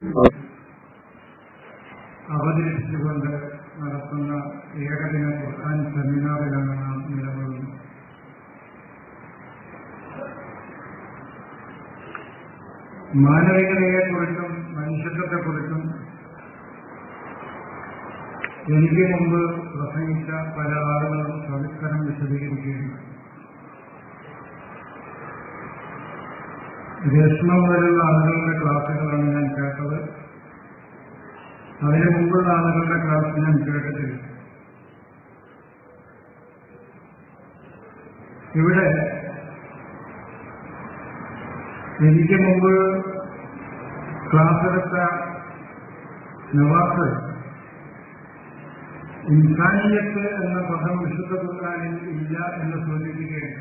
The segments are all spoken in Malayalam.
അവതരിപ്പിച്ചുകൊണ്ട് നടത്തുന്ന ഏകദിന ഖുർആൻ സെമിനാറിലാണ് നാം നിലകൊള്ളുന്നത് മാനവികതയെക്കുറിച്ചും മനുഷ്യത്വത്തെക്കുറിച്ചും എനിക്ക് മുമ്പ് പ്രസംഗിച്ച പല ആളുകളും സവിസ്തരം വിശദീകരിക്കുകയുണ്ട് രശ്മ മുതലുള്ള ആളുകളുടെ ക്ലാസ്സുകളാണ് ഞാൻ കേട്ടത് അതിനു മുമ്പുള്ള ആളുകളുടെ ക്ലാസ് ഞാൻ കേട്ടിട്ടില്ല ഇവിടെ എനിക്ക് മുമ്പ് ക്ലാസ് എടുത്ത നവാസ് ഇൻസാനിയത്ത് എന്ന പദം വിശുദ്ധ ഖുർആാനിൽ ഇല്ല എന്ന് സൂചിപ്പിക്കുകയാണ്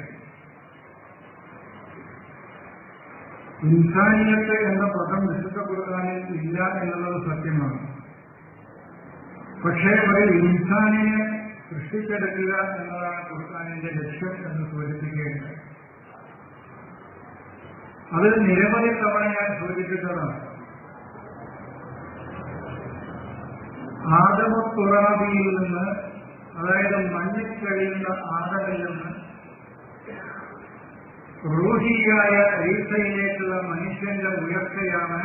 ഇൻസാനിയത്ത് എന്ന പദം വിശുദ്ധ ഖുർആാനിൽ ഇല്ല എന്നുള്ളത് സത്യമാണ് പക്ഷേ ഒരു ഇൻസാനിനെ സൃഷ്ടിച്ചെടുക്കുക എന്നതാണ് ഖുർആാനിന്റെ ലക്ഷ്യം എന്ന് സൂചിപ്പിക്കുകയാണ് അത് നിരവധി തവണ ഞാൻ സൂചിപ്പിച്ചതാണ് ആദമ തുറാബിയിൽ നിന്ന് അതായത് മണ്ണിൽ കഴിയുന്ന ആദമിൽ നിന്ന് റൂഹിയായ ഈസയിലേക്കുള്ള മനുഷ്യന്റെ ഉയർച്ചയാണ്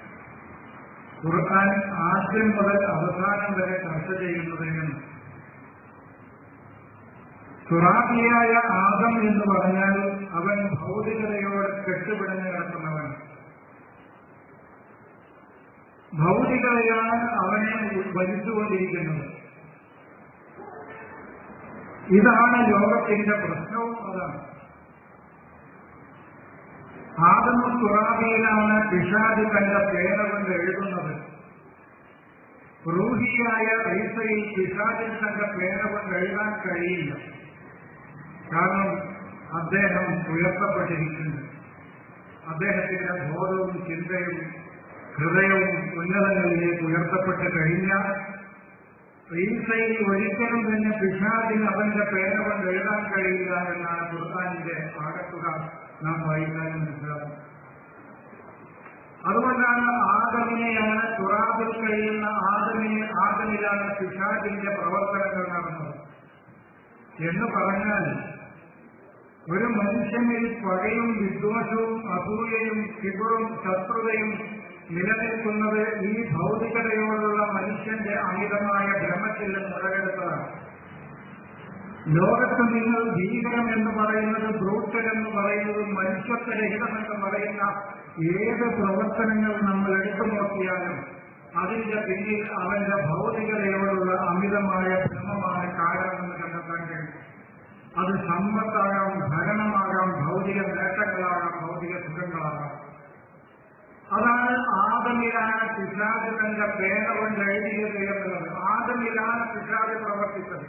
ഖുർആൻ ആദ്യം മുതൽ അവസാനം വരെ ചർച്ച ചെയ്യുന്നത് എന്ന് തുറാബിയായ ആദം എന്ന് പറഞ്ഞാൽ അവൻ ഭൗതികതയോട് കെട്ടുപിടഞ്ഞു കിടക്കുന്നവൻ ഭൗതികതയാണ് അവനെ ഭരിച്ചുകൊണ്ടിരിക്കുന്നത് ഇതാണ് ലോകത്തിന്റെ പ്രശ്നവും അതാണ് ആദമ തുറാബിയിലാണ് പിഷാദ് തന്റെ പേന കൊണ്ട് എഴുതുന്നത് റൂഹിയായ ഈസയിൽ പിഷാദിൽ തന്റെ പേന കൊണ്ട് എഴുതാൻ കഴിയില്ല കാരണം അദ്ദേഹം ഉയർത്തപ്പെട്ടിരിക്കുന്നു അദ്ദേഹത്തിന്റെ ബോധവും ചിന്തയും ഹൃദയവും ഉന്നതങ്ങളിലേക്ക് ഉയർത്തപ്പെട്ട് കഴിഞ്ഞാൽ ഈസയിൽ ഒരിക്കലും തന്നെ പിഷാദിന് അവന്റെ പേന കൊണ്ട് എഴുതാൻ കഴിയില്ല എന്നാണ് ഖുർആാനിന്റെ ആകത്തുക നാം വായിക്കാൻ മനസ്സിലാക്കുന്നത് അതുകൊണ്ടാണ് ആദമിനെയാണ് തുറാബിൽ കഴിയുന്ന ആദമിനെ ആദമിലാണ് പിഷാദിന്റെ പ്രവർത്തനങ്ങൾ നടന്നത് എന്ന് പറഞ്ഞാൽ ഒരു മനുഷ്യനിൽ പകയും വിദ്വേഷവും അസൂയയും കിബറും ശത്രുതയും നിലനിൽക്കുന്നത് ഈ ഭൗതികതയോടുള്ള മനുഷ്യന്റെ അമിതമായ ഭ്രമത്തിൽ മുടലെടുത്തതാണ് ലോകത്ത് നിങ്ങൾ ഭീകരം എന്ന് പറയുന്നത് ബ്രൂട്ടൽ എന്ന് പറയുന്നതും മനുഷ്യത്വരഹിതം എന്ന് പറയുന്ന ഏത് പ്രവർത്തനങ്ങൾ നമ്മൾ എടുത്തു നോക്കിയാലും അതിന്റെ പിന്നിൽ അവന്റെ ഭൗതികതയോടുള്ള അമിതമായ ഭ്രമമാണ് കാരണമെന്ന് കണ്ടെത്താൻ കഴിയും അത് സമ്പത്താകാം ഭരണമാകാം ഭൗതിക നേട്ടങ്ങളാകാം ഭൗതിക സുഖങ്ങളാകാം അതാണ് ആദമിലാണ് പിശാജ് തന്റെ പേന കൊണ്ട് എഴുതിയത് എന്നുള്ളത് ആദമിലാണ് പിശാജ് പ്രവർത്തിച്ചത്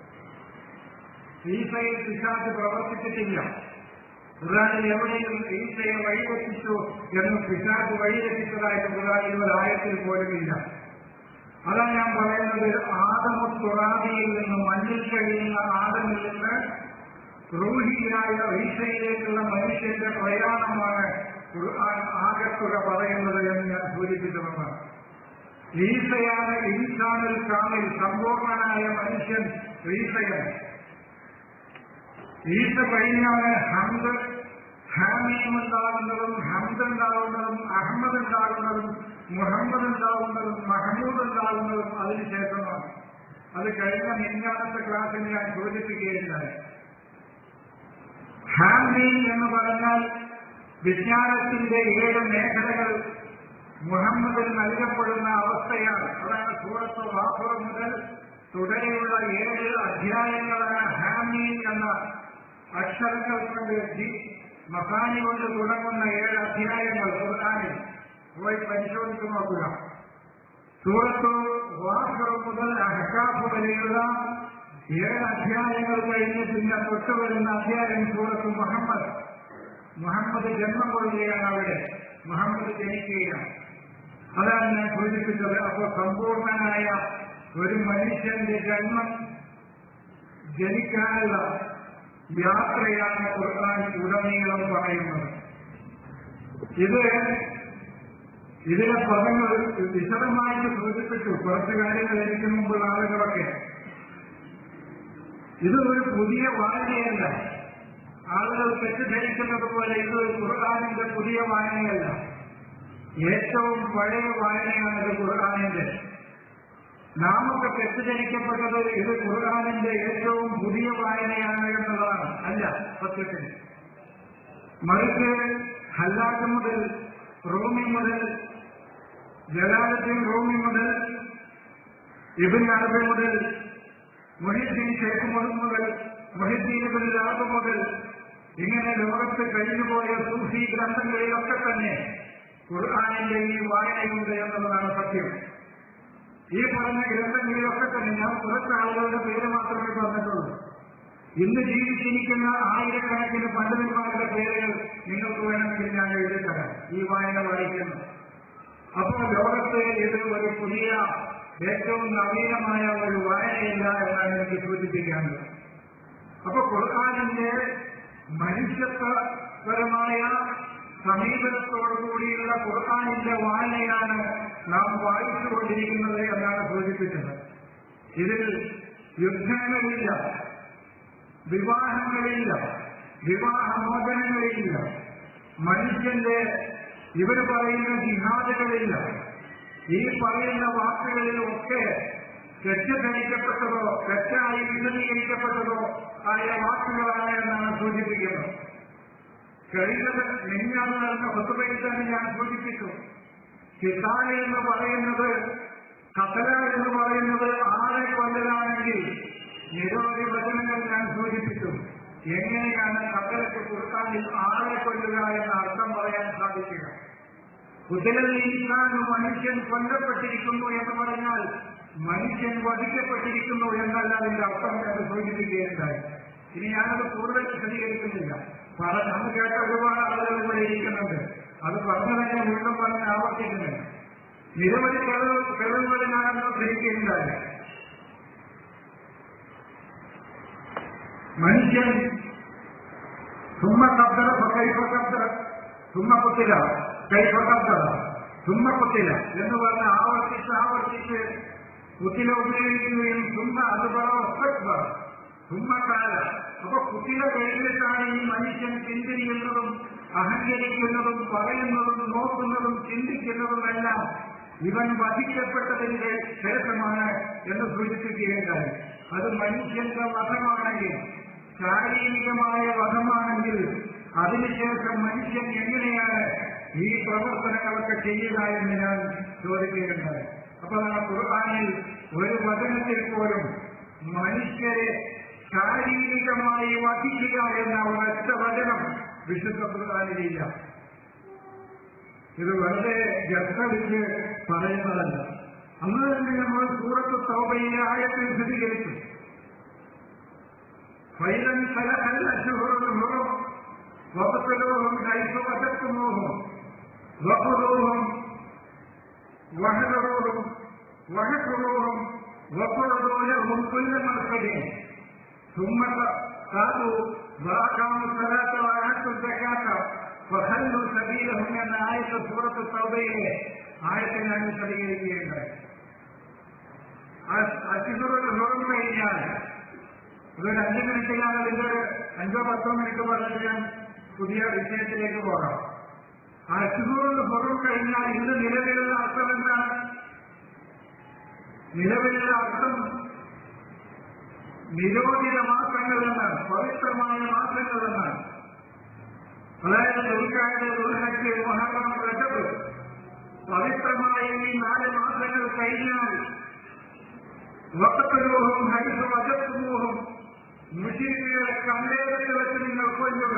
ഈസയിൽ പിശാജ് പ്രവർത്തിച്ചിട്ടില്ല ഖുറാനിൽ എവിടെയും ഈസയെ വഴിതെറ്റിച്ചു എന്ന് പിശാജ് വഴിതെറ്റിച്ചതായിട്ട് ഖുറാനിൽ ഒരു ആയത്തിൽ പോലുമില്ല അതാണ് ഞാൻ പറയുന്നത് ആദമ തുറാദിയിൽ നിന്ന് മണ്ണിൽ കഴിയുന്ന ആദമിൽ നിന്ന് റൂഹിയായ ഈസയിലേക്കുള്ള മനുഷ്യന്റെ പ്രയാണമാണ് ഖുർആൻ ആകത്തുക പറയുന്നത് എന്ന് ഞാൻ സൂചിപ്പിച്ചതാണ് ഈസയാണ് ഇൻസാനിൽ കാമിൽ സമ്പൂർണനായ മനുഷ്യൻ ഈസയൻ ഈസ കഴിഞ്ഞാണ് ഹംദ് ഹാമീം ഉണ്ടാകുന്നതും ഹംദ് ഉണ്ടാകുന്നതും അഹമ്മദ് ഉണ്ടാകുന്നതും മുഹമ്മദ് ഉണ്ടാകുന്നതും മഹമ്മൂദ് ഉണ്ടാകുന്നതും അതിനുശേഷമാണ് അത് കഴിഞ്ഞ മിന്നാമത്തെ ക്ലാസ്സിൽ ഞാൻ സൂചിപ്പിക്കുകയുണ്ടായി ഹാമീം എന്ന് പറഞ്ഞാൽ വിജ്ഞാനത്തിന്റെ ഏഴ് മേഖലകൾ മുഹമ്മദിന് നൽകപ്പെടുന്ന അവസ്ഥയാണ് അതാണ് സൂറത്ത് വാഫർ മുതൽ തുടരെയുള്ള ഏഴ് അധ്യായങ്ങളാണ് ഹാമീൻ എന്ന അക്ഷരങ്ങൾ കൊണ്ട് മസാനി കൊണ്ട് തുടങ്ങുന്ന ഏഴ് അധ്യായങ്ങൾ ഖുർആാനിൽ പോയി പരിശോധിച്ചു നോക്കുക സൂറത്ത് വാഫർ മുതൽ അഹക്കാഫ് വരെയുള്ള ഏഴ് അധ്യായങ്ങൾ കഴിഞ്ഞ് പിന്നെ തൊട്ടുവരുന്ന അധ്യായം സൂറത്ത് മുഹമ്മദ് മുഹമ്മദ് ജന്മം കൊള്ളുകയാണ് അവിടെ മുഹമ്മദ് ജനിക്കുകയാണ് അതാണ് ഞാൻ സൂചിപ്പിച്ചത് അപ്പോൾ സമ്പൂർണനായ ഒരു മനുഷ്യന്റെ ജന്മം ജനിക്കാനുള്ള യാത്രയാണ് ഖുർആൻ ഉടനീളം പറയുന്നത് ഇത് ഇതിലെ പദങ്ങൾ വിശദമായിട്ട് സൂചിപ്പിച്ചു കുറച്ച് കാര്യങ്ങൾ എനിക്ക് മുമ്പുള്ള ആളുകളൊക്കെ ഇത് ഒരു പുതിയ വായനയല്ല ആളുകൾ തെറ്റിദ്ധരിക്കുന്നത് പോലെ ഇത് ഖുർആാനിന്റെ പുതിയ വായനയല്ല ഏറ്റവും പഴയ വായനയാണിത് ഖുർആാനിന്റെ നാമൊക്കെ തെറ്റിദ്ധരിക്കപ്പെട്ടത് ഇത് ഖുർആാനിന്റെ ഏറ്റവും പുതിയ വായനയാണ് എന്നുള്ളതാണ് അല്ല സത്യത്തിൽ മറിച്ച് ഹല്ലാക്ക് മുതൽ റൂമി മുതൽ ജലാലദ്ദീൻ റൂമി മുതൽ ഇബിൻ അറബി മുതൽ മൊഹിദ്ദീൻ ഷേഖ് മുതൽ മൊഹിദ്ദീൻ ഇബിൻ ലാബ് മുതൽ ഇങ്ങനെ ലോകത്ത് കഴിഞ്ഞുപോയ സൂഫി ഗ്രന്ഥങ്ങളിലൊക്കെ തന്നെ ഖുർആാനിന്റെ ഈ വായനയുണ്ട് എന്നുള്ളതാണ് സത്യം ഈ പറഞ്ഞ ഗ്രന്ഥങ്ങളിലൊക്കെ തന്നെ ഞാൻ കുറച്ച് ആളുകളുടെ പേര് മാത്രമേ പറഞ്ഞിട്ടുള്ളൂ ഇന്ന് ജീവിച്ചിരിക്കുന്ന ആയിരക്കണക്കിന് പണ്ഡിതന്മാരുടെ പേരുകൾ നിങ്ങൾക്ക് വേണമെങ്കിൽ ഞാൻ എഴുതി തരാം ഈ വായന വായിക്കുന്നു അപ്പോൾ ലോകത്ത് ഇത് ഒരു പുതിയ ഏറ്റവും നവീനമായ ഒരു വായനയില്ല എന്നാണ് എനിക്ക് സൂചിപ്പിക്കാനുള്ളത് അപ്പൊ ഖുർആാനിന്റെ മനുഷ്യത്വപരമായ സമീപനത്തോടുകൂടിയുള്ള ഖുർആാനിന്റെ വായനയാണ് നാം വായിച്ചുകൊണ്ടിരിക്കുന്നത് എന്നാണ് സൂചിപ്പിച്ചത് ഇതിൽ യുദ്ധങ്ങളില്ല വിവാഹങ്ങളില്ല വിവാഹമോചനങ്ങളില്ല മനുഷ്യന്റെ ഇവർ പറയുന്ന ജിഹാദുകളില്ല ഈ പറയുന്ന വാക്കുകളിലൊക്കെ തെറ്റിദ്ധരിക്കപ്പെട്ടതോ തെറ്റായി വിശദീകരിക്കപ്പെട്ടതോ ആയ വാക്കുകളാണ് എന്നാണ് സൂചിപ്പിക്കുന്നത് കഴിഞ്ഞത് മിന്നാന്ന് നടന്ന ഒത്തുപയിൽ തന്നെ ഞാൻ സൂചിപ്പിച്ചു കിസാന എന്ന് പറയുന്നത് കത്തല എന്ന് പറയുന്നത് ആരെ കൊല്ലലാണെങ്കിൽ നിരവധി വചനങ്ങൾ ഞാൻ സൂചിപ്പിച്ചു എങ്ങനെയാണ് കത്തലക്ക് കുർത്താനിൽ ആരെ കൊല്ലുക എന്ന അർത്ഥം പറയാൻ സാധിക്കുക കുതിരൽ ഇൻസാന് മനുഷ്യൻ കൊല്ലപ്പെട്ടിരിക്കുന്നു എന്ന് പറഞ്ഞാൽ മനുഷ്യൻ വധിക്കപ്പെട്ടിരിക്കുന്നു എന്നല്ല അതിന്റെ അർത്ഥം എന്ന് സൂചിപ്പിക്കുകയുണ്ടായി ഇനി ഞാനത് കൂടുതൽ വിശദീകരിക്കുന്നില്ല പറഞ്ഞ അന്ന് കേട്ട ഒരുപാട് ആളുകൾ ഇവിടെ ഇരിക്കുന്നുണ്ട് അത് പറഞ്ഞു തന്നെ വീണ്ടും പറഞ്ഞ് ആവർത്തിക്കുന്നില്ല നിരവധി തെളിവ് തെളിവുകൾ ഞാനന്ന് ധരിക്കുകയുണ്ടായി മനുഷ്യൻ സുമ്മ കബ്ദറ കൈഫ കബ്ദറ സുമ്മ കുത്തില കൈഫ കബ്ദറ സുമ്മ കുത്തില എന്ന് പറഞ്ഞ് ആവർത്തിച്ച് ആവർത്തിച്ച് കുത്തില ഉപയോഗിക്കുകയും സുമ്മ അത് പറ സുമ്മ കാല അപ്പൊ കുത്തില കഴിഞ്ഞിട്ടാണ് ഈ മനുഷ്യൻ ചിന്തിരിക്കുന്നതും അഹങ്കരിക്കുന്നതും പറയുന്നതും നോക്കുന്നതും ചിന്തിക്കുന്നതുമെല്ലാം ഇവൻ വധിക്കപ്പെട്ടതിന്റെ ശേഷമാണ് എന്ന് സൂചിപ്പിക്കുകയുണ്ടായി അത് മനുഷ്യന്റെ വധമാണെങ്കിൽ ശാരീരികമായ വധമാണെങ്കിൽ അതിനുശേഷം മനുഷ്യൻ എങ്ങനെയാണ് ഈ പ്രവർത്തനങ്ങളൊക്കെ ചെയ്യുക എന്ന് ഞാൻ ചോദിക്കുകയുണ്ടായി അപ്പൊ നമ്മുടെ ഖുർആാനിൽ ഒരു വചനത്തിൽ പോലും മനുഷ്യരെ ശാരീരികമായി വധിക്കുക എന്ന ഒരൊറ്റ വചനം വിശുദ്ധ ഖുർആാനിലില്ല ഇത് വെറുതെ ജത്തടിച്ച് പറയുന്നതല്ല അന്ന് തന്നെ നമ്മൾ സൂറത്ത് തൗബയിലെ ആയത്തിൽ സ്ഥിരീകരിച്ചു ഫൈലൻ സലഹൽ അശുഹറുൽ ഹുറും വഖ്തുലൂഹും ഹൈസു വജദ്തുമൂഹും വഖുലൂഹും വഹദറൂഹും വഹഖുറൂഹും وقعدوا لهم كل مرصد ثم قالوا وأقاموا الصلاة وآتوا الزكاة وخلوا سبيلهم എന്ന ആയത്ത് സൂറത്ത് തൗബയിലെ ആയത്തെ ഞാൻ വിശദീകരിക്കുകയുണ്ടായി അച്ഛനോട് ഹുറം കഴിഞ്ഞാൽ ഇതൊരു അഞ്ച് മിനിറ്റിലാണ് ഇതിന്റെ അഞ്ചോ പത്തോ മിനിറ്റ് പറഞ്ഞിട്ട് ഞാൻ പുതിയ വിഷയത്തിലേക്ക് പോകാം അച്ഛനോട് ഹുറം കഴിഞ്ഞാൽ ഇന്ന് നിലവിലുള്ള അർത്ഥം എന്താണ് നിലവിലുള്ള അർത്ഥം നിരോധിത മാസങ്ങൾ എന്നാണ് പവിത്രമായ മാസങ്ങൾ എന്നാണ് അതായത് ദുർഗായുടെ ദുർഹക്ക് മഹാത്മ രജബ് പവിത്രമായ ഈ നാല് മാസങ്ങൾ കഴിഞ്ഞാൽ വക്കത്തലോഹവും ഹരിത വജത്തുമോഹം മുഷീഖുകളെ കണ്ടേടത്തിൽ വെച്ച് നിങ്ങൾ കൊല്ലുക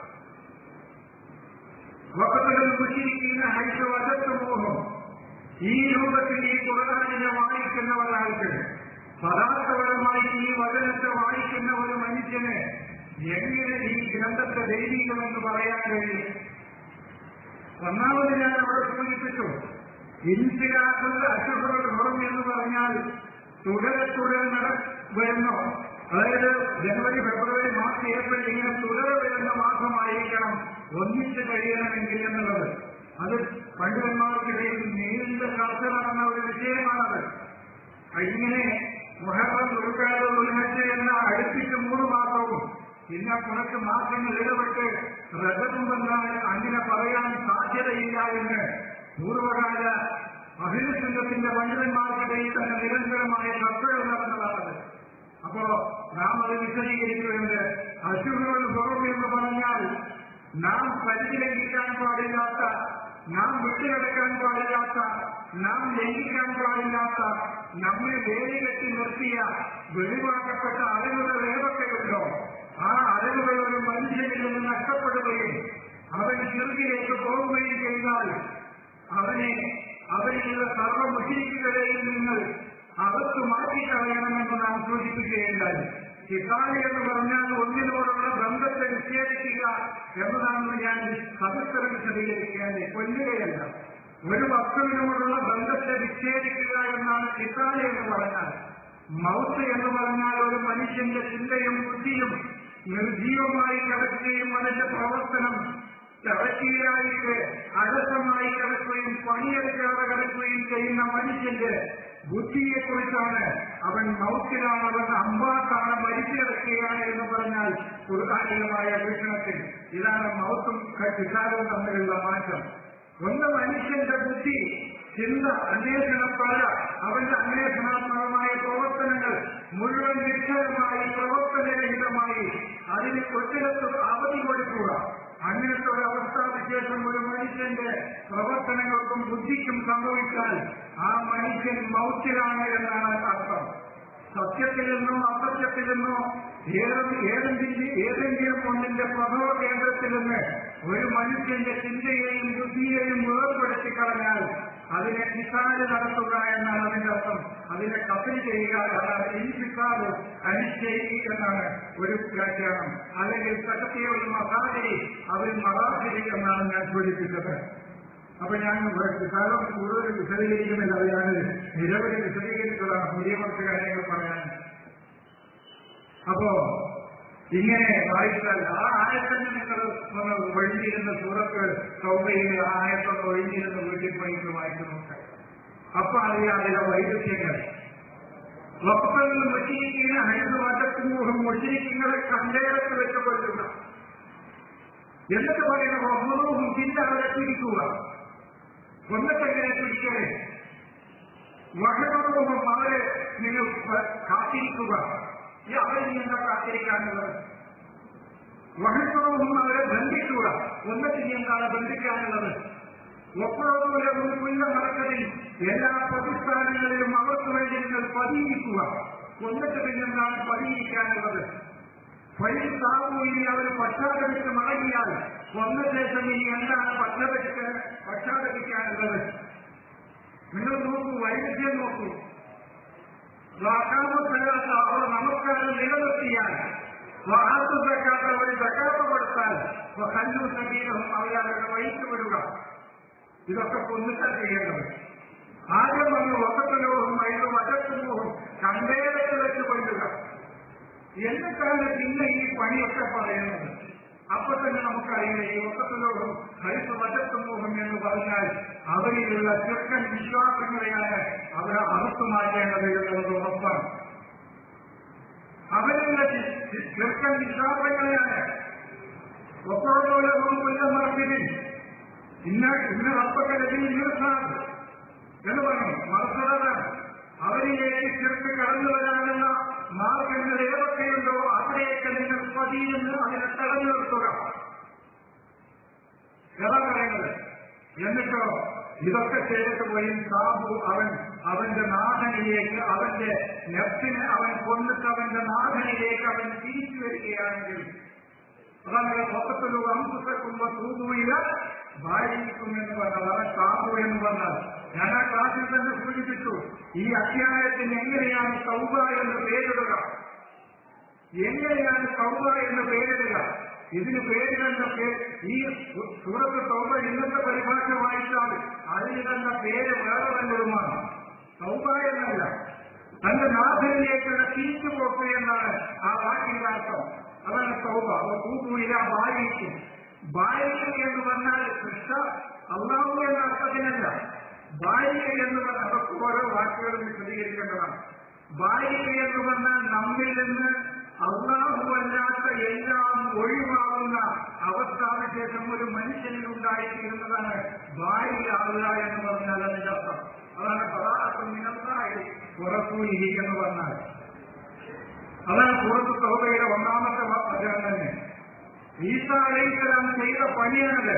വക്കത്തലും മുഷീഖീന ഹരിത വജത്തുമോഹം ഈ രൂപത്തിൽ ഈ ഖുർആാനിനെ വായിക്കുന്ന ഒരാൾക്ക് പദാർത്ഥപരമായി ഈ വചനത്തെ വായിക്കുന്ന ഒരു മനുഷ്യന് എങ്ങനെ ഈ ഗ്രന്ഥത്തെ ദൈവികമെന്ന് പറയാൻ കഴിയും ഒന്നാമത് ഞാൻ അവിടെ സൂചിപ്പിച്ചു ഇൻസിലാത്തുള്ള അശുഭകൾ ഹുറം എന്ന് പറഞ്ഞാൽ തുടരെ തുടരെ നട വരുന്നു അതായത് ജനുവരി ഫെബ്രുവരി മാർച്ച് ഏപ്രിൽ ഇങ്ങനെ തുടരെ വരുന്ന മാസമായിരിക്കണം ഒന്നിച്ച് കഴിയണമെങ്കിൽ എന്നുള്ളത് അത് പണ്ഡിതന്മാർക്കിടയിൽ നീണ്ട ചർച്ച നടന്ന ഒരു വിഷയമാണത് ഇങ്ങനെ മുഹറം ഉൾക്കാട് ഉൽഹജ് എന്ന അടുപ്പിച്ച് മൂന്ന് മാസവും പിന്നെ കുറച്ച് മാസങ്ങൾ ഇടപെട്ട് റജബും വന്നാൽ അങ്ങനെ പറയാൻ സാധ്യതയില്ല എന്ന് പൂർവകാല അഭിനസംഘത്തിന്റെ പണ്ഡിതന്മാർക്കിടയിൽ തന്നെ നിരന്തരമായ ചർച്ചകൾ നടന്നതാണത് അപ്പോ നാം അത് വിശദീകരിക്കുന്നുണ്ട് അശുഭങ്ങൾ പുറമെ എന്ന് പറഞ്ഞാൽ നാം പരിധിലംഘിക്കാൻ പാടില്ലാത്ത നാം വിട്ടുകിടക്കാൻ പാടില്ലാത്ത നാം ലംഘിക്കാൻ പാടില്ലാത്ത നമ്മെ വേലി കെട്ടി നിർത്തിയ വെളിവാക്കപ്പെട്ട അറിവുകൾ ഏതൊക്കെയുണ്ടോ ആ അറിവുകൾ ഒരു മനുഷ്യനിൽ നിന്ന് നഷ്ടപ്പെടുകയും അവൻ ചെറുകിലേക്ക് പോവുകയും ചെയ്താൽ അവനെ അവനിലുള്ള സർവമുഷിരിക്കുകളെയും നിങ്ങൾ അകത്ത് മാറ്റിക്കളയണമെന്ന് നാം സൂചിപ്പിക്കുകയുണ്ടായി കിട്ടാളി എന്ന് പറഞ്ഞാൽ ഒന്നിനോടുള്ള ബന്ധത്തെ വിച്ഛേദിക്കുക എന്നതാണെന്ന് ഞാൻ സദസ്സരം വിശദീകരിക്കാൻ കൊല്ലുകയല്ല ഒരു വസ്തുവിനോടുള്ള ബന്ധത്തെ വിച്ഛേദിക്കുക എന്നാണ് കിട്ടാളി എന്ന് പറഞ്ഞാൽ മൗത്ത് എന്ന് പറഞ്ഞാൽ ഒരു മനുഷ്യന്റെ ചിന്തയും ബുദ്ധിയും നിർജീവമായി കിടക്കുകയും അതിന്റെ പ്രവർത്തനം ചടക്കിയായിട്ട് അലസമായി കിടക്കുകയും പണിയെടുക്കാതെ കിടക്കുകയും ചെയ്യുന്ന മനുഷ്യന്റെ ബുദ്ധിയെക്കുറിച്ചാണ് അവൻ മൗത്തിലാണ് അവൻ അമ്പാത്താണ് മരിച്ചു കിടക്കുകയാണ് എന്ന് പറഞ്ഞാൽ കുറുകാലികമായ വീക്ഷണത്തിൽ ഇതാണ് മൗത്തും കിട്ടാനും തമ്മിലുള്ള മാറ്റം ഒന്ന് മനുഷ്യന്റെ ബുദ്ധി ചിന്ത അന്വേഷണപ്പല അവന്റെ അന്വേഷണാത്മകമായ പ്രവർത്തനങ്ങൾ മുഴുവൻ നിശ്ചയമായി പ്രവർത്തനരഹിതമായി അതിന് കൊച്ചിടത്ത് അവധി കൊടുക്കുക അങ്ങനത്തെ ഒരു അവസ്ഥാവിശേഷം ഒരു മനുഷ്യന്റെ പ്രവർത്തനങ്ങൾക്കും ബുദ്ധിക്കും സംഭവിച്ചാൽ ആ മനുഷ്യൻ മൗത്യനാണ് എന്നാണ് അർത്ഥം സത്യത്തിൽ നിന്നോ അസത്യത്തിൽ നിന്നോ ഏതെങ്കിലും ഏതെങ്കിലും ഒന്നിന്റെ പ്രഭവ കേന്ദ്രത്തിൽ നിന്ന് ഒരു മനുഷ്യന്റെ ചിന്തയെയും ബുദ്ധിയെയും വേർപെടുത്തി കളഞ്ഞാൽ അതിനെ നിസാര് നടത്തുക എന്നാണ് അതിന്റെ അർത്ഥം അതിനെ കപ്പിൽ ചെയ്യുക അതാണ് ഇൻഫിക്കാറ് അനിശ്ചയി എന്നാണ് ഒരു വ്യാഖ്യാനം അല്ലെങ്കിൽ സത്യത്തെ ഒരു മസാജരി അവർ മറാസിരി എന്നാണ് ഞാൻ സൂചിപ്പിച്ചത് അപ്പൊ ഞാൻ കാലം കൂടുതൽ വിശദീകരിക്കുന്നില്ല അത് ഞാൻ നിരവധി വിശദീകരിച്ചതാണ് പുതിയ കുറച്ച് കാര്യങ്ങൾ പറയാൻ അപ്പോ ഇങ്ങനെ വായിച്ചാൽ ആ ആയത്തന്നെ നിങ്ങൾ ഒന്ന് ഒഴിഞ്ഞിരുന്ന സൂറത്ത് സൗകര്യങ്ങൾ ആ ആയത്തൊന്ന് ഒഴിഞ്ഞിരുന്ന വീട്ടിൽ പോയിട്ട് വായിച്ചു നോക്കാം അപ്പൊ അറിയാം അതിലെ വൈരുദ്ധ്യങ്ങൾ വക്തങ്ങൾ മുഷിരിക്കുന്ന ഹരിത മാറ്റത്തിനൂഹം മുഷിരിക്കുന്നതെ കണ്ടേരത്ത് വെച്ച് കൊല്ലുക എന്നിട്ട് പറയുന്ന വഹ്മനൂഹും ചിന്ത അവരെ പിടിക്കുക കൊന്നത്തെങ്ങനെ പിടിക്കണേ വഹനൂഹം അവരെ നിങ്ങൾ കാത്തിരിക്കുക ഈ അവരെ നീ എന്താ കാത്തിരിക്കാനുള്ളത് വഹനൂഹം അവരെ ബന്ധിക്കുക കൊന്നത്ത് നീ എന്താണ് ബന്ധിക്കാനുള്ളത് ഒപ്പോഴും ഒരു പുല്ല നടക്കലിൽ എല്ലാ പ്രതിസ്ഥാനങ്ങളിലും അവർക്ക് വേണ്ടി നിങ്ങൾ പതിയിരിക്കുക കൊന്നത്ത് പിന്നെന്താണ് പതിയിരിക്കാനുള്ളത് വഴി സാവു ഇനി അവർ പശ്ചാത്തലത്ത് മടങ്ങിയാൽ വന്ന ശേഷം ഇനി എന്താണ് പശ്ചാത്തലിക്ക് പശ്ചാത്തലിക്കാനുള്ളത് നിങ്ങൾ നോക്കൂ വൈവിധ്യം നോക്കൂ വാക്കാമത്തല്ലാത്ത അവർ നമസ്കാരം നിലനിർത്തിയാൽ വാഹത്തുക്കാത്ത അവർ സക്കാത്ത കൊടുത്താൽ കല്ലു സബീലവും അവരെ അവരുടെ വഴിക്ക് വിടുക ഇതൊക്കെ കൊന്നിട്ടാണ് ചെയ്യേണ്ടത് ആദ്യം വന്ന് വക്കത്തിലോഹും അതിന് വശത്തിലോഹും കണ്ടേരത്തിൽ വെച്ച് കൊല്ലുക എന്നിട്ടാണ് പിന്നെ ഈ പണിയൊക്കെ പറയുന്നത് അപ്പൊ തന്നെ നമുക്കറിയാം ഈ ഒക്കത്തിലോടും ഹരിത വശത്തുമോഹം എന്ന് പറഞ്ഞാൽ അവരിലുള്ള ചെറുക്കൻ വിശ്വാസങ്ങളെയാണ് അവരെ അറുത്തു മാറ്റേണ്ടത് എന്നുള്ളത് ഉറപ്പാണ് അവരിലുള്ള ചെറുക്കൻ വിശ്വാസങ്ങളെയാണ് ഒപ്പോഴോലവും കൊല്ലമർപ്പിതിൽ ഇന്ന ഇന്ന റബ്ബൊക്കെ ലഭിക്കുന്ന എന്ന് പറഞ്ഞു മറുപടാണ് അവരിലേക്ക് ചെറുക്ക് കടന്നു വരാനുള്ള മാർഗങ്ങൾ ഏതൊക്കെയുണ്ടോ അവിടെയൊക്കെ നിങ്ങൾ പതിയെന്ന് അതിനെ തടഞ്ഞു നിർത്തുക ഏതാ പറയുന്നത് എന്നിട്ടോ ഇതൊക്കെ ചെയ്തിട്ട് പോയി സാബു അവൻ അവന്റെ നാഥനിലേക്ക് അവന്റെ നെഫ്റ്റിനെ അവൻ കൊന്നിട്ട് അവന്റെ നാഥനിലേക്ക് അവൻ തിരിച്ചു വരികയാണെങ്കിൽ അതാണ് മൊത്തത്തിലുള്ള അമ്പുസക്കുമ്പോ തൂതുവില ഭാര്യയിക്കും എന്ന് പറഞ്ഞാൽ അവൻ സാബു എന്ന് പറഞ്ഞാൽ ഞാൻ ആ ക്ലാസ്സിൽ തന്നെ സൂചിപ്പിച്ചു ഈ അധ്യായത്തിന് എങ്ങനെയാണ് സൗബ എന്ന് പേരിടുക എങ്ങനെയാണ് സൗബ എന്ന് പേരിടുക ഇതിന് പേരുകളുടെ ഈ സൂറത്ത് സൗബ ഇന്നത്തെ പരിഭാഷ വായിച്ചാൽ അതിന് തന്നെ പേര് വേറെ വല്ലതുമാണ് സൗബ എന്നല്ല തന്റെ നാഥനിലേക്കുള്ള തീറ്റു പോക്ക് എന്നാണ് ആ വാക്കിന്റെ അർത്ഥം അതാണ് സൗബ തൂക്കുയില ബാലിക്കും ബാലിക്കും എന്ന് പറഞ്ഞാൽ കൃഷ്ണ അള്ളാഹു എന്ന് പറഞ്ഞ അതൊക്കെ ഓരോ വാക്കുകളും വിശദീകരിക്കേണ്ടതാണ് ബാലിക എന്ന് പറഞ്ഞാൽ നമ്മിൽ നിന്ന് അള്ളാഹുവല്ലാത്ത എല്ലാം ഒഴിവാകുന്ന അവസ്ഥാവിശേഷം ഒരു മനുഷ്യനിൽ ഉണ്ടായിത്തീരുന്നതാണ് ബാലിയാകുക എന്ന് പറഞ്ഞാൽ അതിന്റെ അർത്ഥം അതാണ് പതാർത്ഥം നിനത്തായി പുറത്തൂരി എന്ന് പറഞ്ഞാൽ അതാണ് പുറത്ത് സഹോദരിയുടെ ഒന്നാമത്തെ വചനം തന്നെ ഈസ അലൈഹിസ്സലാം ചെയ്ത പണിയാണത്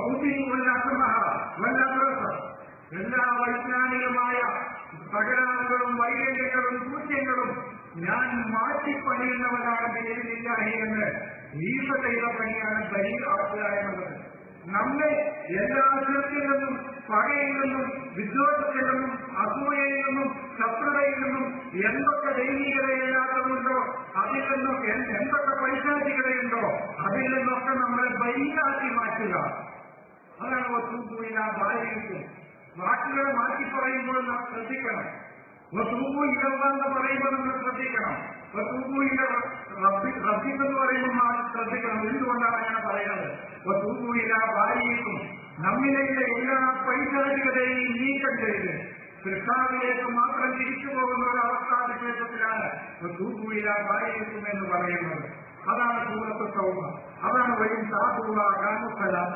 എല്ലാ വൈജ്ഞാനികമായ തകരാറുകളും വൈകല്യങ്ങളും സൂര്യങ്ങളും ഞാൻ മാറ്റിപ്പണിയുന്നവനാണ് പേരിലില്ലാഹി എന്ന് ഈസ ചെയ്ത പണിയാണ് ബലി ആക്കുക എന്നുള്ളത് നമ്മെ എല്ലാ അസുരത്തിൽ നിന്നും പകയിൽ നിന്നും വിദ്വേഷത്തിൽ നിന്നും അസൂയയിൽ നിന്നും ശത്രുതയിൽ നിന്നും എന്തൊക്കെ ദൈവികതയില്ലാത്തതുണ്ടോ അതിൽ നിന്നൊക്കെ എന്ത് എന്തൊക്കെ പൈശാചികതയുണ്ടോ അതിൽ നിന്നൊക്കെ നമ്മളെ ബലിയാക്കി മാറ്റുക അതാണ് വസ്തുവില്ല ഭാര്യയ്ക്ക് വാക്കുകൾ മാറ്റി പറയുമ്പോൾ നാം ശ്രദ്ധിക്കണം വസ്തുവു ഇടവെന്ന് പറയുമ്പോൾ നമ്മൾ ശ്രദ്ധിക്കണം വസ്തുവു ഇട റബ്ബിന്ന് പറയുമ്പോൾ നാം ശ്രദ്ധിക്കണം എന്തുകൊണ്ടാണ് അങ്ങനെ പറയുന്നത് വസ്തുവു ഇല ഭാര്യയ്ക്കും നമ്മിലെ എല്ലാ പൈശാചികതയും നീക്കം ചെയ്ത് കൃഷ്ണാവിലേക്ക് മാത്രം തിരിച്ചു പോകുന്ന ഒരു അവസ്ഥാവിശേഷത്തിലാണ് തൂക്കുയില ഭാര്യയ്ക്കും എന്ന് പറയുന്നത് അതാണ് സൂറത്ത് സൗമ അതാണ് വരും സാധുള്ള ഗാനസ്ഥലാത്ത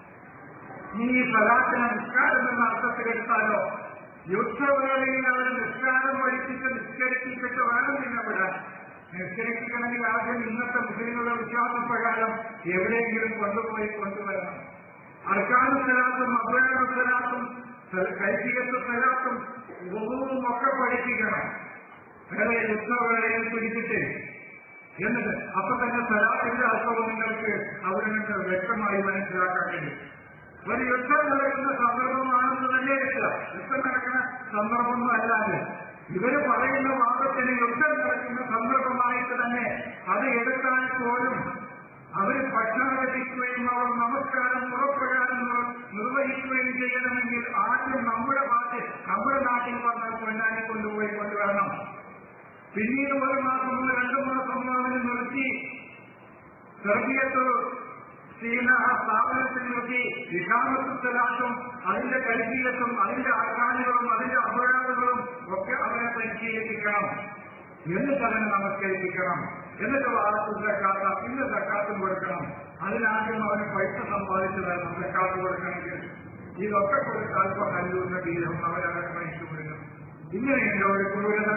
ഈ സലാത്തിനെ നിസ്കാരം എന്ന അർത്ഥത്തിലെടുത്താലോ യുദ്ധവേളയിൽ അവർ നിസ്കാരം പഠിപ്പിച്ച് നിസ്കരിപ്പിച്ചിട്ട് വേണം പിന്നെ വിടാൻ നിസ്കരിപ്പിക്കണമെങ്കിൽ ആദ്യം ഇന്നത്തെ മുസ്ലിങ്ങളുടെ വിശ്വാസപ്രകാരം എവിടെയെങ്കിലും കൊണ്ടുപോയി കൊണ്ടുവരണം അർക്കാനു സ്ഥലാത്തും അബ്രാനു സ്ഥലാത്തും കൈകികത്വ സ്ഥലാത്തും ഒന്നും ഒക്കെ പഠിപ്പിക്കണം വേറെ യുദ്ധവേളയിൽ പിടിച്ചിട്ട് എന്നിട്ട് അപ്പൊ തന്നെ സ്ഥലത്തിന്റെ അർത്ഥവും നിങ്ങൾക്ക് അവിടെ നിന്ന് വ്യക്തമായി മനസ്സിലാക്കാൻ കഴിയും ഒരു യുദ്ധം നടക്കുന്ന സന്ദർഭമാണെന്ന് തന്നെ എടുക്കുക യുദ്ധം നടക്കുന്ന സന്ദർഭമൊന്നും അല്ലാതെ ഇവര് പറയുന്ന വാദത്തിന് യുദ്ധം നടക്കുന്ന സന്ദർഭമായിട്ട് തന്നെ അത് എടുക്കാൻ പോലും അവർ ഭക്ഷണം ലഭിക്കുകയും അവർ നമസ്കാരം മുറപ്രകാരം നിർവഹിക്കുകയും ചെയ്യണമെങ്കിൽ ആദ്യം നമ്മുടെ ഭാഷ നമ്മുടെ നാട്ടിൽ വന്നാൽ പെണ്ണാനെ കൊണ്ടുപോയി കൊണ്ടുവരണം പിന്നീട് ഒരു മാസമോ രണ്ടു മാസമോ അതിന് നിർത്തി സെർബിയത്ത് സീന സ്ഥാപനത്തിൽ നിർത്തി വിഷാമത്തുലാശം അതിന്റെ കരുതീയത്തും അതിന്റെ ആഘാനുകളും അതിന്റെ അപരാധങ്ങളും ഒക്കെ അവരെ പരിശീലിപ്പിക്കണം എന്നിട്ട് അവനെ നമസ്കരിപ്പിക്കണം എന്നിട്ട് വാർത്ത സക്കാത്ത പിന്നെ സക്കാത്തും കൊടുക്കണം അതിനാദ്യം അവന് പൈസ സമ്പാദിച്ചു തരണം സക്കാത്ത് കൊടുക്കണമെങ്കിൽ ഇതൊക്കെ കൊടുത്താൽ ഇപ്പൊ കല്ലൂരിന്റെ ബീജം അവരവരെ മനുഷ്യപ്പെടുന്നു ഇങ്ങനെയുണ്ട് ഒരു ക്രൂരത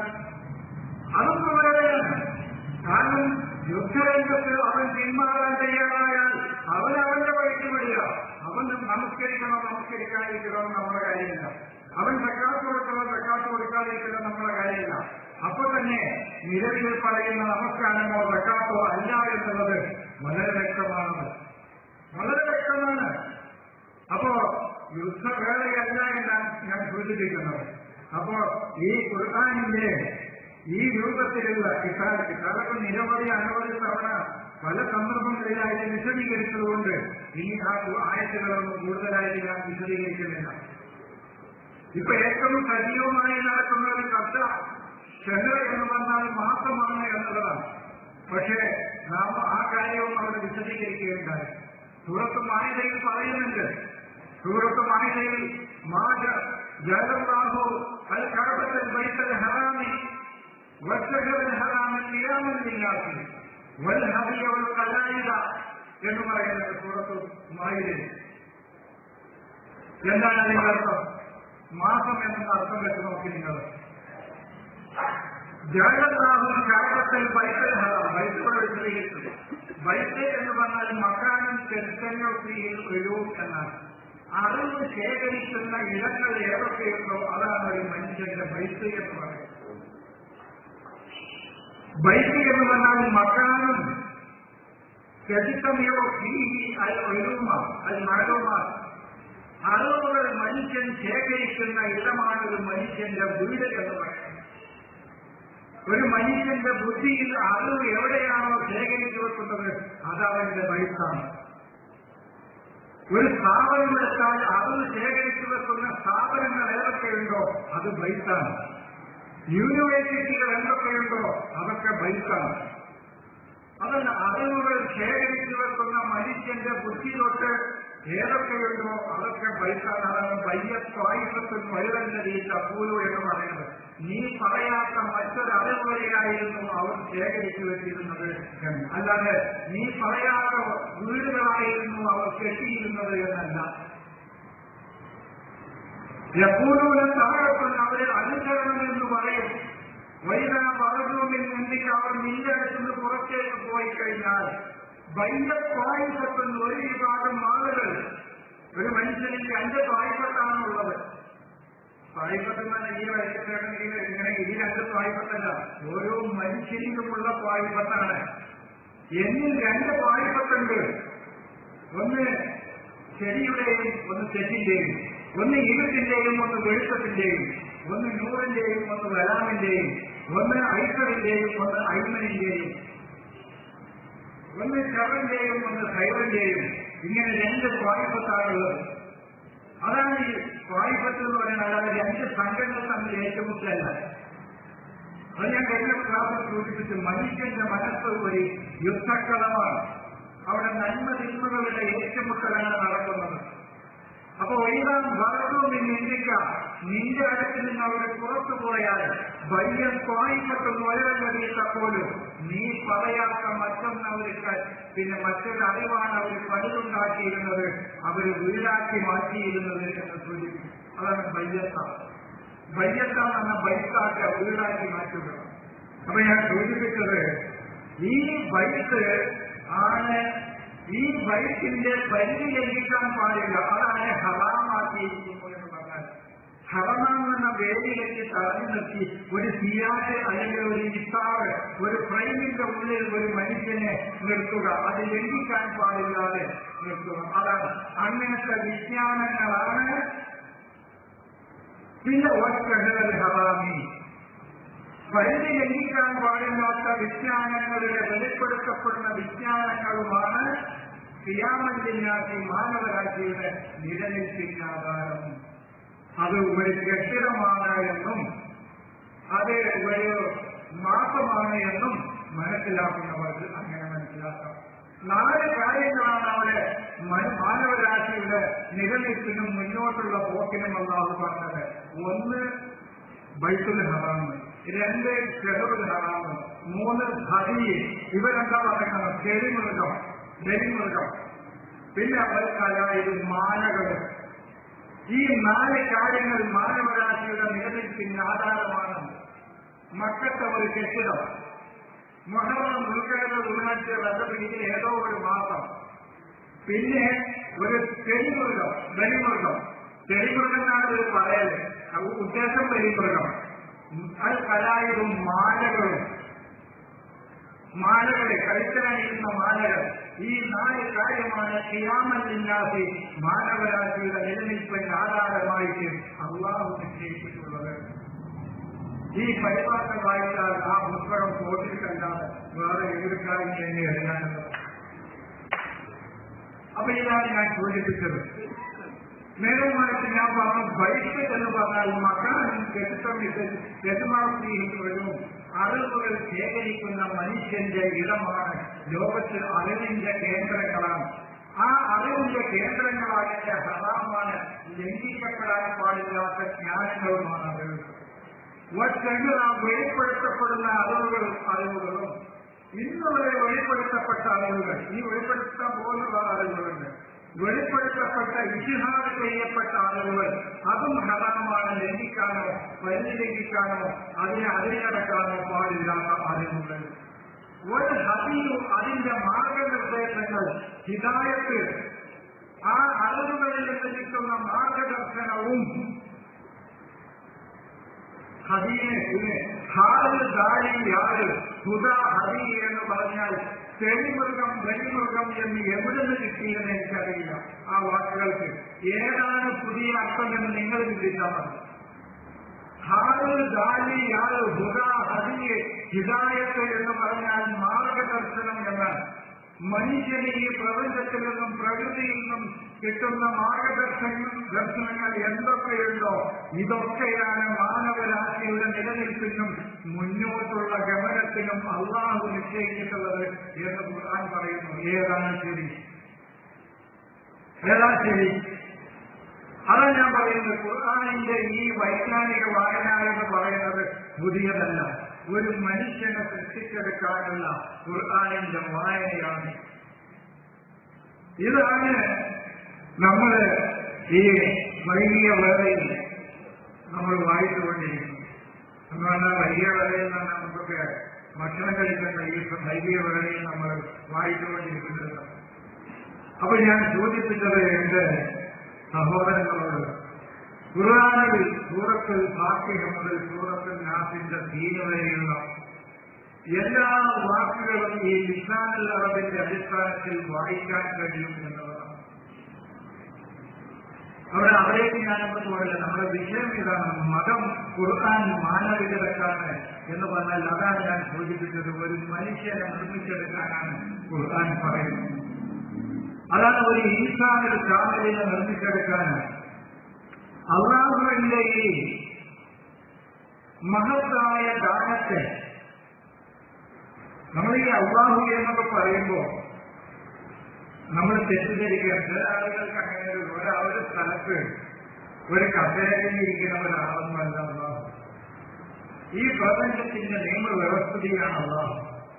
അതും ക്രൂരതയാണ് കാരണം യുദ്ധരംഗത്ത് അവൻ പിന്മാറാൻ തയ്യാറായാൽ അവൻ അവന്റെ വഴിക്ക് വിടുക അവൻ നമസ്കരിക്കണം നമസ്കരിക്കാതിരിക്കണം നമ്മുടെ കാര്യമില്ല അവൻ സക്കാത്ത് കൊടുക്കണം സക്കാത്ത് കൊടുക്കാതിരിക്കണം നമ്മുടെ കാര്യമില്ല അപ്പൊ തന്നെ നിലവിൽ പറയുന്ന നമസ്കാരമോ സക്കാത്തോ അല്ല എന്നുള്ളത് വളരെ വ്യക്തമാണ് വളരെ വ്യക്തമാണ് അപ്പോ യുദ്ധവേളയല്ല എന്നാണ് ഞാൻ സൂചിപ്പിക്കുന്നത് അപ്പോ ഈ ഖുർആാനിന്റെ ഈ രൂപത്തിലുള്ള കിട്ടാൻ കിട്ടാനൊക്കെ നിരവധി അനവധി തവണ പല സന്ദർഭങ്ങളിലായിട്ട് വിശദീകരിച്ചതുകൊണ്ട് ഇനി ആ ആയത്തുകളൊന്നും കൂടുതലായിട്ട് ഞാൻ വിശദീകരിക്കുന്നില്ല ഇപ്പൊ ഏറ്റവും സജീവമായി നടക്കുന്ന ഒരു കഥ ഷെഹർ എന്ന് പറഞ്ഞാൽ മാത്രമാണ് എന്നുള്ളതാണ് പക്ഷേ നാം ആ കാര്യവും അവിടെ വിശദീകരിക്കുകയുണ്ടായി സൂറത്ത് മാനിതയിൽ പറയുന്നുണ്ട് സൂറത്ത് മാനിതയിൽ മാജ ജലബാഹു അൽ കടബത്തൽ ബൈത്തൽ ഹറാമി والشجر الحرام قياما للناس والهدي والقلائد എന്ന് പറയുന്നത് സൂറത്ത് മായിലെ എന്താണ് അതിന്റെ അർത്ഥം മാസം എന്ന അർത്ഥം വെച്ച് നോക്കി നിങ്ങൾ ജാഗ്രതാഹും കാപ്പത്തിൽ ബൈത്തൽ ഹറാം ബൈത്തോടെ വിശദീകരിച്ചത് ബൈത്ത് എന്ന് പറഞ്ഞാൽ മക്കാനും ചെറുക്കങ്ങൾ ഒരു എന്നാണ് അറിവ് ശേഖരിക്കുന്ന ഇടങ്ങൾ ഏതൊക്കെയുണ്ടോ അതാണ് ഒരു മനുഷ്യന്റെ ബൈത്ത് എന്ന് പറയുന്നത് ബൈക്ക് എന്ന് പറഞ്ഞാൽ മക്കാനും ചരിത്രമയോ ഫീഹി അൽ ഒഴുമ അൽ മഴമ അറിവുകൾ മനുഷ്യൻ ശേഖരിക്കുന്ന ഇടമാണ് ഒരു മനുഷ്യന്റെ വീട് എന്ന് പറയുന്നത് ഒരു മനുഷ്യന്റെ ബുദ്ധിയിൽ അറിവ് എവിടെയാണോ ശേഖരിച്ചു വെക്കുന്നത് അതവന്റെ ബൈക്കാണ് ഒരു സ്ഥാപനം എടുത്താൽ അറിവ് ശേഖരിച്ചു വെക്കുന്ന സ്ഥാപനങ്ങൾ ഏതൊക്കെയുണ്ടോ അത് ബൈക്കാണ് യൂണിവേഴ്സിറ്റികൾ എന്തൊക്കെയുണ്ടോ അതൊക്കെ ബൈക്കാണ് അതല്ല അറിവുകൾ ശേഖരിച്ചു വെക്കുന്ന മനുഷ്യന്റെ ബുദ്ധി തൊട്ട് ഏതൊക്കെയുണ്ടോ അതൊക്കെ ബൈക്കാണ് ബയ്യത്വായുധത്തിൽ വലുതല്ലതീ തപ്പൂലു എന്ന് പറയുന്നത് നീ പറയാത്ത മറ്റൊരറിവുകളിലായിരുന്നു അവർ ശേഖരിച്ചു വെച്ചിരുന്നത് എന്ന് അല്ലാതെ നീ പറയാത്ത വീടുകളായിരുന്നു അവർ കെട്ടിയിരുന്നത് എന്നല്ല എപ്പോഴും താഴെക്കൊണ്ട് അവരെ അനുസരണം എന്ന് പറയും വൈകാ വളർന്നുമിൽ നിന്നിട്ട് അവർ നിന്റെ അടുത്തുനിന്ന് പുറത്തേക്ക് പോയി കഴിഞ്ഞാൽ ബൈലത്വായുധത്തെന്ന് ഒരു വിഭാഗം ആളുകൾ ഒരു മനുഷ്യനിൽ രണ്ട് തായ്പത്താണുള്ളത് തായ്പത്തെന്ന് ഈ വയസ്സിലാണെങ്കിൽ ഇങ്ങനെ ഈ രണ്ട് തായ്പത്തല്ല ഓരോ മനുഷ്യനിലുമുള്ള തായ്പത്താണ് എന്നിൽ രണ്ട് തായ്പത്തുണ്ട് ഒന്ന് ശരിയുടെയും ഒന്ന് തെറ്റിന്റെയും ഒന്ന് ഇരുട്ടിന്റെയും ഒന്ന് വെളുപ്പത്തിന്റെയും ഒന്ന് നൂറിന്റെയും ഒന്ന് വലാമിന്റെയും ഒന്ന് ഐസറിന്റെയും ഒന്ന് ഐമനിന്റെയും ഒന്ന് ഷറിന്റെയും ഒന്ന് സൈറിന്റെയും ഇങ്ങനെ രണ്ട് സ്വായുഭത്താണുള്ളത് അതാണ് ഈ സ്വായുഭത്ത് എന്ന് പറയുന്നത് അല്ലാതെ രണ്ട് സംഘങ്ങൾ തമ്മിൽ ഏറ്റുമുട്ടലല്ല അത് ഞാൻ കഴിഞ്ഞ ക്ലാസ്സിൽ സൂചിപ്പിച്ചു മനുഷ്യന്റെ മനസ്സ് ഒരു യുദ്ധക്കളമാണ് അവിടെ നന്മ തിന്മകളുടെ ഏറ്റുമുട്ടലാണ് നടക്കുന്നത് അപ്പൊ ഒഴിവാൻ വളർന്നും നിന്നിക്ക നിന്റെ അടുത്ത് നിന്ന് അവിടെ പുറത്തു പോയാൽ വലിയ സ്വായിപ്പെട്ടൊന്ന് ഒരകടിയിട്ടപ്പോലും നീ പറയാത്ത മറ്റൊന്ന് അവർക്ക് പിന്നെ മറ്റൊരു അറിവാണ് അവർ പണിതുണ്ടാക്കിയിരുന്നത് അവർ വീടാക്കി മാറ്റിയിരുന്നത് എന്ന് സൂചിപ്പിക്കും അതാണ് ബയ്യത്ത ബയ്യത്ത എന്ന ബൈക്കാക്ക വീടാക്കി മാറ്റുക അപ്പൊ ഞാൻ സൂചിപ്പിച്ചത് ഈ ബൈക്ക് ആണ് ഈ ബൈക്കിന്റെ പരിധി ലംഘിക്കാൻ പാടില്ല അതാണ് ഹറാമാക്കിയിരിക്കുന്നു എന്ന് പറഞ്ഞാൽ ഹറമാം എന്ന വേദിയിലേക്ക് തടഞ്ഞു നിർത്തി ഒരു സിയാറ് അല്ലെങ്കിൽ ഒരു ഇത്താറ് ഒരു ഫ്രെയിമിന്റെ ഉള്ളിൽ ഒരു മനുഷ്യനെ നിർത്തുക അത് ലംഘിക്കാൻ പാടില്ലാതെ നിർത്തുക അതാണ് അങ്ങനത്തെ വിജ്ഞാനങ്ങളാണ് പിന്നെ ഒറ്റഹൽ ഹറാമി പരിധി ലംഘിക്കാൻ പാടില്ലാത്ത വിജ്ഞാനങ്ങളുടെ വെളിപ്പെടുത്തപ്പെടുന്ന വിജ്ഞാനങ്ങളുമാണ് ക്രിയാമല്യനാക്കി മാനവരാശിയുടെ നിലനിൽപ്പിന് ആധാരം അത് ഒരു കെട്ടിടമാണ് എന്നും അത് ഒരു മാസമാണ് എന്നും മനസ്സിലാക്കുന്നവർക്ക് അങ്ങനെ മനസ്സിലാക്കാം നാല് കാര്യങ്ങളാണ് അവിടെ മാനവരാശിയുടെ നിലനിൽപ്പിനും മുന്നോട്ടുള്ള പോക്കിനും അല്ലാതെ പറഞ്ഞത് ഒന്ന് ബൈത്തുൽ ഹറാമ് രണ്ട് ഷെഹറുൽ ഹറാമ് മൂന്ന് ഹരി ഇവരെന്താ പറയുന്നത് ചെടിമൃഗം നെരിമൃഗം പിന്നെ അവർക്കല്ലായത് മാനകൾ ഈ നാല് കാര്യങ്ങൾ മാനവരാശിയുടെ നിലനിൽപ്പിന് ആധാരമാണ് മക്കത്തെ ഒരു കെട്ടിടം മൊഹറം ഉൾക്കടൽ ഉൾനാട്ടിയ റജബ് ഇതിൽ ഏതോ ഒരു മാസം പിന്നെ ഒരു ചെടിമൃഗം ബലിമൃഗം ചെടിമൃഗം എന്നാണ് ഇത് പറയല് അത് ഉദ്ദേശം ബലിമൃഗം അത് കലായുധം മാലകളും മാലകളെ കഴുത്തണിയുന്ന മാലകൾ ഈ നാല് കാര്യമാണ് ക്രിയാമല്ലാതെ മാനവരാശിയുടെ നിലനിൽപ്പിന് ആധാരമായിട്ട് അള്ളാഹു നിശ്ചയിച്ചിട്ടുള്ളത് ഈ പരിപാടി വായിച്ചാൽ ആ പുസ്തകം കോട്ടിൽ കണ്ടാൽ വേറെ ഏത് കാര്യം തന്നെ എഴുതാനുള്ളത് അപ്പൊ ഇതാണ് ഞാൻ സൂചിപ്പിച്ചത് നേരമായിട്ട് ഞാൻ പറഞ്ഞു ബൈക്ക് എന്ന് പറഞ്ഞാൽ മക്കാനും കെട്ടിടം യജമാനവും അറിവുകൾ ശേഖരിക്കുന്ന മനുഷ്യന്റെ ഇടമാണ് ലോകത്തിൽ അറിവിന്റെ കേന്ദ്രങ്ങളാണ് ആ അറിവിന്റെ കേന്ദ്രങ്ങളായ ഹറാമാണ് ലംഘിക്കപ്പെടാൻ പാടില്ലാത്ത ജ്ഞാനങ്ങളുമാണ് അറിവുകൾ ഒറ്റങ്ങൾ ആ വെളിപ്പെടുത്തപ്പെടുന്ന അറിവുകൾ അറിവുകളും ഇന്നുവരെ വെളിപ്പെടുത്തപ്പെട്ട അറിവുകൾ ഈ വെളിപ്പെടുത്താൻ പോകുന്ന അറിവുകളുണ്ട് വെളിപ്പെടുത്തപ്പെട്ട ഇഷിഹാദ് ചെയ്യപ്പെട്ട അറിവുകൾ അതും ഹറാമാണ് ലംഘിക്കാനോ പരിധി ലംഘിക്കാനോ അതിനെ അതിനടക്കാനോ പാടില്ലാത്ത അറിവുകൾ ഒരു ഹബിയും അതിന്റെ മാർഗനിർദ്ദേശങ്ങൾ ഹിതായത്ത് ആ അറിവുകളിൽ നിന്ന് കിട്ടുന്ന മാർഗദർശനവും ഹദീനെ പിന്നെ ഹാല് ദാരി യാര് ഹുദ ഹദി എന്ന് പറഞ്ഞാൽ ചെടിമൃഗം ബലിമൃഗം എന്ന് എവിടെ നിന്ന് കിട്ടിയെന്ന് എനിക്കറിയില്ല ആ വാക്കുകൾക്ക് ഏതാണ് പുതിയ അർത്ഥമെന്ന് നിങ്ങൾ ചിന്തിച്ചാൽ മതി ഹാല് ദാരി യാര് ഹുദ ഹദി ഹിദായത്ത് എന്ന് പറഞ്ഞാൽ മാർഗദർശനം എന്നാണ് മനുഷ്യന് ഈ പ്രപഞ്ചത്തിൽ നിന്നും പ്രകൃതിയിൽ നിന്നും കിട്ടുന്ന മാർഗദർശന ദർശനങ്ങൾ എന്തൊക്കെയുണ്ടോ ഇതൊക്കെയാണ് മാനവരാശിയുടെ നിലനിൽപ്പിനും മുന്നോട്ടുള്ള ഗമനത്തിനും അള്ളാഹു നിശ്ചയിച്ചിട്ടുള്ളത് എന്ന് ഖുർആൻ പറയുന്നു ഏതാണ് ശരി ഏതാ ശരി അതാ ഞാൻ പറയുന്നത് ഖുർആാനിന്റെ ഈ വൈജ്ഞാനിക വായന എന്ന് പറയുന്നത് പുതിയതല്ല ഒരു മനുഷ്യനെ സൃഷ്ടിച്ചെടുക്കാനുള്ള ഖുർആാനിന്റെ വായനയാണ് ഇതാണ് നമ്മൾ ഈ വൈകിയ വേളയിൽ നമ്മൾ വായിച്ചുകൊണ്ടിരിക്കുന്നത് എന്ന് പറഞ്ഞാൽ വൈകിയ വേളയിൽ നിന്ന് നമുക്കൊക്കെ ഭക്ഷണം കഴിക്കുന്ന ഈ വൈകിയ വേളയിൽ നമ്മൾ വായിച്ചുകൊണ്ടിരിക്കുന്നത് അപ്പൊ ഞാൻ സൂചിപ്പിച്ചത് എന്റെ സഹോദരങ്ങളോട് ഖുർആാനിൽ സൂറത്തിൽ ഫാത്തിഹ മുതൽ സൂറത്തിൽ നാസിന്റെ ദീന വരെയുള്ള എല്ലാ വാക്കുകളും ഈ ലിസാനുൽ അറബിന്റെ അടിസ്ഥാനത്തിൽ വായിക്കാൻ കഴിയും എന്നുള്ളതാണ് അവിടെ അവിടേക്ക് ഞാനൊന്നും പോയില്ല നമ്മുടെ വിഷയം ഇതാണ് മതം ഖുർആൻ മാനവികതക്കാണ് എന്ന് പറഞ്ഞാൽ അതാണ് ഞാൻ സൂചിപ്പിച്ചത് ഒരു മനുഷ്യനെ നിർമ്മിച്ചെടുക്കാനാണ് ഖുർആൻ പറയുന്നത് അതാണ് ഒരു ഈസാനൊരു കാമലിനെ നിർമ്മിച്ചെടുക്കാനാണ് അള്ളാഹുവിന്റെ ഈ മഹത്തായ ദാനത്തെ നമ്മൾ ഈ അള്ളാഹു എന്നൊക്കെ പറയുമ്പോൾ നമ്മൾ തെറ്റിദ്ധരിക്കേണ്ടത് ആളുകൾക്ക് അങ്ങനെ ഒരു ഒരാ- ഒരു സ്ഥലത്ത് ഒരു കസേരയിൽ ഇരിക്കുന്ന ഒരാളൊന്നുമല്ല അള്ളാഹു ഈ പ്രപഞ്ചത്തിന്റെ നിയമവ്യവസ്ഥിതിയാണ് അള്ളാഹു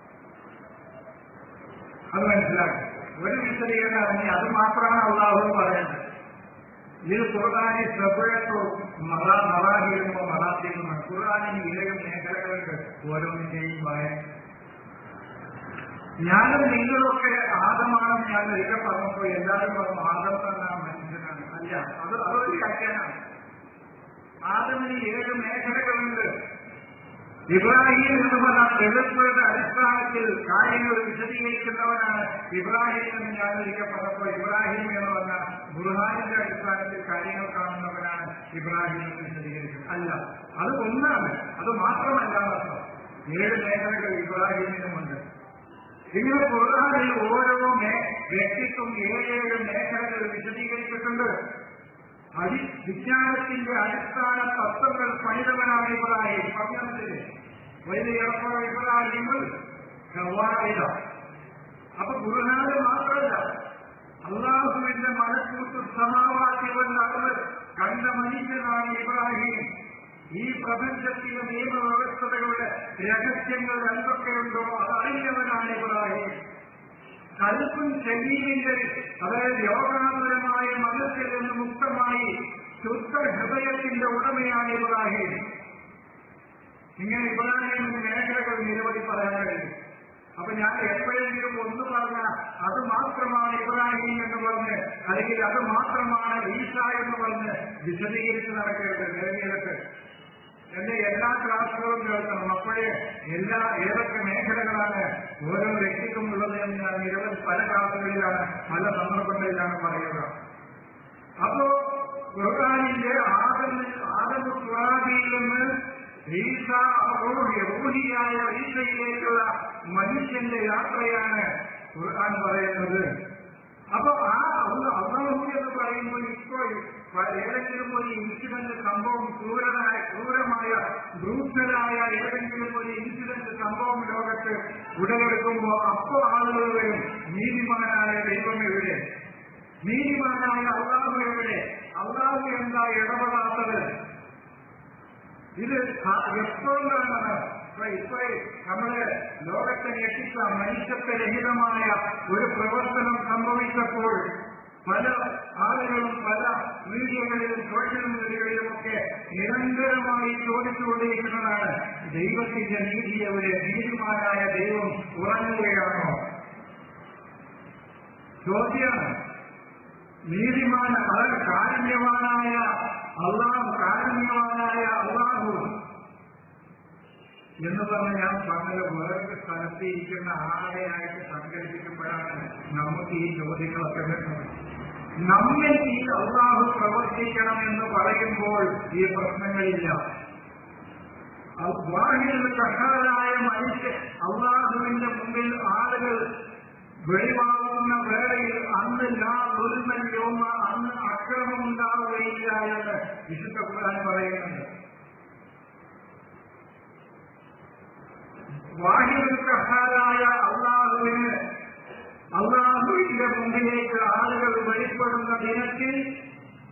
അത് മനസ്സിലാക്കി ഒരു വിശദീകരണം അറിഞ്ഞ് അത് മാത്രമാണ് അള്ളാഹു എന്ന് പറയുന്നത് ഇത് ഖുർആാനി സെപ്പറേറ്റോ മറ മറാഹിയുമോ മറാത്തിയുമാണ് ഖുർആാനിന് ഇലയും മേഖലകളുണ്ട് ഓരോന്നിന്റെയും വായന ഞാനും നിങ്ങളൊക്കെ ആദമാണെന്ന് ഞാൻ ഒരിക്കൽ പറഞ്ഞപ്പോ എല്ലാവരും പറഞ്ഞു ആദം തന്നെ മനുഷ്യനാണ് അല്ല അത് അതൊരു വ്യാഖ്യാനാണ് ആദമിന് ഏഴ് മേഖലകളുണ്ട് ഇബ്രാഹിം എന്ന് പറഞ്ഞ തെളിവുകളുടെ അടിസ്ഥാനത്തിൽ കാര്യങ്ങൾ വിശദീകരിക്കുന്നവനാണ് ഇബ്രാഹിം എന്ന് ഞാൻ ഒരിക്കൽ പറഞ്ഞപ്പോൾ ഇബ്രാഹിം എന്ന് പറഞ്ഞ ബുർഹാനിന്റെ അടിസ്ഥാനത്തിൽ കാര്യങ്ങൾ കാണുന്നവനാണ് ഇബ്രാഹിം എന്ന് വിശദീകരിക്കുന്നത് അല്ല അത് ഒന്നാണ് അത് മാത്രമല്ല എന്നർത്ഥം ഏഴ് മേഖലകൾ ഇബ്രാഹിമിനുമുണ്ട് ഇങ്ങനെ ഖുർആാനിൽ ഓരോ മേ- വ്യക്തിത്വം ഏഴേഴ് മേഖലകൾ വിശദീകരിച്ചിട്ടുണ്ട് അടി വിജ്ഞാനത്തിന്റെ അടിസ്ഥാന തത്വങ്ങൾ പണിതവനാണ് ഇബ്രാഹിം പറഞ്ഞതില്ലേ വലിയ ഇബ്രാഹിങ്ങൾ ഖവാഇദ. അപ്പൊ ഖുർആാനിൽ മാത്രമല്ല അള്ളാഹുവിന്റെ മനക്കൂട്ട് സമാവാക്യവൻ അറിവ് കണ്ട മനുഷ്യനാണ് ഇബ്രാഹിം ഈ പ്രപഞ്ചത്തിലെ നിയമവ്യവസ്ഥതകളുടെ രഹസ്യങ്ങൾ എന്തൊക്കെയുണ്ടോ അതറിഞ്ഞവനാണ് ഇബ്രാഹിം കൽപ്പും ശരീരിന്റെ അതായത് യോഗാപരമായ മനസ്സിൽ നിന്ന് മുക്തമായി ശുദ്ധ ഹൃദയത്തിന്റെ ഉടമയാണ് ഇബ്രാഹിം ഇങ്ങനെ ഇബ്രാഹിമിന്റെ മേഖലകൾ നിരവധി പറയാൻ കഴിയും അപ്പൊ ഞാൻ എപ്പോഴെങ്കിലും ഒന്ന് പറഞ്ഞ അത് മാത്രമാണ് ഇബ്രാഹിം എന്ന് പറഞ്ഞ് അല്ലെങ്കിൽ അത് മാത്രമാണ് ഈസ എന്ന് പറഞ്ഞ് വിശദീകരിച്ച് നടക്കരുത് നേടിയെടുത്ത് എന്റെ എല്ലാ ക്ലാസ്സുകളും കേൾക്കണം അപ്പോഴേ എല്ലാ ഏതൊക്കെ മേഖലകളാണ് ഓരോ വ്യക്തിക്കും ഉള്ളത് എന്ന് ഞാൻ നിരവധി പല ക്ലാസ്സുകളിലാണ് പല സന്ദർഭങ്ങളിലാണ് പറയുക അപ്പോ ഖുർആാനിന്റെ ആദമ ആദമ സുറാബിയിൽ നിന്ന് ഈസ റൂഹി റൂഹിയായ ഈസയിലേക്കുള്ള മനുഷ്യന്റെ യാത്രയാണ് ഖുർആൻ പറയുന്നത് അപ്പൊ ആ അള്ളാഹു എന്ന് പറയുമ്പോൾ ഇപ്പോൾ ഏതെങ്കിലും ഒരു ഇൻസിഡന്റ് സംഭവം ക്രൂരനായ ക്രൂരമായ ബ്രൂട്ടലായ ഏതെങ്കിലും ഒരു ഇൻസിഡന്റ് സംഭവം ലോകത്ത് ഉടലെടുക്കുമ്പോൾ അപ്പോൾ ആളുകൾ വരും നീതിമാനായ ദൈവം എവിടെ നീതിമാനായ അള്ളാഹു എവിടെ അള്ളാഹു എന്താ ഇടപെടാത്തത് ഇത് എപ്പോഴാണ് ഇപ്പൊ ഇപ്പൊ നമ്മള് ലോകത്തെ ഞെട്ടിച്ച മനുഷ്യത്വരഹിതമായ ഒരു പ്രവർത്തനം സംഭവിച്ചപ്പോൾ പല ആളുകളും പല മീഡിയകളിലും സോഷ്യൽ മീഡിയകളിലും ഒക്കെ നിരന്തരമായി ചോദിച്ചുകൊണ്ടിരിക്കുന്നതാണ് ദൈവത്തിന്റെ നീതി എവിടെ നീതിമാനായ ദൈവം ഉറങ്ങുകയാണോ ചോദ്യമാണ് നീതിമാന വളരെ കാരുണ്യവാനായ അള്ളാഹു കാരുണ്യവാനായ അള്ളാഹു എന്ന് പറഞ്ഞ് ഞാൻ പറഞ്ഞത് വേറൊരു സ്ഥലത്ത് ഇരിക്കുന്ന ആളെയായിട്ട് സങ്കല്പിക്കുമ്പോഴാണ് നമുക്ക് ഈ ചോദ്യങ്ങളൊക്കെ വരുന്നത് നമ്മിൽ ഈ അള്ളാഹു പ്രവർത്തിക്കണം എന്ന് പറയുമ്പോൾ ഈ പ്രശ്നങ്ങളില്ല വാഹിൽ കഷാരായ മനുഷ്യൻ അള്ളാഹുവിന്റെ മുമ്പിൽ ആളുകൾ വെളിവാകുന്ന വേളയിൽ അന്ന് ലാ ദുൽമല്യോമ അന്ന് അക്രമം ഉണ്ടാവുകയില്ല എന്ന് വിശുദ്ധ ഖുർആൻ പറയുന്നുണ്ട് വാഹികഹാരായ അള്ളാഹുവിന് അള്ളാഹുവിന്റെ മുമ്പിലേക്ക് ആളുകൾ വെളിപ്പെടുന്ന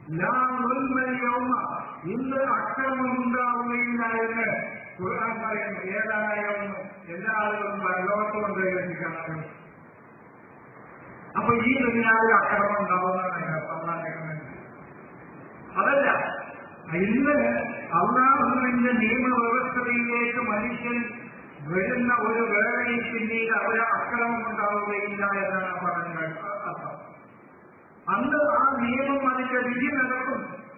ലാ ഉൽമലിയൗമ ഇന്ന് അക്രമമുണ്ടാവുകയില്ല എന്ന് ഖുർആൻ പറയുന്നു ഏതായാലും എല്ലാ ആളുകളും പരലോകത്ത് കൊണ്ടുപോയി കാണാൻ അപ്പൊ ഈ ദുനിയാവിൽ അക്രമം ഉണ്ടാവുന്നതാണ് സമാധാനം അതല്ല ഇന്ന് അള്ളാഹുവിന്റെ നിയമവ്യവസ്ഥയിലേക്ക് മനുഷ്യൻ വരുന്ന ഒരു വേളയിൽ പിന്നീട് അവരെ അക്രമം ഉണ്ടാവുകയില്ല എന്നാണ് പറഞ്ഞത് അർത്ഥം അന്ന് ആ നിയമം അതിന്റെ വിധി നടക്കും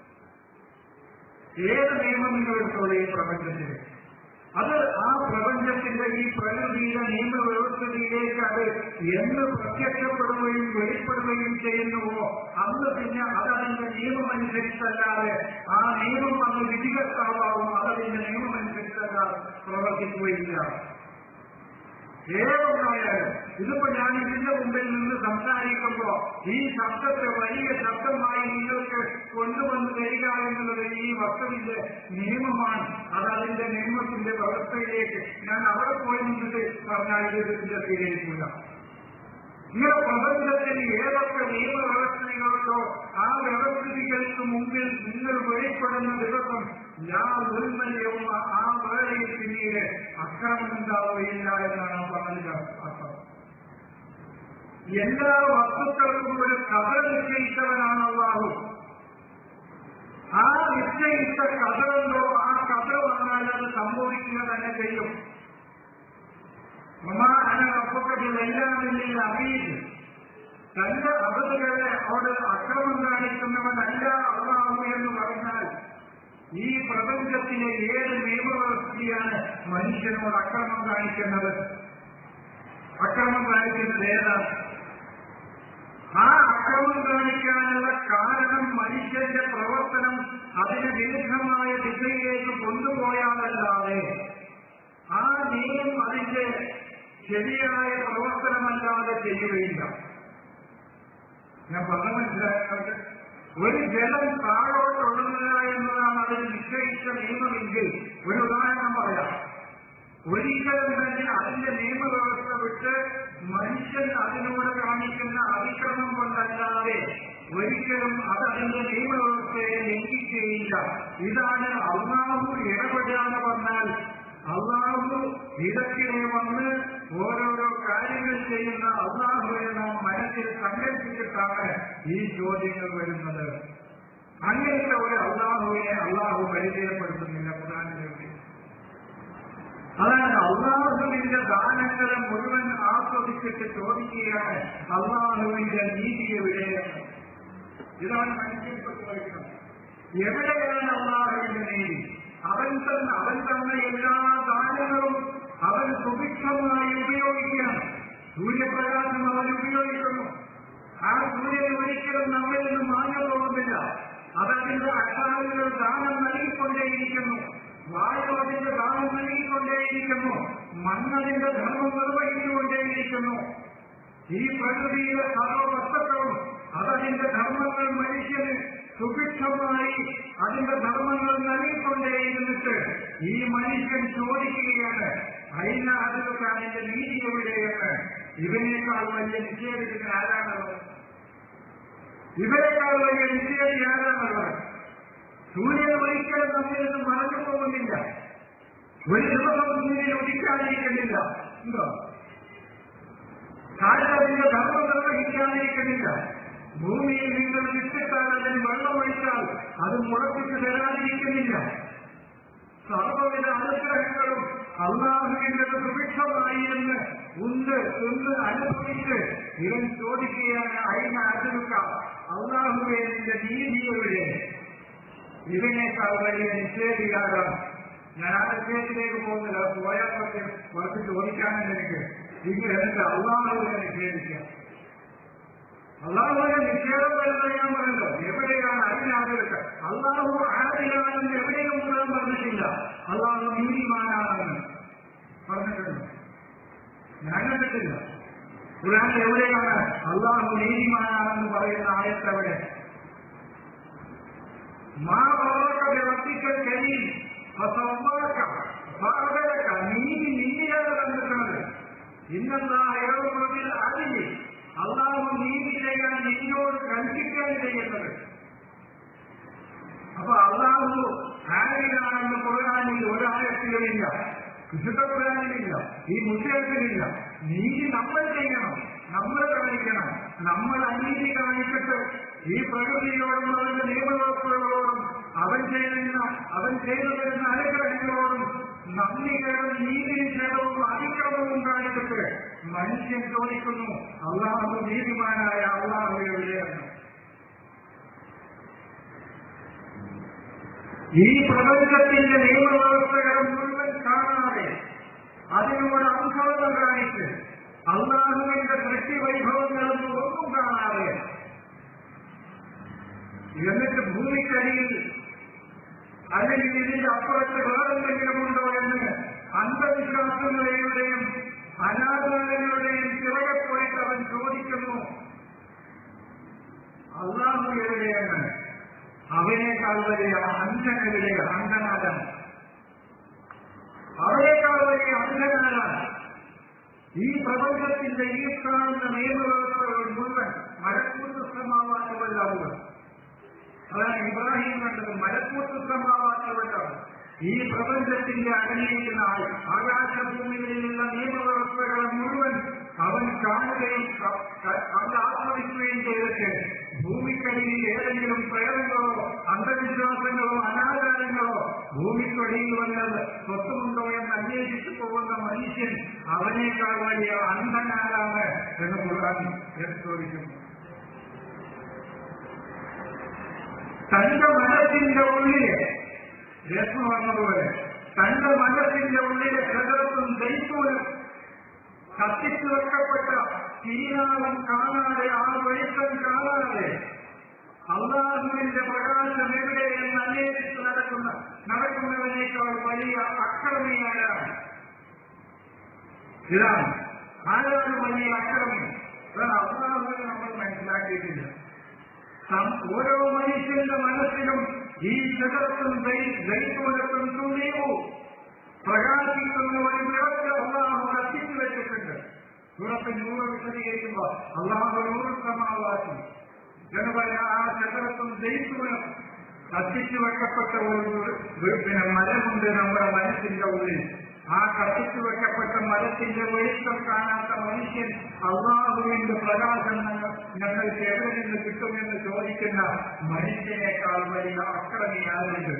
ഏത് നിയമം നിങ്ങൾ എടുത്തോളൂ ഈ പ്രപഞ്ചത്തിൽ അത് ആ പ്രപഞ്ചത്തിന്റെ ഈ പ്രകൃതിയുടെ നിയമവ്യവസ്ഥയിലേക്ക് അത് എന്ന് പ്രത്യക്ഷപ്പെടുകയും വെളിപ്പെടുകയും ചെയ്യുന്നുവോ അന്ന് പിന്നെ അതതിന്റെ നിയമം അനുസരിച്ചല്ലാതെ ആ നിയമം അന്ന് വിധികർത്താവും അതതിന്റെ നിയമം അനുസരിച്ചല്ലാതെ പ്രവർത്തിക്കുകയില്ല ഏതൊന്നായാലും ഇതിപ്പോ ഞാൻ ഇതിന്റെ മുമ്പിൽ നിന്ന് സംസാരിക്കുമ്പോ ഈ ശബ്ദത്തെ വലിയ ശബ്ദമായി നിങ്ങൾക്ക് കൊണ്ടുവന്ന് തരിക എന്നുള്ളത് ഈ വസ്തുവിന്റെ നിയമമാണ് അത് അതിന്റെ നിയമത്തിന്റെ വ്യവസ്ഥയിലേക്ക് ഞാൻ അവിടെ പോയി നിന്നിട്ട് പറഞ്ഞാൽ ഇത് ഇതിന്റെ സ്വീകരിക്കില്ല ഇങ്ങനെ പ്രപഞ്ചത്തിൽ ഏതൊക്കെ നിയമവ്യവസ്ഥകളുണ്ടോ ആ വ്യവസ്ഥിതികൾക്ക് മുമ്പിൽ നിങ്ങൾ വെളിപ്പെടുന്ന ദിവസം ഞാൻ ഉന്മനയും ആ വേളയിൽ പിന്നീട് അക്രമം ഉണ്ടാവുകയില്ല എന്നാണ് പറഞ്ഞതിന്റെ അർത്ഥം എല്ലാ വസ്തുക്കൾക്കും ഒരു കഥ നിശ്ചയിച്ചവനാണ് അള്ളാഹു ആ നിശ്ചയിച്ച കഥകളുണ്ടോ ആ കഥ വന്നാൽ അത് സംഭവിക്കുക തന്നെ ചെയ്യും എല്ലാം അറിയില്ല തന്റെ അവധികളെ അവിടെ അക്രമം കാണിക്കുന്നവനല്ല അള്ളാഹു എന്ന് പറഞ്ഞാൽ ഈ പ്രപഞ്ചത്തിലെ ഏത് നിയമവ്യവസ്ഥയാണ് മനുഷ്യനോട് അക്രമം കാണിക്കുന്നത് അക്രമം കാണിക്കുന്നത് ഏതാണ് ആ അക്രമം കാണിക്കാനുള്ള കാരണം മനുഷ്യന്റെ പ്രവർത്തനം അതിന് വിരുദ്ധമായ ദിശയിലേക്ക് കൊണ്ടുപോയാലല്ലാതെ ആ നിയമം അതിന്റെ ശരിയായ പ്രവർത്തനമല്ലാതെ ചെയ്യുകയില്ല ഞാൻ പറഞ്ഞ മനസ്സിലാക്കുന്നത് ഒരു ജലം താഴോട്ടൊഴുകുക എന്നതാണ് അതിന് നിശ്ചയിച്ച നിയമമെങ്കിൽ ഒരു ഉദാഹരണം പറയാം ഒരിക്കലും തന്നെ അതിന്റെ നിയമവ്യവസ്ഥ വിട്ട് മനുഷ്യൻ അതിനോട് കാണിക്കുന്ന അതിക്രമം കൊണ്ടല്ലാതെ ഒരിക്കലും അത് അതിന്റെ നിയമവ്യവസ്ഥയെ ലംഘിക്കുകയില്ല ഇതാണ് അള്ളാഹു ഇടപെടാന്ന് പറഞ്ഞാൽ അള്ളാഹു ഇടയ്ക്കിടെ വന്ന് ഓരോരോ കാര്യങ്ങൾ ചെയ്യുന്ന അള്ളാഹുവിനെ നാം മനസ്സിൽ സങ്കല്പിച്ചിട്ടാണ് ഈ ചോദ്യങ്ങൾ വരുന്നത് അങ്ങനത്തെ ഒരു അള്ളാഹുവിനെ അള്ളാഹു പരിചയപ്പെടുത്തുന്നില്ല പ്രധാനമന്ത്രി അതായത് അള്ളാഹുവിന്റെ ദാനങ്ങളെ മുഴുവൻ ആസ്വദിച്ചിട്ട് ചോദിക്കുകയാണ് അള്ളാഹുവിന്റെ നീതി എവിടെയാണ് ഇതാണ് മനസ്സിൽപ്പെട്ട് വയ്ക്കുന്നത് എവിടെയാണ് അള്ളാഹുവിന്റെ നീതി അവൻ തന്നെ അവൻ തന്ന എല്ലാ ദാനങ്ങളും അവൻ സുഭിക്ഷമായി ഉപയോഗിക്കുകയാണ് സൂര്യപ്രകാശം അവൻ ഉപയോഗിക്കുന്നു ആ സൂര്യൻ ഒരിക്കലും നമ്മിൽ നിന്ന് മാഞ്ഞു പോകുന്നില്ല അതതിന്റെ അക്ഷാലുകൾ ദാനം നൽകിക്കൊണ്ടേയിരിക്കുന്നു വായു അതിന്റെ ദാനം നൽകിക്കൊണ്ടേയിരിക്കുന്നു മണ്ണതിന്റെ ധർമ്മം നിർവഹിച്ചുകൊണ്ടേയിരിക്കുന്നു ഈ പ്രകൃതിയിലെ സർവവസ്തുക്കളും അതതിന്റെ ധർമ്മങ്ങൾ മനുഷ്യന് സുഭിക്ഷമായി അതിന്റെ ധർമ്മങ്ങൾ നൽകിക്കൊണ്ടേയിരുന്നിട്ട് ഈ മനുഷ്യൻ ചോദിക്കുകയാണ് അയിന അതിലൊക്കെ അതിന്റെ നീതി എവിടെയാണ് ഇവനേക്കാൾ വലിയ നിഷേധിക്കുന്ന ആരാണുള്ളത് ഇവരെക്കാൾ വലിയ നിഷേധി ആരാണുള്ളത് സൂര്യൻ ഒരിക്കലും നമ്മിൽ നിന്ന് മറഞ്ഞു പോകുന്നില്ല ഒരു ദിവസം സൂര്യൻ ഉദിക്കാതിരിക്കുന്നില്ല എന്തോ കാലത്തിന്റെ ധർമ്മം നിർവഹിക്കാതിരിക്കുന്നില്ല ഭൂമിയിൽ നിങ്ങൾ വിത്തിട്ടാൽ അതിന് വെള്ളമൊഴിച്ചാൽ അത് മുളപ്പിച്ച് തരാതിരിക്കുന്നില്ല സർവവിധ അനുഗ്രഹങ്ങളും അള്ളാഹുവിന്റെ സുഭിക്ഷമായിരുന്ന് ഉണ്ട് എന്ന് അനുഭവിച്ച് ഇവൻ ചോദിക്കുകയാണ് അതിനെ അതിരുക്ക അള്ളാഹുവെ നിന്റെ നീതി എവിടെ ഇതിനേക്കാൾ വലിയ നിഷേധികാരം ഞാൻ ആ നിഷേധത്തിലേക്ക് പോകുന്നില്ല അത് പോയാൽ കുറച്ച് കുറച്ച് ചോദിക്കാനുണ്ട് എനിക്ക് ഇങ്ങനെ എന്നിട്ട് അള്ളാഹുവിനെ നിഷേധിക്കാം അള്ളാഹുവിന്റെ നിഷേധം വരുന്നത് ഞാൻ പറഞ്ഞല്ലോ എവിടെയാണ് അതിനാകരുത് അള്ളാഹു ആദിലാണെന്ന് എവിടെയും ഉത്തരം പറഞ്ഞിട്ടില്ല അള്ളാഹു നീതിമാനാണെന്ന് പറഞ്ഞിട്ടുണ്ട് ഞാൻ കണ്ടിട്ടില്ല ഖുർആൻ എവിടെയാണ് അള്ളാഹു നീതിമാനാണെന്ന് പറയുന്ന ആയത്തെവിടെ മാ വളർക്ക വ്യക്തിക്കൽ കഴിയും ബാധക നീതി നിന്നെയാണ് കണ്ടിട്ടുള്ളത് ഇന്നെന്തായാലും അതിൽ അള്ളാഹു നീതി ചെയ്യാൻ നിന്നോട് കൽപ്പിക്കുകയാണ് ചെയ്യുന്നത് വിശുദ്ധ ഖുർആനിലില്ല ഈ മുസ്ലിമിലില്ല നീതി നമ്മൾ ചെയ്യണം നമ്മൾ കാണിക്കണം നമ്മൾ അനീതി കാണിച്ചിട്ട് ഈ പ്രകൃതിയോടും അവന്റെ നിയമവ്യവസ്ഥകളോടും അവൻ ചെയ്യുന്ന അവൻ ചെയ്തു വരുന്ന അനുഗ്രഹങ്ങളോടും നന്ദികേടും നീതിനിഷേധവും അതിക്രമവും കാണിച്ചിട്ട് മനുഷ്യൻ ചോദിക്കുന്നു അള്ളാഹു നീതിമാനായ അള്ളാഹു എവിടെയാണ് ഈ പ്രപഞ്ചത്തിന്റെ നിയമവ്യവസ്ഥകൾ മുഴുവൻ കാണാതെ അതിനോട് അംശോധം കാണിച്ച് അള്ളാഹുവിന്റെ സൃഷ്ടി വൈഭവങ്ങളൊന്നും ഒന്നും കാണാതെ എന്നിട്ട് ഭൂമിക്കടിയിൽ അല്ലെങ്കിൽ ഇതിന്റെ അപ്പുറത്ത് വേറെന്തെങ്കിലും ഉണ്ടോ എന്ന് അന്ധവിശ്വാസങ്ങളുടെയും അനാചാരങ്ങളുടെയും പിറകെ പോയിട്ട് അവൻ ചോദിക്കുന്നു അള്ളാഹു എവിടെയാണ് അവനേക്കാൾ വലിയ അന്ധനെവിടെ അന്ധനാഥൻ അവനേക്കാൾ വലിയ അന്ധനാഥൻ ഈ പ്രപഞ്ചത്തിന്റെ ഈ കാണുന്ന നിയമവ്യവസ്ഥകൾ മുഴുവൻ മരക്കൂട്ട് ശ്രമാവാനുള്ളവർ അതാണ് ഇബ്രാഹിം കണ്ടത് മരക്കൂട്ട് ശ്രമാവാനുള്ളവർ ഈ പ്രപഞ്ചത്തിന്റെ അടങ്ങിയിരിക്കുന്ന ആൾ ആകാശഭൂമികളിലുള്ള നിയമവ്യവസ്ഥകളെ മുഴുവൻ അവൻ കാണുകയും ക- ക- കണ്ട് ആസ്വദിക്കുകയും ചെയ്തിട്ട് ഭൂമിക്കടിയിൽ ഏതെങ്കിലും പ്രേതങ്ങളോ അന്ധവിശ്വാസങ്ങളോ അനാചാരങ്ങളോ ഭൂമിക്കടിയിൽ വന്നത് സ്വത്തുമുണ്ടോ എന്ന് അന്വേഷിച്ചു പോകുന്ന മനുഷ്യൻ അവനേക്കാൾ വലിയ അന്ധനാരാണ് എന്ന് ഖുർആൻ എടുത്തു ചോദിക്കുന്നു തന്റെ മനസ്സിന്റെ ഉള്ളില് രത്ന വന്നതുപോലെ തന്റെ മനസ്സിന്റെ ഉള്ളിലെ പ്രകടത്തും ദൈവവും കത്തിച്ചു വെക്കപ്പെട്ട തീരാളം കാണാതെ ആ വെളിച്ചം കാണാതെ അള്ളാഹുവിന്റെ പ്രകാശം എവിടെ എന്ന് അന്വേഷിച്ച് നടക്കുന്ന നടക്കുന്നവനേക്കാൾ വലിയ അക്രമിയാരാണ് ഇതാണ് ആരാണ് വലിയ അക്രമി അതാണ് അള്ളാഹുവിനെ നമ്മൾ മനസ്സിലാക്കിയിട്ടില്ല സം- ഓരോ മനുഷ്യന്റെ മനസ്സിലും ഈ ജഗത്തും ദൈവത്തും തുണിയൂ പ്രകാശിക്കുന്ന ഒരു വിളക്ക് അള്ളാഹു കത്തിച്ചു വെച്ചിട്ടുണ്ട് സൂറത്ത് നൂറ് വിശദീകരിക്കുമ്പോൾ അള്ളാഹു നൂറ് സമാവാസി എന്ന് പറഞ്ഞാൽ ആ ചക്രത്തും ദൈവത്തും കത്തിച്ചു വെക്കപ്പെട്ട ഒരു ഒരു പിന്നെ മരമുണ്ട് നമ്മുടെ മനസ്സിന്റെ ഉള്ളിൽ ആ കത്തിച്ചു വെക്കപ്പെട്ട മരത്തിന്റെ വെളിച്ചം കാണാത്ത മനുഷ്യൻ അള്ളാഹുവിന്റെ പ്രകാശം ഞങ്ങൾ ഞങ്ങൾക്ക് എവിടെ നിന്ന് കിട്ടുമെന്ന് ചോദിക്കുന്ന മനുഷ്യനേക്കാൾ വലിയ അക്രമിയാരുണ്ട്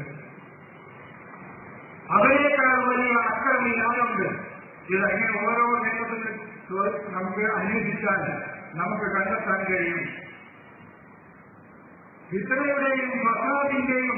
അവനേക്കാൾ വലിയ അക്രമിയാരുണ്ട് ഇതങ്ങനെ ഓരോ നേരത്തിന് നമുക്ക് അന്വേഷിച്ചാൽ നമുക്ക് കണ്ടെത്താൻ കഴിയും ഫിത്രയുടെയും ഫസാദിന്റെയും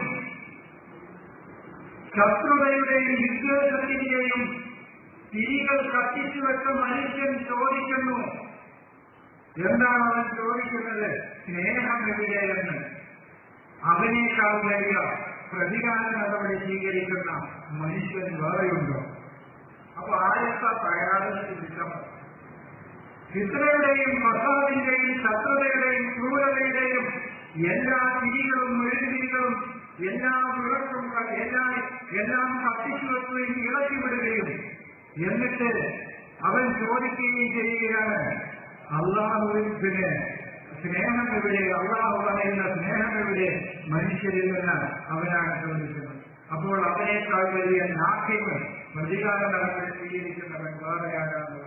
ശത്രുതയുടെയും വിദ്വേഷത്തിന്റെയും തിരികൾ കത്തിച്ചു വെച്ച മനുഷ്യൻ ചോദിക്കുന്നു എന്താണ് അവൻ ചോദിക്കുന്നത് സ്നേഹം എവിടെയെന്ന് അവനേക്കാൾ വലിയ പ്രതികാര നടപടി സ്വീകരിക്കുന്ന മനുഷ്യൻ വേറെയുണ്ടോ അപ്പൊ ആരെത്താ തയ്യാറെന്ന് ചിന്തിച്ചാൽ മതി ഫിത്രയുടെയും ഫസാദിന്റെയും ശത്രുതയുടെയും ക്രൂരതയുടെയും എല്ലാ തിരികളും മെഴുകുതിരികളും എല്ലാ വിളക്കും ക- എല്ലാ എല്ലാം കത്തിച്ചു വെക്കുകയും ഇളക്കി വിടുകയും എന്നിട്ട് അവൻ ചോദിക്കുകയും ചെയ്യുകയാണ് അള്ളാഹുവിന് സ്നേഹം എവിടെ അള്ളാഹു പറയുന്ന സ്നേഹം എവിടെ മനുഷ്യരിൽ നിന്ന് അവനാണ് ചോദിക്കുന്നത് അപ്പോൾ അവനേക്കാൾ വലിയ നാട്യങ്ങൾ പ്രതികാര നടപടി സ്വീകരിക്കുന്നവൻ വേറെയാകാറുള്ളത്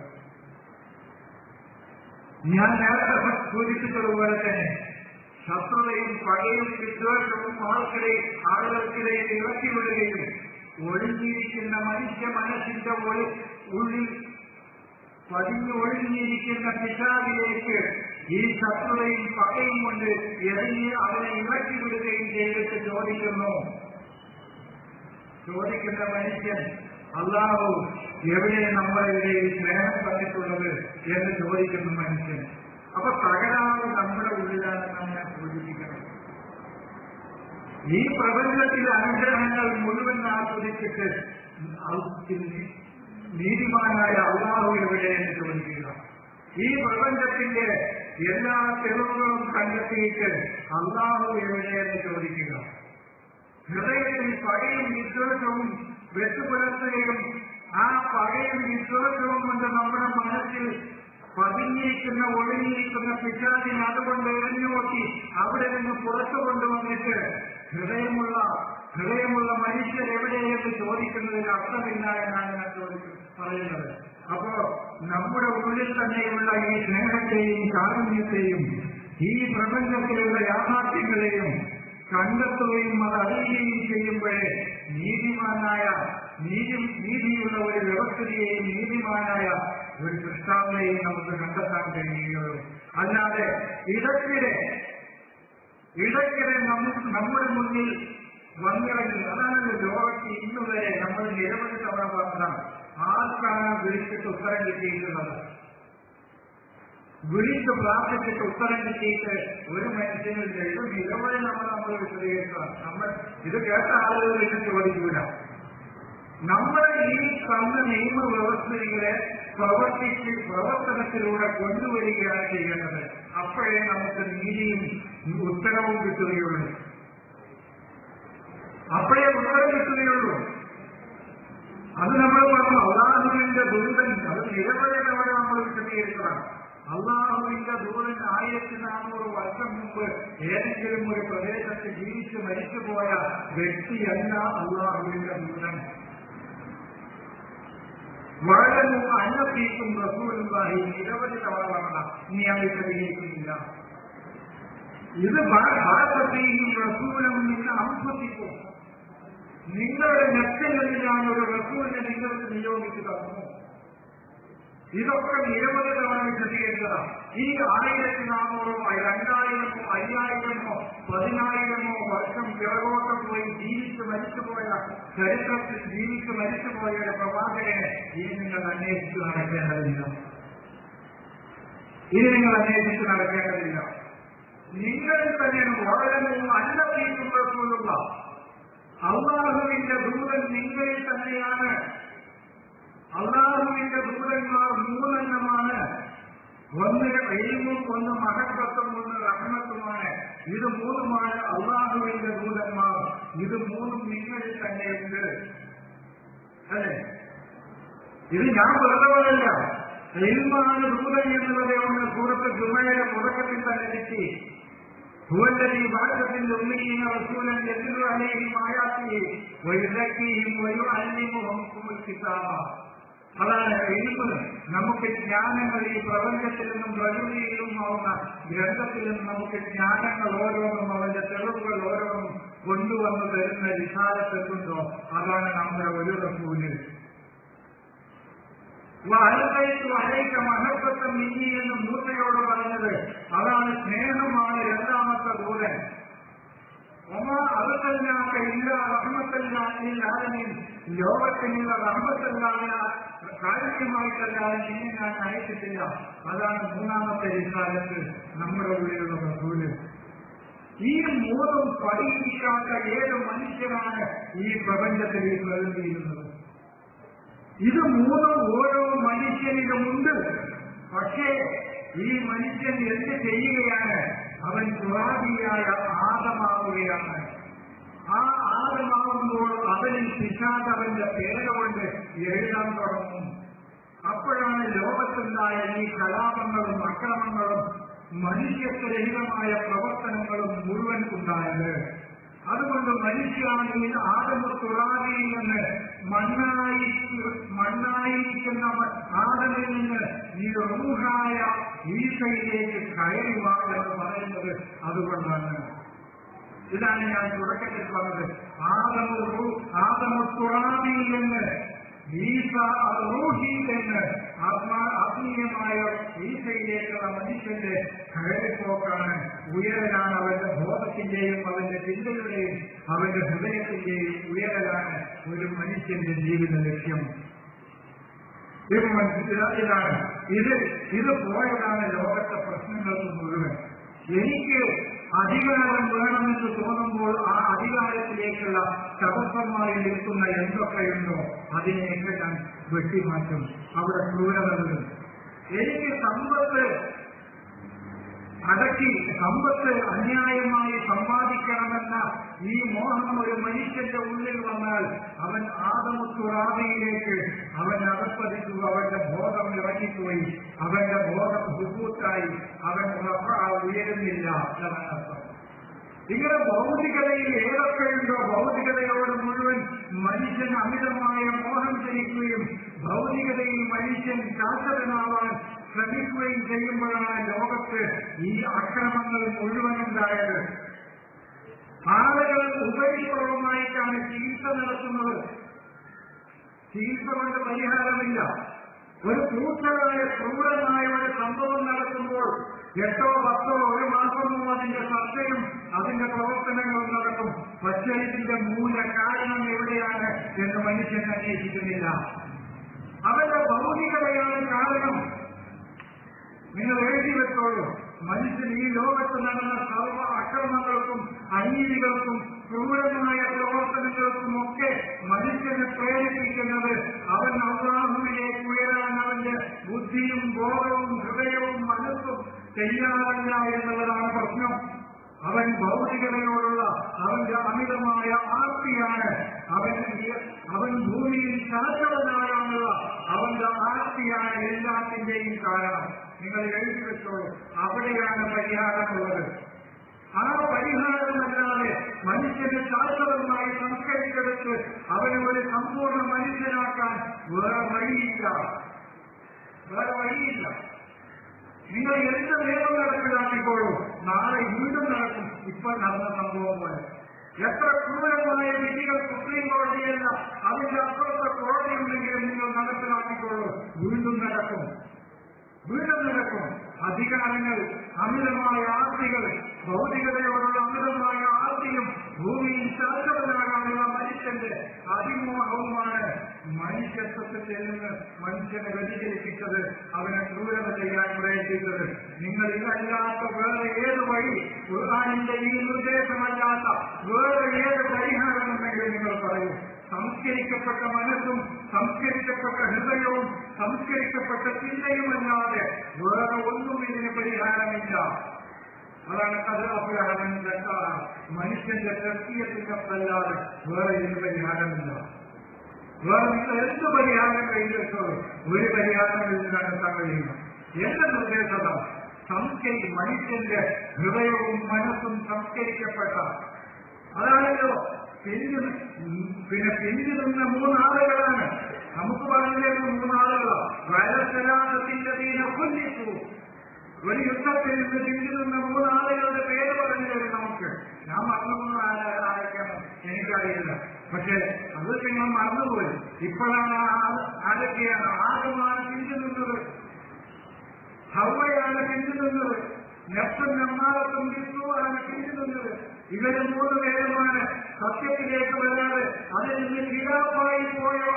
ഞാൻ നേരത്തെ സൂചിപ്പിച്ചതുപോലെ തന്നെ ശത്രുതയും പകയും വിദ്വേഷവും ആൾക്കിടെ ആളുകൾക്കിടയിൽ ഇറക്കിവിടുകയും ഒളിഞ്ഞിരിക്കുന്ന മനുഷ്യ മനസ്സിന്റെ ഒളി ഉള്ളിൽ പതിഞ്ഞു ഒഴിഞ്ഞിരിക്കുന്ന പിശാവിലേക്ക് ഈ ശത്രുതയും പകയും കൊണ്ട് എറിഞ്ഞ് അവനെ ഇറക്കി വിടുകയും ചെയ്തിട്ട് ചോദിക്കുന്നു ചോദിക്കുന്ന മനുഷ്യൻ അള്ളാഹു എവിടെ നമ്മളിവിടെ സ്നേഹം തന്നിട്ടുള്ളത് എന്ന് ചോദിക്കുന്ന മനുഷ്യൻ അപ്പൊ തകരാറ് നമ്മുടെ ഉള്ളിലാണെന്ന് നമ്മെ സൂചിപ്പിക്കണം ഈ പ്രപഞ്ചത്തിലെ അനുഗ്രഹങ്ങൾ മുഴുവൻ ആസ്വദിച്ചിട്ട് നീതിമാനായ അള്ളാഹു എവിടെ എന്ന് ചോദിക്കുക ഈ പ്രപഞ്ചത്തിന്റെ എല്ലാ തെളിവുകളും കണ്ടെത്തിയിട്ട് അള്ളാഹു എവിടെ എന്ന് ചോദിക്കുക ഹൃദയത്തിൽ പകയും വിദ്വേഷവും വെട്ടുപുലർത്തുകയും ആ പകയും വിദ്വേഷവും കൊണ്ട് നമ്മുടെ മനസ്സിൽ പതിഞ്ഞിരിക്കുന്ന ഒഴിഞ്ഞിരിക്കുന്ന പിശാചിനെ അതുകൊണ്ട് എറിഞ്ഞു നോക്കി അവിടെ നിന്ന് പുറത്തു കൊണ്ടുവന്നിട്ട് ഹൃദയമുള്ള ഹൃദയമുള്ള മനുഷ്യർ എവിടെയെന്ന് ചോദിക്കുന്നതിന് അർത്ഥമില്ല എന്നാണ് ഞാൻ ചോദിക്കുന്നത് പറയുന്നത് അപ്പോ നമ്മുടെ ഉള്ളിൽ തന്നെയുള്ള ഈ സ്നേഹത്തെയും കാരുണ്യത്തെയും ഈ പ്രപഞ്ചത്തിലുള്ള യാഥാർത്ഥ്യങ്ങളെയും കണ്ടെത്തുകയും അത് അറിയുകയും ചെയ്യുമ്പോഴേ നീതിമാനായ നീതി നീതിയുള്ള ഒരു വ്യവസ്ഥയെയും നീതിമാനായ ഒരു സൃഷ്ടാവിനെയും നമുക്ക് കണ്ടെത്താൻ കഴിയുകയുള്ളൂ അല്ലാതെ ഇടയ്ക്കിടെ ഇടയ്ക്കിടെ നമുക്ക് നമ്മുടെ മുന്നിൽ വന്നിറങ്ങി അതാണ് ലോകത്ത് ഇന്നുവരെ നമ്മൾ നിരവധി തവണ പറഞ്ഞതാണ് ആർക്കാണ് വിളിച്ചിട്ട് ഉത്തരം കിട്ടിയിട്ടുള്ളത് വിളിച്ച് പ്രാർത്ഥിച്ചിട്ട് ഉത്തരം കിട്ടിയിട്ട് ഒരു മനുഷ്യനില്ല ഇത് നിരവധി നമ്മൾ നമ്മൾ വിശദീകരിക്കുക നമ്മൾ ഇത് കേട്ട ആളുകൾ ഇത് ചോദിക്കൂല നമ്മുടെ ഈ തന്ന നിയമവ്യവസ്ഥകളെ പ്രവർത്തിച്ച് പ്രവർത്തനത്തിലൂടെ കൊണ്ടുവരികയാണ് ചെയ്യേണ്ടത് അപ്പോഴേ നമുക്ക് നീതിയും ഉത്തരവും കിട്ടുകയുള്ളൂ അപ്പോഴേ ഉത്തരം കിട്ടുകയുള്ളൂ അത് നമ്മൾ പറഞ്ഞു അള്ളാഹുവിന്റെ ദുരിതൻ അത് നിരവധി തവണ നമ്മൾ വിശദീകരിച്ചതാണ് അള്ളാഹുവിന്റെ ദൂരൻ ആയിരത്തി നാനൂറ് വർഷം മുമ്പ് ഏതെങ്കിലും ഒരു പ്രദേശത്ത് ജീവിച്ച് മരിച്ചുപോയ വ്യക്തിയല്ല അള്ളാഹുവിന്റെ ദൂരൻ വളരെ മുമ്പ് അന്നപ്പീക്കും റസൂലുള്ളാഹി നിരവധി തവണ പറഞ്ഞ ഇനി ഞാൻ വിശദീകരിക്കുന്നില്ല ഇത് ഭാരതത്തെയും റസൂലും നിന്ന് അംസത്തിക്കും നിങ്ങളുടെ നെറ്റങ്ങളിൽ ഞാൻ ഒരു റസൂലിനെ നിങ്ങൾക്ക് നിയോഗിച്ചു തന്നു ഇതൊക്കെ നിരവധി തവണ വിശദീകരിച്ചതാണ് ഈ ആയിരത്തി നാനൂറോ രണ്ടായിരമോ അയ്യായിരമോ പതിനായിരമോ വർഷം പിറകോട്ടം പോയി ജീവിച്ച് മരിച്ചുപോയ ചരിത്രത്തിൽ ജീവിച്ച് മരിച്ചുപോയ ഒരു പ്രവാചകനെ ഇനി നിങ്ങൾ അന്വേഷിച്ച് നടക്കേണ്ടതില്ല ഇനി നിങ്ങൾ അന്വേഷിച്ച് നടക്കേണ്ടതില്ല നിങ്ങളിൽ തന്നെയാണ് വളരെ അന്നീക്കുമ്പോഴുള്ള അള്ളാഹുവിന്റെ ദൂതൻ നിങ്ങളിൽ തന്നെയാണ് അള്ളാഹുവിന്റെ ദൂതന്മാർ മൂന്നെണ്ണമാണ് ഒന്ന് എഴുമും ഒന്ന് മഹത്വത്വം ഒന്ന് റഹ്മത്തുമാണ് ഇത് മൂന്നുമാണ് അള്ളാഹുവിന്റെ ദൂതന്മാർ ഇത് മൂന്നും നിങ്ങളിൽ തന്നെയുണ്ട് അല്ലേ ഇത് ഞാൻ വെറുതെ പറയില്ല എൽമാണ് ദൂതൻ എന്നുള്ളത് കൊണ്ട് സൂറത്ത് ജുമയുടെ തുടക്കത്തിൽ തന്നെ കിട്ടി هو الذي بعث في الأميين رسولا يتلو عليهم آياته ويزكيهم ويعلمهم الكتاب അതാണ് എഴുപ്പ് നമുക്ക് ജ്ഞാനങ്ങൾ ഈ പ്രപഞ്ചത്തിൽ നിന്നും പ്രകൃതിയിൽ നിന്നും ആവുന്ന ഗ്രന്ഥത്തിൽ നിന്നും നമുക്ക് ജ്ഞാനങ്ങൾ ഓരോന്നും അവന്റെ തെളിവുകൾ ഓരോന്നും കൊണ്ടുവന്ന് തരുന്ന വിശാലത്തെത്തുണ്ടോ അതാണ് നമ്മുടെ ഒരു റസൂല് വഹലൈക്ക് മഹത്വത്വം ഇനി എന്ന് മൂസയോട് പറഞ്ഞത് അതാണ് സ്നേഹമാണ് രണ്ടാമത്തെ ദൂരൻ ഒമ അറുതല്ലാത്ത ഇല്ല റഹ്മത്തല്ലാതിൽ ലോകത്തിനുള്ള റഹ്മത്തല്ലാതെ കാര്യമായിട്ടല്ലാതെ നിന്നെ ഞാൻ അയച്ചിട്ടില്ല അതാണ് മൂന്നാമത്തെ വിശാലത്ത് നമ്മുടെ ഉള്ളിലുള്ള റസൂല് ഈ മൂന്നും പഠിപ്പിക്കാത്ത ഏത് മനുഷ്യനാണ് ഈ പ്രപഞ്ചത്തിൽ ഈ പ്രകൃതിയിരുന്നത് ഇത് മൂന്നും ഓരോ മനുഷ്യനിലുമുണ്ട് പക്ഷേ ഈ മനുഷ്യൻ എന്ത് ചെയ്യുകയാണ് അവൻ തുറാദിയായ ആദമാവുകയാണ് ആ ആദമാവുമ്പോൾ അവനിൽ പിശാദ് അവന്റെ പേരുകൊണ്ട് എഴുതാൻ തുടങ്ങും അപ്പോഴാണ് ലോകത്തുണ്ടായ ഈ കലാപങ്ങളും അക്രമങ്ങളും മനുഷ്യത്വരഹിതമായ പ്രവർത്തനങ്ങളും മുഴുവൻ ഉണ്ടായത് അതുകൊണ്ട് മനുഷ്യാണെങ്കിൽ ആദമ തുറാദിയിൽ നിന്ന് മണ്ണായി മണ്ണായിരിക്കുന്ന ആദമിൽ നിന്ന് ഈ റൂഹായ ഈശയിലേക്ക് കയറി വാ എന്ന് പറയുന്നത് അതുകൊണ്ടാണ് ഇതാണ് ഞാൻ തുടക്കത്തിൽ പറഞ്ഞത് ആദമ ആദമ തുറാദിയിൽ നിന്ന് ഈസ റൂഹിയിൽ നിന്ന് ആത്മാ ആത്മീയമായ ഈസയിലേക്കുള്ള മനുഷ്യന്റെ കയറിപ്പോക്കാണ് ഉയരലാണ് അവന്റെ ബോധത്തിന്റെയും അവന്റെ ചിന്തയുടെയും അവന്റെ ഹൃദയത്തിന്റെയും ഉയരലാണ് ഒരു മനുഷ്യന്റെ ജീവിത ലക്ഷ്യം ഇത് മനസ്സിലായതാണ് ഇത് ഇത് പോയതാണ് ലോകത്തെ പ്രശ്നങ്ങൾക്ക് മുഴുവൻ എനിക്ക് അധികാരം വേണമെന്ന് തോന്നുമ്പോൾ ആ അധികാരത്തിലേക്കുള്ള തടസ്സമായി നിൽക്കുന്ന എന്തൊക്കെയുണ്ടോ അതിനെയൊക്കെ ഞാൻ വെട്ടിമാറ്റും അവിടെ ക്രൂരതകൾ എനിക്ക് സമ്പത്ത് അടക്കി സമ്പത്ത് അന്യായമായി സമ്പാദിക്കണമെന്ന ഈ മോഹം ഒരു മനുഷ്യന്റെ ഉള്ളിൽ വന്നാൽ അവൻ ആദമത്തുറാതിയിലേക്ക് അവൻ അകപ്പതിച്ചു അവന്റെ ബോധം ഇറങ്ങിപ്പോയി അവന്റെ ബോധം ഹുബൂത്തായി അവൻ റഫ ഉയരുന്നില്ല എന്നർത്ഥം ഇങ്ങനെ ഭൗതികതയിൽ ഏതൊക്കെയുണ്ടോ ഭൗതികതയോട് മുഴുവൻ മനുഷ്യൻ അമിതമായ മോഹം ജനിക്കുകയും ഭൗതികതയിൽ മനുഷ്യൻ ശാശ്വതനാവാൻ ശ്രമിക്കുകയും ചെയ്യുമ്പോഴാണ് ലോകത്ത് ഈ അക്രമങ്ങൾ മുഴുവൻ ഉണ്ടായത് ആളുകൾ ഉപരിപ്ലവമായിട്ടാണ് ചികിത്സ നടത്തുന്നത് ചികിത്സ കൊണ്ട് പരിഹാരമില്ല ഒരു ക്രൂക്ഷമായ ക്രൂരമായ ഒരു സംഭവം നടക്കുമ്പോൾ എട്ടോ പത്തോ ഒരു മാസമോ അതിന്റെ ചർച്ചയും അതിന്റെ പ്രവർത്തനങ്ങളും നടക്കും പക്ഷേ ഇതിന്റെ മൂല കാരണം എവിടെയാണ് എന്ന് മനുഷ്യൻ അന്വേഷിക്കുന്നില്ല അവന്റെ ഭൗതികതയാണ് കാരണം നിങ്ങൾ എഴുതി വെച്ചോളൂ മനുഷ്യൻ ഈ ലോകത്ത് നടന്ന സർവ അക്രമങ്ങൾക്കും അനീതികൾക്കും ക്രൂരമായ പ്രവർത്തനങ്ങൾക്കും ഒക്കെ മനുഷ്യനെ പ്രേരിപ്പിക്കുന്നത് അവൻ അള്ളാഹുവിലേക്ക് ഉയരാൻ അവന്റെ ബുദ്ധിയും ബോധവും ഹൃദയവും മനസ്സും തയ്യാറല്ല എന്നുള്ളതാണ് പ്രശ്നം അവൻ ഭൗതികതയോടുള്ള അവന്റെ അമിതമായ ആർത്തിയാണ് അവൻ അവൻ ഭൂമിയിൽ ശാശ്വതനായാണുള്ള അവന്റെ ആർത്തിയാണ് എല്ലാത്തിന്റെയും കാരണം നിങ്ങൾ എഴുതി വെച്ചോളൂ അവിടെയാണ് പരിഹാരമുള്ളത് ആ പരിഹാരമല്ലാതെ മനുഷ്യനെ ശാശ്വതമായി സംസ്കരിച്ചെടുത്ത് അവനെ ഒരു സമ്പൂർണ്ണ മനുഷ്യനാക്കാൻ വേറെ വഴിയില്ല വേറെ വഴിയില്ല നിങ്ങൾ എന്ത് നിയമം നടപ്പിലാക്കിക്കോളൂ നാളെ വീണ്ടും നടക്കും ഇപ്പൊ നടന്ന സംഭവം പോലെ എത്ര ക്രൂരമായ വിധികൾ സുപ്രീം കോടതിയല്ല അതിന്റെ അപ്പുറത്തെ കോടതി ഉണ്ടെങ്കിലും നിങ്ങൾ നടപ്പിലാക്കിക്കോളൂ വീണ്ടും നടക്കും വീണ്ടും നടക്കും അധികാരങ്ങൾ അമിതമായ ആർത്തികൾ ഭൗതികതയോടുള്ള അമിതമായ ആർത്തിയും ഭൂമിയിൽ ശാശ്വതനാകാനുള്ള മനുഷ്യന്റെ അതിമോഹവുമാണ് മനുഷ്യത്വത്തിൽ നിന്ന് മനുഷ്യനെ വ്യതിചലിപ്പിച്ചത് അവനെ ക്രൂരത ചെയ്യാൻ പ്രയത്നിച്ചത് നിങ്ങൾ ഇതല്ലാത്ത വേറെ ഏത് വഴി ഖുർആാനിന്റെ ഈ നിർദ്ദേശമല്ലാത്ത വേറെ ഏത് പരിഹാരമുണ്ടെങ്കിലും നിങ്ങൾ പറയൂ സംസ്കരിക്കപ്പെട്ട മനസ്സും സംസ്കരിക്കപ്പെട്ട ഹൃദയവും സംസ്കരിക്കപ്പെട്ട ചിന്തയുമല്ലാതെ വേറെ ഒന്നും ഇതിന് പരിഹാരമില്ല അതാണ് കഥാപുരാണന്റെ മനുഷ്യന്റെ പ്രത്യയത്തിനല്ലാതെ വേറെ ഇതിന് പരിഹാരമില്ല വേറെ നിങ്ങൾ എന്ത് പരിഹാരം കയ്യിലെത്തോളൂ ഒരു പരിഹാരം ഇതിന് കണ്ടെത്താൻ കഴിയില്ല എന്റെ നിർദ്ദേശത സംസ്കരി മനുഷ്യന്റെ ഹൃദയവും മനസ്സും സംസ്കരിക്കപ്പെട്ട അതാണല്ലോ പിന്നി പിന്നെ പിന്നി നിന്ന മൂന്നാളുകളാണ് നമുക്ക് പറഞ്ഞിരുന്ന മൂന്നാളുകളാണ് വയലസലാസത്തിന്റെ തീന കൊല്ലിച്ചു ഒരു യുദ്ധത്തിൽ നിന്ന് പിന്നി നിന്ന മൂന്നാളുകളുടെ പേര് പറഞ്ഞു തരും നമുക്ക് ഞാൻ മറന്നു ആരൊക്കെയാണ് എനിക്കറിയില്ല പക്ഷെ അത് നിങ്ങൾ മറന്നുപോയി ഇപ്പോഴാണ് ആരൊക്കെയാണ് ആരുമാണ് പിന്തി നിന്നത് ഹവയാണ് പിന്തി നിന്നത് നെഫ്റ്റും നെമ്മാറത്തും വിഷ്ണുവാണ് പിന്തി നിന്നത് ഇവര് മൂന്ന് പേരുമാണ് സത്യത്തിലേക്ക് വരാതെ അതിൽ നിന്ന് കിടാപ്പായി പോയോ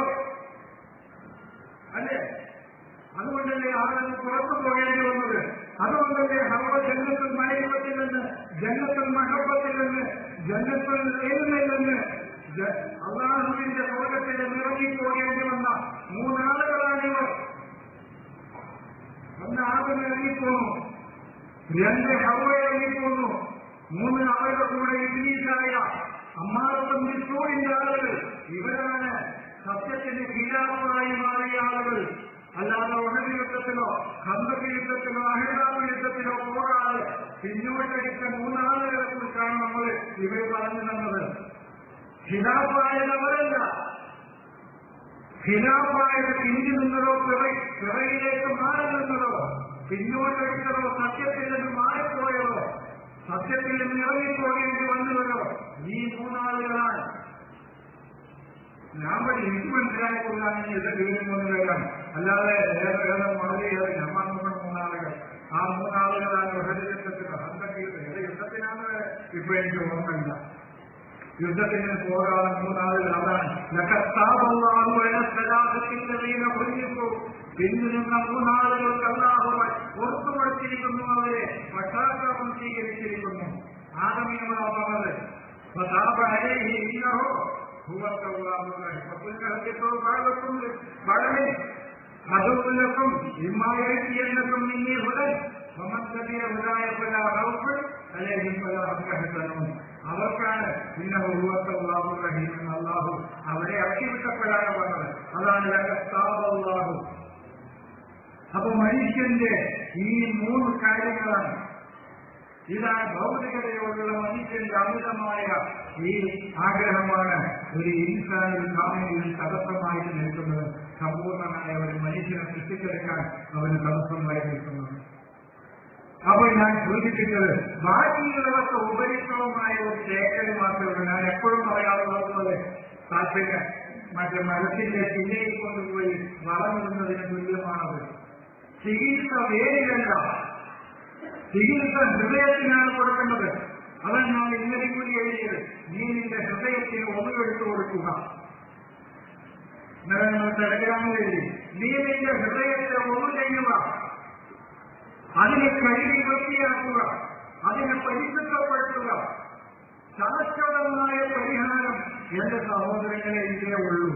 അല്ലേ അതുകൊണ്ടല്ലേ ആളുകൾ പുറത്തു പോകേണ്ടി വന്നത് അതുകൊണ്ടല്ലേ ഹർവ ജന്മത്തിൽ മലയത്തിൽ നിന്ന് ജന്മത്തിൽ മഹബത്തിൽ നിന്ന് ജന്മത്തിൽ ഏതിൽ നിന്ന് അള്ളാഹുവിന്റെ സ്വർഗത്തിൽ നിറങ്ങി പോകേണ്ടി വന്ന മൂന്നാളുകളാണിവർ ഒന്ന് ആദ്യം ഇറങ്ങിപ്പോന്നു രണ്ട് ഹവ ഇറങ്ങിപ്പോന്നു മൂന്ന് ആളുകളുടെ കൂടെ ഇംഗ്ലീഷായ അമ്മാറത്തും വിഷ്ണുവിന്റെ ആളുകൾ ഇവരാണ് സത്യത്തിന് ഖിലാഫായി മാറിയ ആളുകൾ അല്ലാതെ ഉടനെ യുദ്ധത്തിലോ ഹന്തക യുദ്ധത്തിലോ അഹിതാബ് യുദ്ധത്തിലോ പോകാതെ പിന്നോട്ടടിച്ച മൂന്നാളുകളെ കുറിച്ചാണ് നമ്മൾ ഇവർ പറഞ്ഞു തന്നത് ഖിലാഫായതവരല്ല ഖിലാഫായത് പിന്തി നിന്നതോ പിറ- പിറകിലേക്ക് മാറി നിന്നതോ പിന്നോട്ടടിച്ചതോ സത്യത്തിൽ നിന്ന് മാറിപ്പോയതോ സത്യത്തിൽ നിന്ന് ഇറങ്ങിപ്പോകേണ്ടി വന്നവരോ ഈ മൂന്നാളുകളാണ് ഞാൻ പറയും എനിക്ക് മനസ്സിലായിക്കൊള്ളാൻ ഇത് വിവരം മൂന്ന് പേരാണ് അല്ലാതെ ഏറെ ഏറെ വളരെ ഏറെ ഞാൻ പറഞ്ഞ മൂന്നാളുകൾ ആ മൂന്നാളുകളാണ് വിഭജനത്തിന് ഹന്തകീത് ഏത് യുദ്ധത്തിനാണ് ഇപ്പൊ എനിക്ക് ഓർമ്മയില്ല യുദ്ധത്തിന് പോകാതെ മൂന്നാളുകൾ അതാണ് ലക്കത്താവുന്നു പിന്നു നിന്ന മൂന്നാളുകൾക്ക് അല്ലാഹു ഓർത്തുപടുത്തിയിരിക്കുന്നു അവരെ പശ്ചാത്താപം സ്വീകരിച്ചിരിക്കുന്നു ആദമീയമാണ് പറഞ്ഞത് فتاب عليه إنه هو التواب الرحيم وقلنا اهبطوا بعضكم بعض عدو لكم إما يأتينكم مني هدى ومن تبع هداي فلا خوف عليهم ولا هم يحزنون അവർക്കാണ് പിന്നെ ഉരുവത്തല്ലാഹു റഹീം എന്ന അള്ളാഹു അവരെ അക്ഷിവിട്ടപ്പെടാൻ പറഞ്ഞത് അതാണ് അള്ളാഹു അപ്പൊ മനുഷ്യന്റെ ഈ മൂന്ന് കാര്യങ്ങളാണ് ഇതാണ് ഭൗതികതയോടുള്ള മനുഷ്യന്റെ അമിതമായ ഈ ആഗ്രഹമാണ് ഒരു ഇൻസാനിൽ കാമയിൽ തടസ്സമായിട്ട് നിൽക്കുന്നത് സമ്പൂർണമായ ഒരു മനുഷ്യനെ സൃഷ്ടിച്ചെടുക്കാൻ അവന് തടസ്സമായി നിൽക്കുന്നത് അപ്പോൾ ഞാൻ സൂചിപ്പിച്ചത് ബാക്കിയുള്ളവർക്ക് ഉപരിക്രമമായ ഒരു ശേഖരം മാത്രമേ ഉള്ളൂ ഞാൻ എപ്പോഴും പറയാറുള്ളത് പോലെ താല്പര്യം മറ്റേ മരത്തിന്റെ ചില്ലയിൽ കൊണ്ടുപോയി വളമിടുന്നതിന് തുല്യമാണത് ചികിത്സ വേരിലല്ല ചികിത്സ ഹൃദയത്തിനാണ് കൊടുക്കേണ്ടത് അതാണ് ഞാൻ ഇന്നലെ കൂടി എഴുതിയത് നീ നിന്റെ ഹൃദയത്തിന് ഒന്നുകെടുത്തു കൊടുക്കുക ഇന്നലെ നമ്മൾ ടെലഗ്രാമിൽ എഴുതി നീ നിന്റെ ഹൃദയത്തെ ഒന്നു ചെയ്യുക അതിനെ കഴുകി വൃത്തിയാക്കുക അതിനെ പരിശുദ്ധപ്പെടുത്തുക ശാശ്വതമായ പരിഹാരം എന്റെ സഹോദരങ്ങളെ ഇതേ ഉള്ളൂ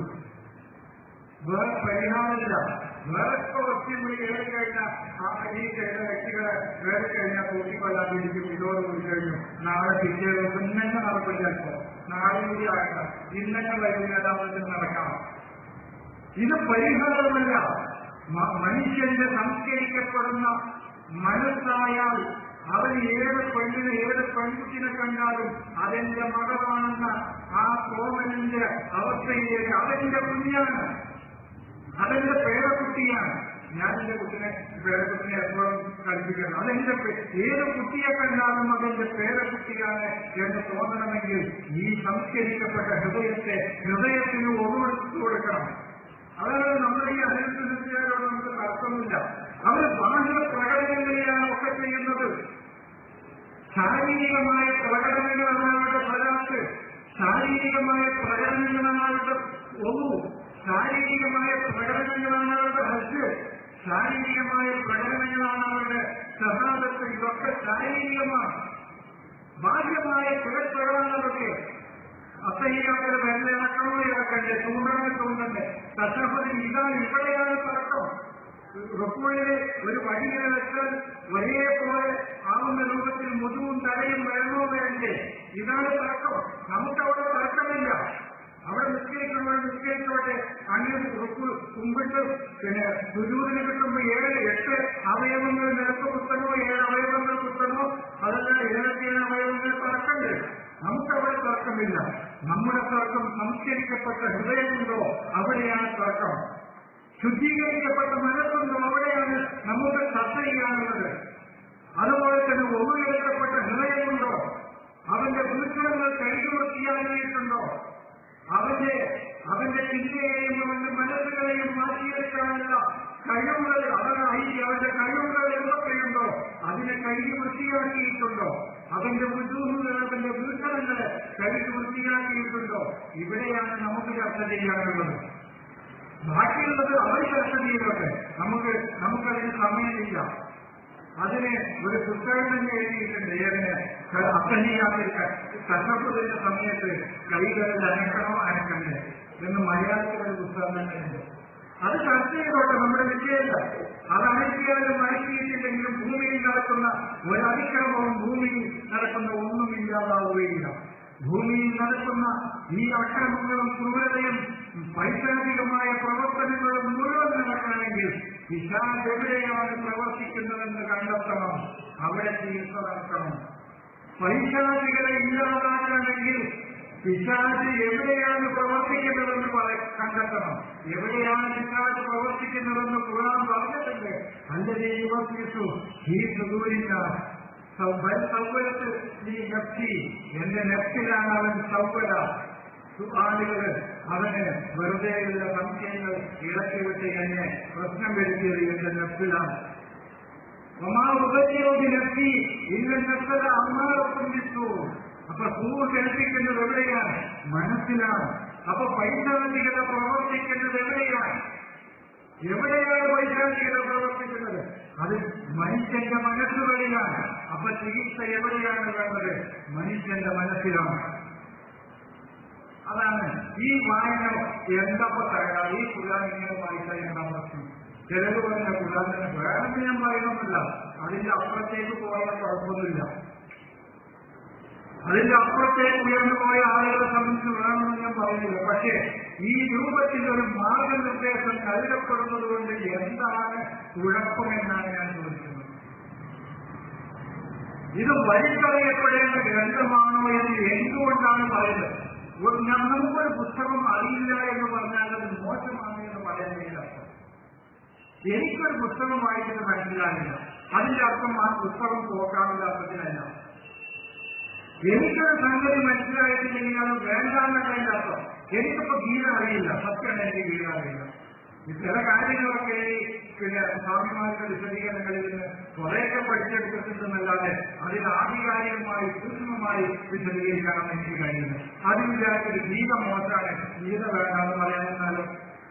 വേറെ പരിഹാരമില്ല വേറെ കുറച്ചും കൂടി കയറി കഴിഞ്ഞാൽ ആ ഈ ചെയ്ത വ്യക്തികളെ കയറി കഴിഞ്ഞാൽ കൂട്ടിക്കൊല്ലാതിരിക്കും ഇതോട് കൂടി കഴിഞ്ഞു നാളെ പിറ്റേ ദിവസം ഇന്നെ നടക്കും ചിലപ്പോ നാളെ കൂടി ആകട്ടെ ഇന്നെ വൈകുന്നേരത്തിൽ നടക്കാം ഇത് പരിഹാരമല്ല മ- മനുഷ്യന്റെ സംസ്കരിക്കപ്പെടുന്ന മനസ്സായാൽ അവൻ ഏത് പെണ്ണിനെ ഏത് പെൺകുട്ടിനെ കണ്ടാലും അതെന്റെ മകളാണെന്ന ആ കോമലിന്റെ അവസ്ഥയിലേക്ക് അതെന്റെ കുഞ്ഞാണ് അതെന്റെ പേരക്കുട്ടിയാണ് ഞാൻ എന്റെ കുട്ടിനെ പേരക്കുട്ടിനെ എപ്പോഴും കളിപ്പിക്കണം അതെന്റെ പേ- ഏത് കുട്ടിയെ കണ്ടാലും അതെന്റെ പേരക്കുട്ടിയാണ് എന്ന് തോന്നണമെങ്കിൽ ഈ സംസ്കരിക്കപ്പെട്ട ഹൃദയത്തെ ഹൃദയത്തിന് ഒന്നുകൊടുത്തു കൊടുക്കണം അതാണ് നമ്മുടെ ഈ അനിൽക്കാരോട് നമുക്ക് തർക്കമില്ല അവർ ബാഹ്യ പ്രകടനങ്ങളെയാണ് ഒക്കെ ചെയ്യുന്നത് ശാരീരികമായ പ്രകടനങ്ങളാണ് അവരുടെ പരാത്ത് ശാരീരികമായ പ്രകടനങ്ങളാണ് അവരുടെ ഒന്നു ശാരീരികമായ പ്രകടനങ്ങളാണ് അവരുടെ ഹസ് ശാരീരികമായ പ്രകടനങ്ങളാണ് അവരുടെ സഹാദത്ത് ഇതൊക്കെ ശാരീരികമാണ് ബാഹ്യമായ ചിലപ്പോഴാണ് അതൊക്കെ അസഹ്യാക്കൾ വെള്ളം ഇറക്കണോ ഇറക്കണ്ടേ ചൂണ്ടണോ ചൂണ്ടണ്ടേ തശപ്പതി ഇതാണ് ഇവിടെയാണ് തർക്കം റുക്കുള്ളിൽ ഒരു വഴിയിലെ വെച്ചാൽ ഒരേപോലെ ആവുന്ന രൂപത്തിൽ മുതുവും തലയും വരണോ വേണ്ടേ ഇതാണ് തർക്കം നമുക്കവിടെ തർക്കമില്ല അവിടെ നിസ്കരിക്കുമ്പോൾ നിസ്കരിച്ചോട്ടെ അങ്ങനെ റുക്കു കുമ്പിട്ട് പിന്നെ സുജൂതിന് കിട്ടുമ്പോൾ ഏഴ് എട്ട് അവയവങ്ങൾ നിരക്ക് കുത്തണോ ഏഴ് അവയവങ്ങൾ കുത്തണോ അതല്ല ഏഴൊക്കെയാണ് അവയവങ്ങൾ തർക്കമില്ല നമുക്കവിടെ തർക്കമില്ല നമ്മുടെ തർക്കം സംസ്കരിക്കപ്പെട്ട ഹൃദയമുണ്ടോ അവിടെയാണ് തർക്കം ശുദ്ധീകരിക്കപ്പെട്ട മനസ്സുണ്ടോ അവിടെയാണ് നമുക്ക് ചർച്ച ചെയ്യാനുള്ളത് അതുപോലെ തന്നെ ഒന്നുകെടുക്കപ്പെട്ട ഹൃദയമുണ്ടോ അവന്റെ ഉത്സവങ്ങൾ കഴുകി വൃത്തിയാക്കിയിട്ടുണ്ടോ അവന്റെ അവന്റെ ചിന്തയെയും അവന്റെ മനസ്സുകളെയും മാറ്റിയെടുക്കാനുള്ള കഴിവുകൾ അവനായി അവന്റെ കഴിവുകൾ എന്തൊക്കെയുണ്ടോ അതിനെ കഴുകി വൃത്തിയാക്കിയിട്ടുണ്ടോ അവന്റെ ബുദ്ധൂഹുകൾ അവന്റെ വീക്ഷണങ്ങളെ കഴുകി വൃത്തിയാക്കിയിട്ടുണ്ടോ ഇവിടെയാണ് നമുക്ക് ചർച്ച ചെയ്യാനുള്ളത് ബാക്കിയുള്ളത് അവർ ചർച്ച ചെയ്തോട്ടെ നമുക്ക് നമുക്കതിന് സമയമില്ല അതിന് ഒരു പുസ്തകം തന്നെ എഴുതിയിട്ടുണ്ട് ഏതിന് അസഹിയാതിരിക്കാൻ കഷ്ടപ്പെടുന്ന സമയത്ത് കൈകളിൽ അനക്കണോ അനക്കണ്ടേ എന്ന് മലയാളത്തിൽ ഒരു പുസ്തകം തന്നെ ഉണ്ട് അത് ചർച്ച ചെയ്തോട്ടെ നമ്മുടെ വിഷയമല്ല അത് അനക്കിയാലും അനക്കിയിട്ടില്ലെങ്കിലും ഭൂമിയിൽ നടക്കുന്ന ഒരതിക്രമവും ഭൂമിയിൽ നടക്കുന്ന ഒന്നും ഇല്ലാതാവുകയില്ല ഭൂമിയിൽ നടക്കുന്ന ഈ അക്രമങ്ങളും ക്രൂരതയും പൈശാചികമായ പ്രവർത്തനങ്ങളും മുഴുവൻ നടക്കണമെങ്കിൽ പിശാജ് എവിടെയാണ് പ്രവർത്തിക്കുന്നതെന്ന് കണ്ടെത്തണം അവിടെ ചികിത്സ നടത്തണം പൈശാചികളെ ഇല്ലാതാക്കണമെങ്കിൽ പിശാജ് എവിടെയാണ് പ്രവർത്തിക്കുന്നതെന്ന് പറ- കണ്ടെത്തണം എവിടെയാണ് പിശാജ് പ്രവർത്തിക്കുന്നതെന്ന് ഖുർആൻ പറഞ്ഞിട്ടുണ്ട് അല്ല ദൈവത്തിച്ചു ഈ സുദൂരില്ല സൗകര്യത്ത് ഈ നഫ്സി എന്റെ നെഫ്റ്റിലാണ് അവൻ സൗകര്യ ആളുകള് അവന് വെറുതെയുള്ള സംശയങ്ങൾ ഇറക്കിവിട്ട് എന്നെ പ്രശ്നം വരുത്തിയത് എന്റെ നെഫ്റ്റിലാണ് ഒമാ ഉപദ്രവി നെഫ്റ്റി ഇല്ല നെഫ്റ്റല അമ്മാറൊപ്പം വിട്ടു അപ്പൊ സൂ കേൾപ്പിക്കുന്നത് എവിടെയാണ് മനസ്സിലാണ് അപ്പൊ പൈശാചികത പ്രവർത്തിക്കുന്നത് എവിടെയാണ് എവിടെയാണ് പൈശാചികത പ്രവർത്തിക്കുന്നത് അത് മനുഷ്യന്റെ മനസ്സുകളിലാണ് അപ്പൊ ചികിത്സ എവിടെയാണ് വേണ്ടത് മനുഷ്യന്റെ മനസ്സിലാണ് അതാണ് ഈ വായന എന്തപ്പോ തകരാറ് ഈ കുലാൻ ഇങ്ങനെ വായിച്ചാൽ എന്താ പ്രശ്നം ചിലത് പറഞ്ഞ കുലാൻ വേണമെന്ന് ഞാൻ പറയുന്നില്ല അതിന്റെ അപ്പുറത്തേക്ക് പോയാൽ കുഴപ്പമൊന്നുമില്ല അതിന്റെ അപ്പുറത്തേക്ക് ഉയർന്നു പോയ ആളുകളെ സംബന്ധിച്ച് വേണമെന്ന് ഞാൻ പറയുന്നില്ല പക്ഷേ ഈ രൂപത്തിൽ ഒരു മാർഗനിർദ്ദേശം നൽകപ്പെടുന്നത് കൊണ്ട് എന്താണ് കുഴപ്പമെന്നാണ് ഞാൻ ചോദിക്കുന്നത് ഇത് വലിച്ചറിയപ്പെടേണ്ട ഗ്രന്ഥമാണോ എന്ന് എന്തുകൊണ്ടാണ് പറയുന്നത് ഒരു- ഞാൻ നമുക്കൊരു പുസ്തകം അറിയില്ല എന്ന് പറഞ്ഞാൽ അത് മോശമാണ് എന്ന് പറയുന്നതിന്റെ അർത്ഥം എനിക്കൊരു പുസ്തകം വായിച്ചിട്ട് മനസ്സിലാകില്ല അതിന്റെ അർത്ഥം ആ പുസ്തകം പോക്കാനുള്ള അർത്ഥത്തിലല്ല എനിക്കൊരു സംഗതി മനസ്സിലായിട്ടില്ലെങ്കിൽ അത് വേണ്ടാന്നതിന്റെ അർത്ഥം എനിക്കിപ്പോ ഗീത അറിയില്ല സത്യമാണ് എനിക്ക് ഗീത അറിയില്ല ഈ ചില കാര്യങ്ങളൊക്കെ ഈ പിന്നെ സ്വാമിമാരുടെ വിശദീകരണങ്ങളിൽ നിന്ന് കുറേയൊക്കെ പഠിച്ചെടുത്തിട്ടുണ്ടെന്നല്ലാതെ അതിന് ആധികാരികമായി സൂക്ഷ്മമായി വിശദീകരിക്കാനാണ് എനിക്ക് കഴിയുന്നത് അത് വിചാരിച്ചൊരു ഗീത മോശമാണ് ഗീത വേണ്ടാന്ന് പറയാമെന്നാലോ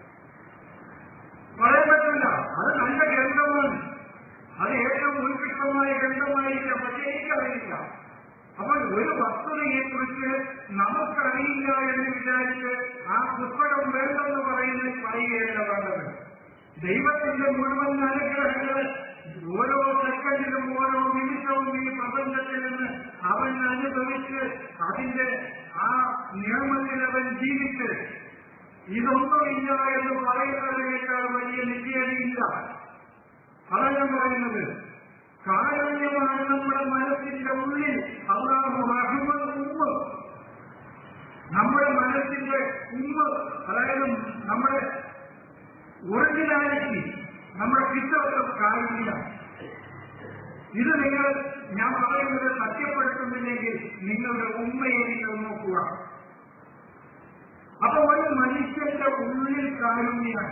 പറയാൻ പറ്റില്ല അത് നല്ല ഗ്രന്ഥമാണ് അത് ഏറ്റവും ഉത്കൃഷ്ടമായ ഗ്രന്ഥമായിരിക്കാം പക്ഷേ എനിക്കറിയില്ല അപ്പോൾ ഒരു വസ്തുതയെ കുറിച്ച് നമുക്കറിയില്ല എന്ന് വിചാരിച്ച് ആ പുസ്തകം വേണ്ടെന്ന് പറയുന്ന പറയുകയല്ല വേണ്ടത് ദൈവത്തിന്റെ മുഴുവൻ അനുഗ്രഹങ്ങൾ ഓരോ സെക്കൻഡിലും ഓരോ നിമിഷവും ഈ പ്രപഞ്ചത്തിൽ നിന്ന് അവൻ അനുഭവിച്ച് അതിന്റെ ആ നിയമത്തിൽ അവൻ ജീവിച്ച് ഇതൊന്നുമില്ല എന്ന് പറയുന്നതിനേക്കാൾ വലിയ നിശ്ചയതയില്ല അതാണ് ഞാൻ പറയുന്നത് കാരുണ്യമാണ് നമ്മുടെ മനസ്സിന്റെ ഉള്ളിൽ അള്ളാഹു റഹ്മൻ ഉമ്മ നമ്മുടെ മനസ്സിന്റെ ഉമ്മ അതായത് നമ്മുടെ ഒറിജിനാലിറ്റി നമ്മുടെ പിത്തവത്വം കാരുണ്യം ഇത് നിങ്ങൾ ഞാൻ പറയുന്നത് സത്യപ്പെടുത്തുന്നില്ലെങ്കിൽ നിങ്ങളുടെ ഉമ്മയെ നിങ്ങൾ നോക്കുക അപ്പൊ ഒരു മനുഷ്യന്റെ ഉള്ളിൽ കാരുണ്യമാണ്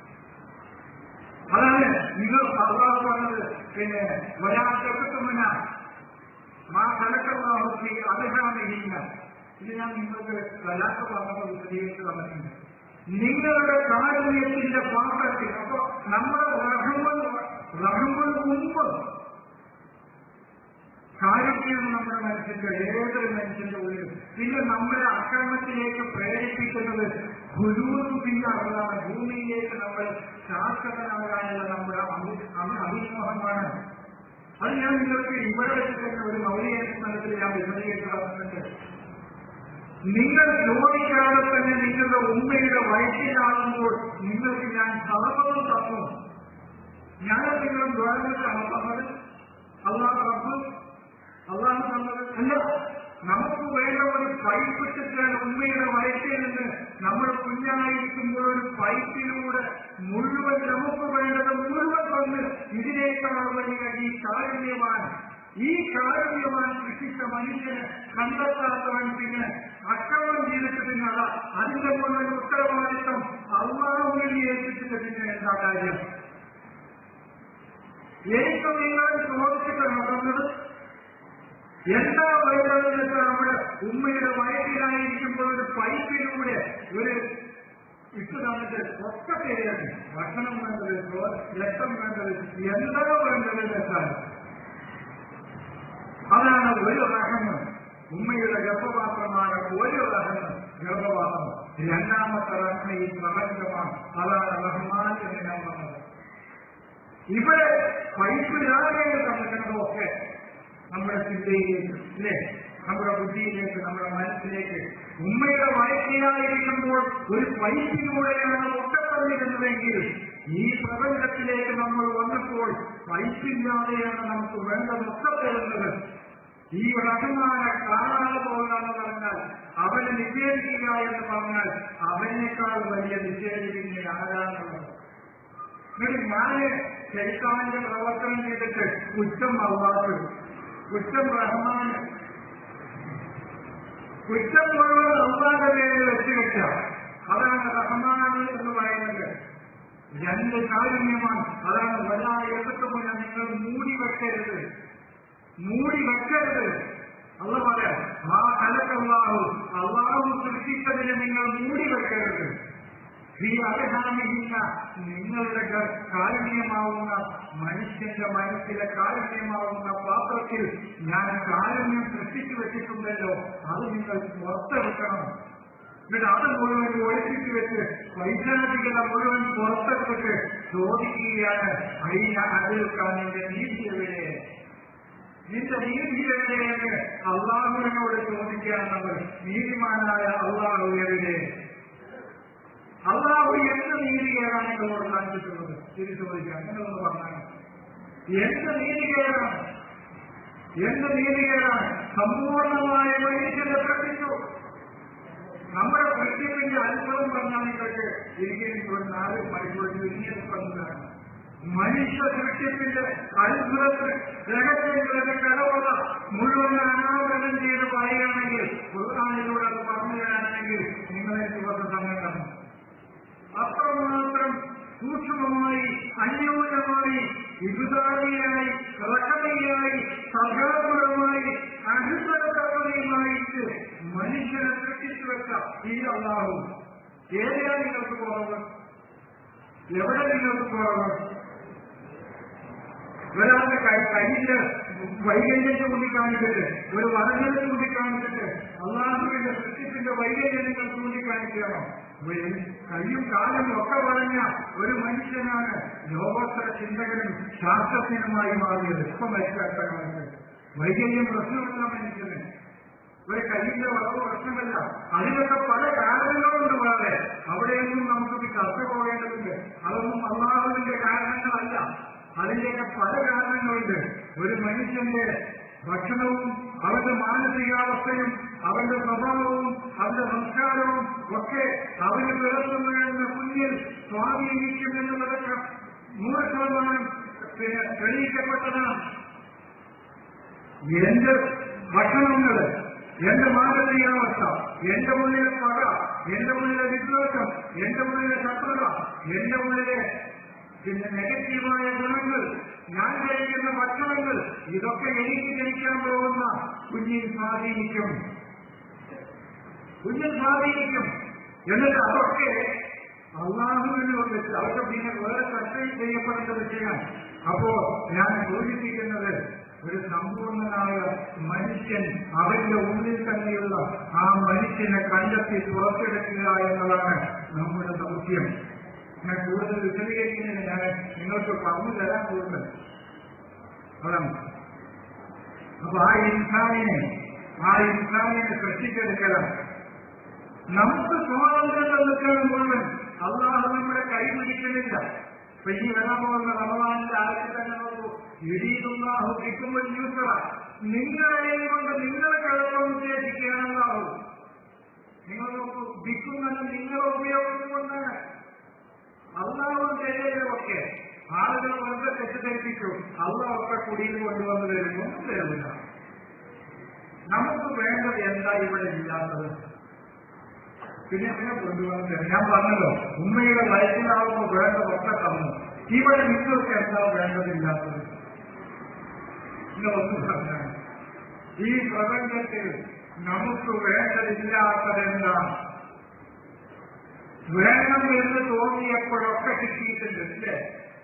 അതാണ് നിങ്ങൾ അള്ളാഹു പറഞ്ഞത് പിന്നെ ഒരാൾക്കെത്തുമന മാ കലക്കമാഹി അർഹാമില്ല ഇത് ഞാൻ നിങ്ങൾക്ക് കലാക്ക് പറഞ്ഞപ്പോൾ വിശദീകരിച്ച് തന്നിട്ടുണ്ട് നിങ്ങളുടെ കാരുണ്യത്തിന്റെ പാത്രത്തിൽ അപ്പൊ നമ്മുടെ റഹ്മൻ റഹ്മൻ മുമ്പ് കാരുണ്യം നമ്മുടെ മനസ്സിന്റെ ഏതൊരു മനുഷ്യന്റെ ഉള്ളിൽ പിന്നെ നമ്മളെ അക്രമത്തിലേക്ക് പ്രേരിപ്പിക്കുന്നത് ഗുരുവും പിന്നെ അതാണ് ഭൂമിയിലേക്ക് നമ്മൾ ശാശ്വതനാകാനുള്ള നമ്മുടെ അഭി- അഭി- അഭിമോഹമാണ് അത് ഞാൻ നിങ്ങൾക്ക് ഇവിടെ വെച്ച് തന്നെ ഒരു മൗലികത്തിൽ ഞാൻ വിശദീകരിച്ച് പറഞ്ഞിട്ടുണ്ട് നിങ്ങൾ ചോദിക്കാതെ തന്നെ നിങ്ങളുടെ ഉമ്മയുടെ വയറ്റിലാകുമ്പോൾ നിങ്ങൾക്ക് ഞാൻ സർവ്വതും തന്നു ഞാൻ നിങ്ങളും ദ്വാരത്തിലാണ് തന്നത് അള്ളാഹ് റബ്ബ് അള്ളാഹ് തന്നത് അല്ല നമുക്ക് വേണ്ട ഒരു പൈപ്പ് ഇട്ടിട്ടാൽ ഉമ്മയുടെ വയറ്റിൽ നിന്ന് നമ്മൾ കുഞ്ഞായിരിക്കുമ്പോൾ ഒരു പൈപ്പിലൂടെ മുഴുവൻ നമുക്ക് വേണ്ടത് മുഴുവൻ തന്ന് ഇതിനേക്കാൾ വലിയ ഈ കാരുണ്യവാൻ ഈ കാരുണ്യവാൻ സൃഷ്ടിച്ച മനുഷ്യന് കണ്ടെത്താത്തവൻ പിന്നെ അക്രമം ചെയ്തിട്ട് പിന്നെ അതാ അതിന്റെ മുഴുവൻ ഉത്തരവാദിത്വം അള്ളാഹുവിൽ ഏൽപ്പിച്ചിട്ട് പിന്നെ എന്താ കാര്യം എനിക്ക് നിങ്ങൾ ചോദിച്ചിട്ടാണ് തന്നത് എന്താ വേണ്ടതെന്ന് വെച്ചാൽ നമ്മുടെ ഉമ്മയുടെ വയറ്റിലായിരിക്കുമ്പോൾ ഒരു പൈപ്പിലൂടെ ഒരു ഇട്ട് തന്നിട്ട് ഒക്കെ ശരിയാണ് ഭക്ഷണം വേണ്ടത് ചോ- രക്തം വേണ്ടത് എന്താ വേണ്ടത് വെച്ചാൽ അതാണ് ഒരു റഹമ് ഉമ്മയുടെ ഗർഭപാത്രമാണ് ഒരു റഹമ് ഗർഭപാത്രം രണ്ടാമത്തെ റഹ്മ ഈ പ്രപഞ്ചമാണ് അതാണ് റഹ്മാൻ എന്ന് ഞാൻ പറഞ്ഞത് ഇവിടെ പൈപ്പിലാകെ തന്നിട്ടുള്ളതൊക്കെ നമ്മുടെ ചിന്തയിലേക്ക് ഇല്ലേ നമ്മുടെ ബുദ്ധിയിലേക്ക് നമ്മുടെ മനസ്സിലേക്ക് ഉമ്മയുടെ വയറ്റിലായിരിക്കുമ്പോൾ ഒരു പൈപ്പിലൂടെയാണ് ഒട്ടപ്പറഞ്ഞിരുന്നതെങ്കിൽ ഈ പ്രപഞ്ചത്തിലേക്ക് നമ്മൾ വന്നപ്പോൾ പൈപ്പില്ലാതെയാണ് നമുക്ക് വേണ്ടതൊക്കെ തരുന്നത് ഈ റഹ്മാനെ കാണാതെ പോകുക എന്ന് പറഞ്ഞാൽ അവനെ നിഷേധിക്കുക എന്ന് പറഞ്ഞാൽ അവനേക്കാൾ വലിയ നിഷേധിക്കുന്ന ആരാണുള്ളത് എന്നിട്ട് ഞാന് ശൈത്താന്റെ പ്രവർത്തനം ചെയ്തിട്ട് കുറ്റം അള്ളാഹ് കുറ്റം റഹ്മാൻ കുറ്റം മുഴുവൻ അള്ളാന്റെ പേരിൽ വെച്ചുകെട്ട അതാണ് റഹ്മാൻ എന്ന് പറയുന്നത് രണ്ട് കാരുണ്യമാണ് അതാണ് വലായത്തുമ്പോൾ നിങ്ങൾ മൂടി വെക്കരുത് മൂടി വെക്കരുത് അല്ല പറയാം ആ കലക്കല്ലാഹു അള്ളാഹു സൃഷ്ടിച്ചതിനെ നിങ്ങൾ മൂടി വെക്കരുത് ഈ അർഹാമില്ല നിങ്ങളുടെ ക- കാരുണ്യമാവുന്ന മനുഷ്യന്റെ മനസ്സിലെ കാരുണ്യമാവുന്ന പാത്രത്തിൽ ഞാൻ കാരുണ്യം സൃഷ്ടിച്ചു വെച്ചിട്ടുണ്ടല്ലോ അത് നിങ്ങൾ പുറത്തെടുക്കണം എന്നിട്ട് അത് മുഴുവൻ ഒഴിപ്പിച്ചു വെച്ച് വൈദ്യാധികത മുഴുവൻ പുറത്തെടുത്തിട്ട് ചോദിക്കുകയാണ് അയ്യ അതിൽക്കാൻ നിന്റെ നീതി എവിടെ നിന്റെ നീതി എവിടെയെന്ന് അള്ളാഹുവിനോട് ചോദിക്കുകയാണ് നമ്മൾ നീതിമാനായ അള്ളാഹു എവിടെ അള്ളാഹു എന്ത് നീതികേടാണ് നിങ്ങളോട് കാണിച്ചിട്ടുള്ളത് തിരിച്ചു ചോദിക്കാം നിങ്ങളൊന്ന് പറഞ്ഞാൽ എന്ത് നീതികേടാണ് എന്ത് നീതികേടാണ് സമ്പൂർണമായ മനുഷ്യനെ സൃഷ്ടിച്ചു നമ്മുടെ സൃഷ്ടിപ്പിന്റെ അത്ഭുതം പറഞ്ഞാൽ നിങ്ങൾക്ക് എനിക്ക് ഒരു നാല് മണിക്കൂർ ചുരുങ്ങിയത് പറഞ്ഞതാണ് മനുഷ്യ സൃഷ്ടിപ്പിന്റെ അത്ഭുതത്തിൽ രഹസ്യങ്ങളുടെ കലവറ മുഴുവൻ അനാവരണം ചെയ്ത് പറയുകയാണെങ്കിൽ ഖുർആാനിലൂടെ അത് പറഞ്ഞു തരാണെങ്കിൽ നിങ്ങളെ ദിവസം സമയം തന്നു അത്രമാത്രം സൂക്ഷ്മമായി അന്യോന്യമായി വിഭുതാരിയായി റക്കതയായി സഹോദരമായി അനുസരതയുമായിട്ട് മനുഷ്യനെ സൃഷ്ടിച്ചു വെച്ച ഈ അള്ളാഹു ഏതാണ് നിങ്ങൾക്ക് കുറവ് എവിടെ നിങ്ങൾക്ക് കുറവ് ഒരാളുടെ കൈ കയ്യില് വൈകല്യം ചൂണ്ടിക്കാണിച്ചിട്ട് ഒരു വരങ്ങൾ ചൂണ്ടിക്കാണിച്ചിട്ട് അള്ളാഹുവിന്റെ സൃഷ്ടിപ്പിന്റെ വൈകല്യം നിങ്ങൾ ചൂണ്ടിക്കാണിക്കണം ഒരു കയ്യും കാലും ഒക്കെ പറഞ്ഞ ഒരു മനുഷ്യനാണ് ലോകോത്തര ചിന്തകനും ശാസ്ത്രജ്ഞനുമായി മാറിയത് ഇപ്പം മരിക്കാത്ത കാലത്ത് വൈകല്യം പ്രശ്നമല്ല മനുഷ്യന് ഒരു കയ്യിന്റെ വളവ് പ്രശ്നമല്ല അതിനൊക്കെ പല കാരണങ്ങളുണ്ട് വേറെ അവിടെയൊന്നും നമുക്ക് ചർച്ച പോകേണ്ടതുണ്ട് അതൊന്നും അള്ളാഹുവിന്റെ കാരണങ്ങളല്ല അതിന്റെയൊക്കെ പല കാരണങ്ങളുണ്ട് ഒരു മനുഷ്യന്റെ ഭക്ഷണവും അവന്റെ മാനസികാവസ്ഥയും അവന്റെ സ്വഭാവവും അവന്റെ സംസ്കാരവും ഒക്കെ അവന് പിറത്തുന്ന കുഞ്ഞിൽ സ്വാധീനിക്കും എന്നുള്ളതൊക്കെ നൂറ് ശതമാനം പിന്നെ തെളിയിക്കപ്പെട്ടതാണ് എന്റെ ഭക്ഷണങ്ങള് എന്റെ മാനസികാവസ്ഥ എന്റെ ഉള്ളിലെ പക എന്റെ ഉള്ളിലെ വിദ്വേഷം എന്റെ ഉള്ളിലെ ശത്രുത എന്റെ ഉള്ളിലെ പിന്നെ നെഗറ്റീവായ ഗുണങ്ങൾ ഞാൻ കഴിക്കുന്ന ഭക്ഷണങ്ങൾ ഇതൊക്കെ എനിക്ക് ജനിക്കാൻ പോകുന്ന കുഞ്ഞിൽ സ്വാധീനിക്കും കുഞ്ഞിൽ സ്വാധീനിക്കും എന്നിട്ട് അതൊക്കെ അള്ളാഹുവിനെ വെച്ച് അതൊക്കെ പിന്നെ വേറെ ചർച്ച ചെയ്യപ്പെടേണ്ട വിഷയമാണ് അപ്പോ ഞാൻ സൂചിപ്പിക്കുന്നത് ഒരു സമ്പൂർണനായ മനുഷ്യൻ അവന്റെ ഉള്ളിൽ തന്നെയുള്ള ആ മനുഷ്യനെ കണ്ടെത്തി പുറത്തെടുക്കുക എന്നതാണ് നമ്മുടെ ദൗത്യം ഞാൻ കൂടുതൽ വിശദീകരിക്കുന്നതിന് ഞാൻ നിങ്ങൾക്ക് പറഞ്ഞു തരാൻ പോകുന്നത് അതാണ് അപ്പൊ ആ ഇൻസാനിനെ ആ ഇൻസാനിനെ സൃഷ്ടിച്ചെടുക്കണം നമുക്ക് സ്വാതന്ത്ര്യം തന്നിക്കാൻ മുഴുവൻ അള്ളാഹ് നമ്മുടെ കൈ പിടിക്കുന്നില്ല ഇപ്പൊ ഈ വരാൻ പോകുന്ന റമദാനിന്റെ ആദ്യത്തിൽ തന്നെ നോക്കൂ ഇടീതുള്ളാഹു കിട്ടുമ്പോൾ യൂസറ നിങ്ങളെയും കൊണ്ട് നിങ്ങളെ കിഴക്കം ഉദ്ദേശിക്കുകയാണല്ലാഹു നിങ്ങൾ നോക്കൂ വിൽക്കുന്നത് നിങ്ങളെ ഉപയോഗം കൊണ്ടാണ് അള്ളാഹു ചെയ്തതൊക്കെ ആളുകൾ വെറുതെ തെറ്റിദ്ധരിപ്പിച്ചു അള്ളാഹൊക്കെ കുടിയിൽ കൊണ്ടുവന്ന് തരുന്നു തരുന്നില്ല നമുക്ക് വേണ്ടത് എന്താ ഇവിടെ ഇല്ലാത്തത് പിന്നെ എങ്ങനെ കൊണ്ടുവന്ന് തരും ഞാൻ പറഞ്ഞല്ലോ ഉമ്മയുടെ വയസ്സിലാവുമ്പോൾ വേണ്ടതൊക്കെ തന്നു ഇവിടെ നിങ്ങൾക്ക് എന്താ വേണ്ടതില്ലാത്തത് നിങ്ങളൊന്ന് പറഞ്ഞാൽ ഈ പ്രപഞ്ചത്തിൽ നമുക്ക് വേണ്ടതില്ലാത്തതെന്താണ് വേണം എന്ന് തോന്നിയപ്പോഴൊക്കെ കിട്ടിയിട്ടുണ്ട് അല്ലേ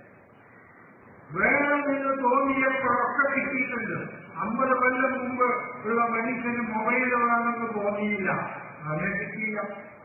വേണം എന്ന് തോന്നിയപ്പോഴൊക്കെ കിട്ടിയിട്ടുണ്ട് അമ്പത് കൊല്ലം മുമ്പ് ഉള്ള മനുഷ്യന് മൊബൈൽ വേണമെന്ന് തോന്നിയില്ല അവനെ കിട്ടിയില്ല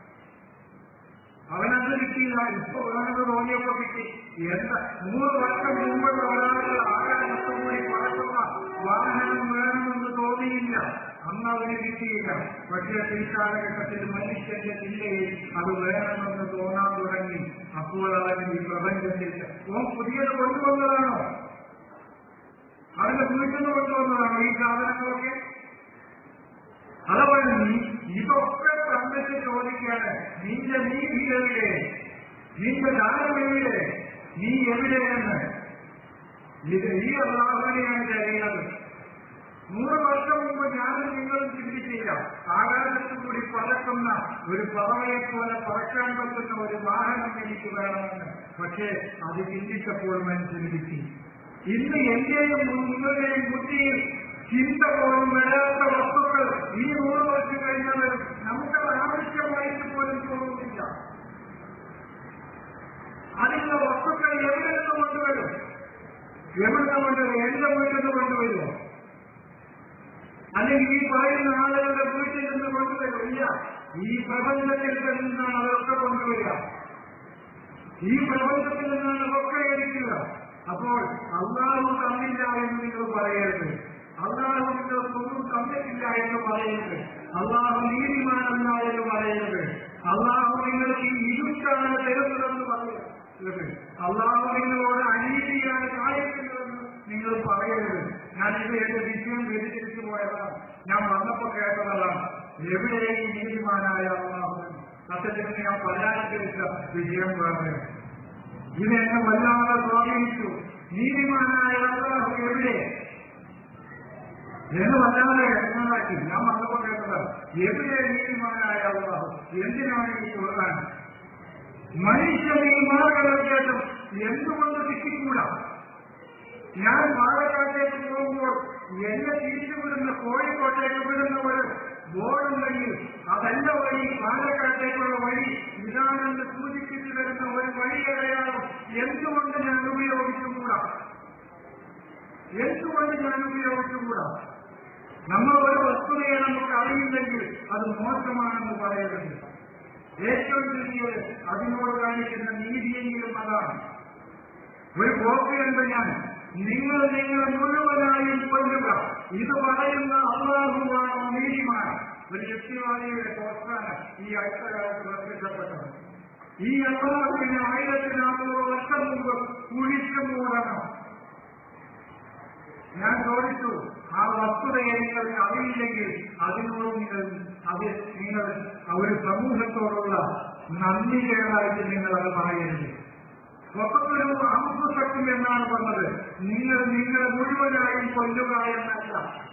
അവനത് കിട്ടിയില്ല ഇപ്പൊ വേണമെന്ന് തോന്നിയപ്പോ കിട്ടി എന്താ നൂറ് വർഷം മുമ്പുള്ള ഒരാളുകൾ ആകാശത്ത് കൂടി പറക്കുന്ന വാഹനം വേണമെന്ന് തോന്നിയില്ല അന്ന് അവന് കിട്ടിയില്ല പക്ഷേ ഈ കാലഘട്ടത്തിൽ മനുഷ്യന്റെ ചിന്തയിൽ അത് വേണമെന്ന് തോന്നാൻ തുടങ്ങി അപ്പോൾ അവൻ ഈ പ്രപഞ്ചത്തിൽ ഓൻ പുതിയത് കൊണ്ടുവന്നതാണോ അവന്റെ വീട്ടിൽ നിന്ന് കൊണ്ടുവന്നതാണോ ഈ സാധനങ്ങളൊക്കെ അതുപോലെ നീ ഇതൊക്കെ തന്നിട്ട് ചോദിക്കാണ് നിന്റെ നീ എവിടെ നിന്റെ ദാനം എവിടെ നീ എവിടെയാണ് ഇത് ഈ അള്ളാഹുവിനെയാണ് കഴിയുന്നത് നൂറ് വർഷം മുമ്പ് ഞാനും നിങ്ങളും ചിന്തിച്ചില്ല ആകാശത്തു കൂടി പറക്കുന്ന ഒരു പറവയെ പോലെ പറക്കാൻ പറ്റുന്ന ഒരു വാഹനം എനിക്ക് വേണമെന്ന് പക്ഷേ അത് ചിന്തിച്ചപ്പോൾ മനുഷ്യന് കിട്ടി ഇന്ന് എന്റെയും നിങ്ങളുടെയും ബുദ്ധിയിൽ ചിന്ത പോലും വരാത്ത വസ്തുക്കൾ ഈ നൂറ് വർഷം കഴിഞ്ഞാൽ നമുക്കത് ആവശ്യമായിട്ട് പോലും തോന്നുന്നില്ല അതിനുള്ള വസ്തുക്കൾ എവിടെ നിന്ന് കൊണ്ടുവരും എവിടെ നിന്ന് കൊണ്ടുവരും എന്റെ വീട്ടിൽ നിന്ന് കൊണ്ടുവരുമോ അല്ലെങ്കിൽ ഈ പറയുന്ന ആളുകളുടെ വീട്ടിൽ നിന്ന് കൊണ്ടുവരും ഇല്ല ഈ പ്രപഞ്ചത്തിൽ നിന്നാണ് അതൊക്കെ കൊണ്ടുവരിക ഈ പ്രപഞ്ചത്തിൽ നിന്നാണ് അതൊക്കെ എടുക്കുക അപ്പോൾ അള്ളാഹു തന്നില്ല എന്ന് നിങ്ങൾ പറയരുത് അള്ളാഹു നിങ്ങൾക്കൊന്നും തന്നിട്ടില്ല എന്ന് പറയരുത് അള്ളാഹു നീതിമാനല്ല എന്ന് പറയരുത് അള്ളാഹു നിങ്ങൾക്ക് ഈ ഇരുട്ടാണ് തരുന്നതെന്ന് പറയരുത് അള്ളാഹു നിങ്ങളോട് അനീതിയാണ് കാണിക്കുന്നതെന്ന് നിങ്ങൾ പറയരുത് ഞാനിത് എന്റെ വിഷയം കേട്ടതാണ് ഞാൻ വന്നപ്പോ കേട്ടതാണ് എവിടെ ഈ നീതിമാനായ അള്ളാഹു സത്യത്തിന് ഞാൻ പരാജയിച്ച വിജയം പറഞ്ഞു ഇത് എന്നെ വല്ലാതെ സ്വാധീനിച്ചു നീതിമാനായ അള്ളാഹു എവിടെ എന്ന് വല്ലാതെ എണ്ണാക്കി ഞാൻ വന്നപ്പോ കേട്ടത് എവിടെ നീതിമാനായ അള്ളാഹു എന്തിനാണ് ഈ ഖുർആൻ മനുഷ്യൻ ഈ മാർഗനിർദ്ദേശം എന്തുകൊണ്ട് ശിക്ഷിക്കൂടാ ഞാൻ പാലക്കാട്ടേക്ക് പോകുമ്പോൾ എന്നെ തിരിച്ചുവിടുന്ന കോഴിക്കോട്ടേക്ക് വിടുന്ന ഒരു ബോർഡുണ്ടെങ്കിൽ അതല്ല വഴി പാലക്കാട്ടേക്കുള്ള വഴി ഇതാണെന്ന് സൂചിപ്പിച്ചു തരുന്ന ഒരു വഴിയടയാളം എന്തുകൊണ്ട് ഞാൻ ഉപയോഗിച്ചുകൂടാ എന്തുകൊണ്ട് ഞാൻ ഉപയോഗിച്ചുകൂടാ നമ്മൾ ഒരു വസ്തുതയെ നമുക്ക് അറിയില്ലെങ്കിൽ അത് മോശമാണെന്ന് പറയരുത് ഏറ്റവും ചുരുങ്ങിയത് അതിനോട് കാണിക്കുന്ന നീതിയെങ്കിലും അതാണ് ഒരു പോക്കുണ്ട് ഞാൻ നിങ്ങൾ നിങ്ങൾ മുഴുവനായും കൊല്ലുക ഇത് പറയുന്ന അള്ളാഹുവാണോ നീതിമാണ് ഒരു യുക്തിവാദിയുടെ പോസ്റ്റാണ് ഈ അടുത്ത കാലത്ത് പ്രത്യക്ഷപ്പെട്ടത് ഈ അള്ളാഹുവിന് ആയിരത്തി നാനൂറ് വർഷം മുമ്പ് കുഴിച്ചു മൂടണം ഞാൻ ചോദിച്ചു ആ വസ്തുതയെ നിങ്ങൾക്ക് അറിയില്ലെങ്കിൽ അതിനോട് നിങ്ങൾ അത് നിങ്ങൾ ഒരു സമൂഹത്തോടുള്ള നന്ദി കേടായിട്ട് നിങ്ങൾ അത് പറയരുത് സ്വതന്ത്രവും അംശശക്തി എന്നാണ് പറഞ്ഞത് നിങ്ങൾ നിങ്ങളെ മുഴുവനായും കൊല്ലുക എന്നല്ല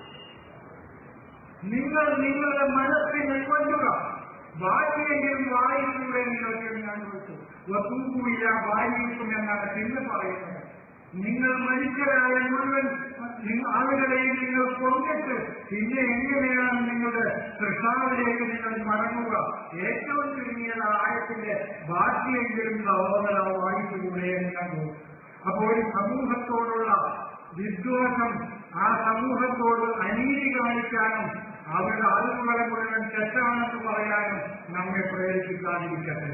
നിങ്ങൾ നിങ്ങളുടെ മനസ്സിനെ കൊല്ലുക ബാക്കിയെങ്കിലും വായിക്കൂടെ നിങ്ങൾക്ക് ഞാൻ ചോദിച്ചു വസൂക്കൂല വായിക്കും എന്നാണ് പിന്നെ പറയുന്നത് നിങ്ങൾ മനുഷ്യരായ മുഴുവൻ നിങ്ങ- ആളുകളെയും നിങ്ങൾ കൊന്നിട്ട് പിന്നെ എങ്ങനെയാണ് നിങ്ങളുടെ തൃഷാവിലേക്ക് നിങ്ങൾ മടങ്ങുക ഏറ്റവും ചുരുങ്ങിയ ആയത്തിന്റെ ബാക്കിയെങ്കിലും സഹോദര വായിച്ചുകൂടെ എന്ന് ഞാൻ തോന്നുന്നു അപ്പോൾ ഒരു സമൂഹത്തോടുള്ള വിദ്വേഷം ആ സമൂഹത്തോട് അനീതി കാണിക്കാനും അവരുടെ അറിവുകളെ മുഴുവൻ തെറ്റാണെന്ന് പറയാനും നമ്മെ പ്രേരിപ്പിക്കാതിരിക്കട്ടെ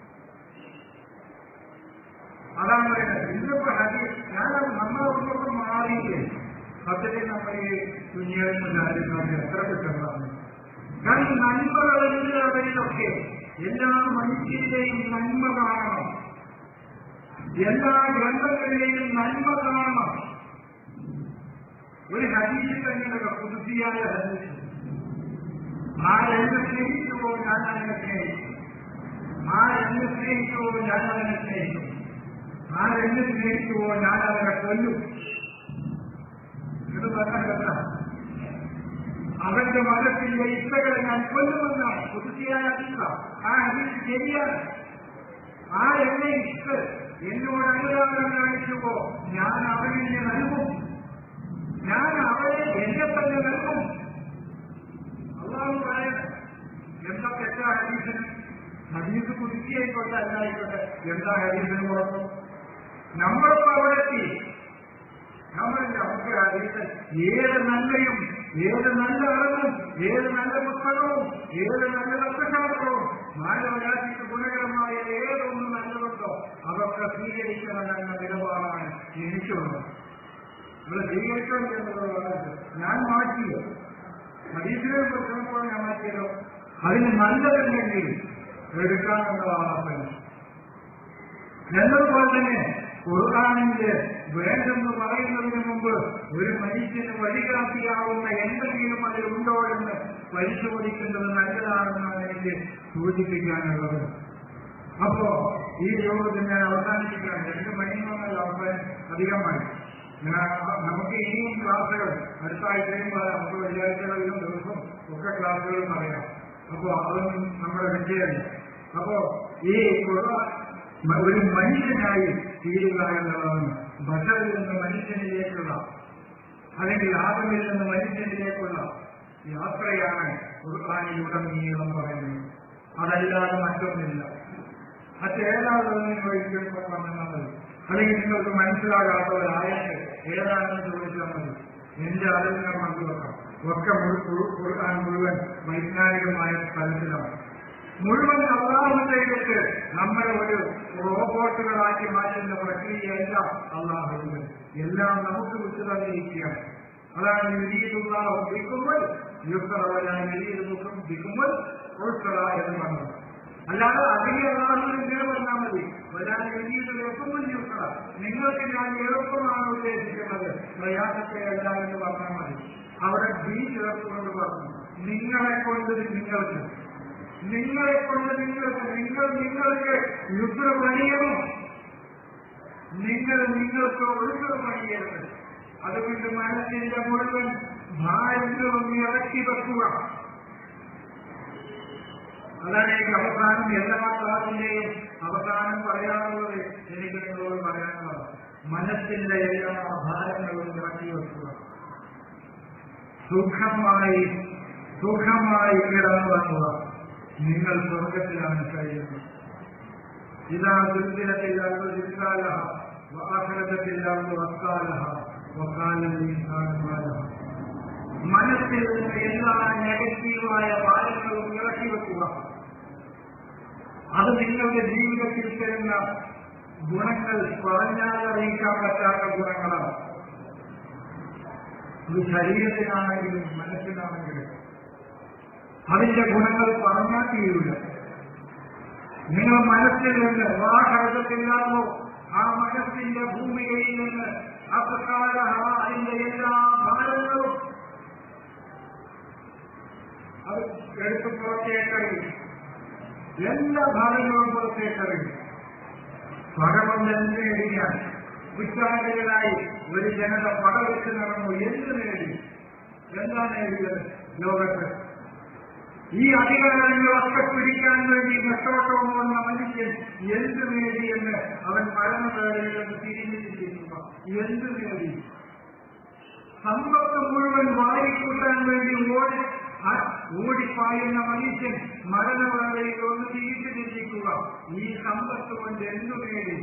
അതാണ് പറയുന്നത് ഇന്നിപ്പോ ഹരി ഞാൻ നമ്മളെ ഒന്നൊക്കെ മാറിയില്ലേ സത്യത്തിൽ നമ്മൾ ഈ ദുനിയാവിൽ എത്ര കുറ്റങ്ങളാണ് കാരണം നന്മകളിലൊക്കെ എല്ലാ മനുഷ്യരുടെയും നന്മ കാണണം എല്ലാ ഗ്രന്ഥങ്ങളിലെയും നന്മ കാണണം ഒരു ഹദീസ് തന്നെയുള്ള പുതുതിയായ ഹദീസ് ആ എന്നെ സ്നേഹിച്ചുവോ ഞാൻ അതിനെ സ്നേഹിക്കും ആ എന്നെ സ്നേഹിച്ചുവോ ഞാൻ അതിനെ സ്നേഹിക്കും ആ എന്നെ സ്നേഹിച്ചുവോ ഞാൻ അവരെ കൊല്ലും ഇത് പറഞ്ഞ അവന്റെ മനസ്സിലെ ഇഷ്ടകളെ ഞാൻ കൊല്ലുമെന്നാണ് പുതുക്കിയായ അധിക ആ ഹദീസ് ശരിയാണ് ആ എന്നെ ഇഷ്ട എന്നോട് അനുരാഗം കാണിച്ചുവോ ഞാൻ അവനെ നൽകും ഞാൻ അവരെ എന്നെ തന്നെ നൽകും അള്ളാഹു പറയാൻ എന്താ തെറ്റാ ഹരീസിന് ഹരീസ് പുതുക്കിയായിക്കോട്ടെ അല്ലായിക്കോട്ടെ എന്താ ഹരീസിന് കുഴപ്പം നമ്മളിപ്പോ അവിടെ എത്തി നമ്മൾ നമുക്ക് ഹരീസ് ഏത് നന്മയും ഏത് നല്ല അറിവും ഏത് നല്ല പുസ്തകവും ഏത് നല്ല തത്വശാസ്ത്രവും മാനവരാശിക്ക് ഗുണകരമായ ഏതൊന്നും നല്ലതുണ്ടോ അതൊക്കെ സ്വീകരിക്കണമെന്ന നിലപാടാണ് എനിക്കുള്ളത് ഇവിടെ സ്വീകരിക്കാൻ എന്നുള്ളത് ഞാൻ മാറ്റിയോ ഹരീസിനെ പ്രശ്നപ്പോൾ ഞാൻ മാറ്റിയല്ലോ അതിന് നല്ലതല്ലെങ്കിൽ എടുക്കാമെന്നതാണ് എന്നതുപോലെ തന്നെ ഖുർആാനിന്റെ വേണ്ടെന്ന് പറയുന്നതിന് മുമ്പ് ഒരു മനുഷ്യന് വഴികാട്ടിയാവുന്ന എന്തെങ്കിലും അതിലുണ്ടോ എന്ന് പരിശോധിക്കേണ്ടത് നല്ലതാണെന്നാണ് എനിക്ക് സൂചിപ്പിക്കാനുള്ളത് അപ്പോ ഈ യോഗത്തിൽ ഞാൻ അവസാനിപ്പിക്കുകയാണ് രണ്ട് മണിയൊന്നല്ല അവസാനം അധികമായി ഞാൻ നമുക്ക് ഇനിയും ക്ലാസ്സുകൾ അടുത്ത ആഴ്ചയും പറയാം നമുക്ക് വെള്ളിയാഴ്ചകളിലും ദിവസവും ഒക്കെ ക്ലാസ്സുകൾ പറയാം അപ്പോ അതൊന്നും നമ്മുടെ വിജയമല്ല അപ്പോ ഈ ഖുർആൻ മ- ഒരു മനുഷ്യനായി തീരുക എന്നുള്ളതാണ് ബഷറിൽ നിന്ന് മനുഷ്യനിലേക്കുള്ള അല്ലെങ്കിൽ ആദമിൽ നിന്ന് മനുഷ്യനിലേക്കുള്ള യാത്രയാണ് ഖുർആാനിലുടനീളം പറയുന്നത് അതല്ലാതെ മറ്റൊന്നില്ല മറ്റേതാണെന്ന് നിങ്ങൾ ഒരിക്കലും പറഞ്ഞാൽ മതി അല്ലെങ്കിൽ നിങ്ങൾക്ക് മനസ്സിലാകാത്ത ഒരു ആയത്ത് ഏതാണെന്ന് ചോദിച്ചാൽ മതി എന്റെ അറിവിനെ മനസ്സിലാക്കാം ഒക്കെ മുഴു- മുഴു- ഖുർആൻ മുഴുവൻ വൈജ്ഞാനികമായ തലത്തിലാണ് മുഴുവൻ അള്ളാഹുലേക്ക് നമ്മളെ ഒരു റോബോട്ടുകളാക്കി മാറ്റുന്ന പ്രക്രിയയല്ല അള്ളാഹുവിന് എല്ലാം നമുക്ക് വിട്ടു തന്നിരിക്കുകയാണ് അതാണ് വിരീതുള്ളാഹു ബിക്കുമ്പോൾ യുക്തറവനായ വിരീതുക്കും ബിക്കുമ്പോൾ ഉൾക്കറ എന്ന് പറഞ്ഞത് അല്ലാതെ അതിനെ അള്ളാഹുവിന് ഇങ്ങനെ പറഞ്ഞാൽ മതി വരാൻ വിരീതുകൾ എപ്പോൾ യുക്തറ നിങ്ങൾക്ക് ഞാൻ എളുപ്പമാണ് ഉദ്ദേശിക്കുന്നത് പ്രയാസത്തെ അല്ല എന്ന് പറഞ്ഞാൽ മതി അവിടെ ബി ചേർത്തുകൊണ്ട് പറഞ്ഞു നിങ്ങളെ കൊണ്ട് നിങ്ങൾക്ക് നിങ്ങളെ കൊണ്ട് നിങ്ങൾക്ക് നിങ്ങൾ നിങ്ങൾക്ക് യുദ്ധ പണിയണം നിങ്ങൾ നിങ്ങൾക്ക് ഒഴുക പണിയരുത് അതുകൊണ്ട് മനസ്സിന്റെ മുഴുവൻ ഭാരങ്ങളും ഇറക്കി വെക്കുക അതാണ് എനിക്ക് അവസാനം എല്ലാ ക്ലാസിന്റെയും അവസാനം പറയാനുള്ളത് എനിക്ക് നിങ്ങളോട് പറയാനുള്ളത് മനസ്സിന്റെ എല്ലാ ഭാരങ്ങളും ഇറക്കി വെക്കുക സുഖമായി സുഖമായി കിടന്നുറങ്ങുക നിങ്ങൾ സ്വർഗത്തിലാണ് കഴിയുന്നത് ഇതാ ദുരിതത്തില്ലാത്ത ദുരിതാലഹ വാഹനത്തില്ലാത്ത വക്കാലഹ വക്കാലിൻസാനമാലഹ മനസ്സിൽ നിന്ന് എല്ലാ നെഗറ്റീവായ ഭാരങ്ങളും ഇറക്കി വെക്കുക അത് നിങ്ങളുടെ ജീവിതത്തിൽ തരുന്ന ഗുണങ്ങൾ പറഞ്ഞാൽ അറിയിക്കാൻ പറ്റാത്ത ഗുണങ്ങളാണ് ഇത് ശരീരത്തിനാണെങ്കിലും മനസ്സിനാണെങ്കിലും അതിന്റെ ഗുണങ്ങൾ പറഞ്ഞാൽ തീരില്ല നിങ്ങൾ മനസ്സിൽ നിന്ന് വാഹനത്തില്ലാമോ ആ മനസ്സിന്റെ ഭൂമികയിൽ നിന്ന് അപ്രകാര അതിന്റെ എല്ലാ ഭാരങ്ങളും അത് എടുത്ത് പുറത്തേക്കറിയും എല്ലാ ഭാരങ്ങളും പുറത്തേക്കറിയും പകരം തന്നെ എഴുതിയാൽ കുറ്റാളികളായി ഒരു ജനത പടവെച്ച് നടന്നു എന്ത് നേടി എന്താണ് എഴുതിയത് ലോകത്ത് ഈ അധികാരങ്ങളൊക്കെ പിടിക്കാൻ വേണ്ടി നെട്ടോട്ടവും വന്ന മനുഷ്യൻ എന്ത് നേടി എന്ന് അവൻ മരണവേളയിൽ നിന്ന് തിരിഞ്ഞു ചിന്തിക്കുക എന്ത് നേടി സമ്പത്ത് മുഴുവൻ വാരിക്കൂട്ടാൻ വേണ്ടി ഓടി ആ- ഓടിപ്പായുന്ന മനുഷ്യൻ മരണവേളയിൽ ഒന്ന് തിരിച്ചു ചിന്തിക്കുക ഈ സമ്പത്ത് കൊണ്ട് എന്തു നേടി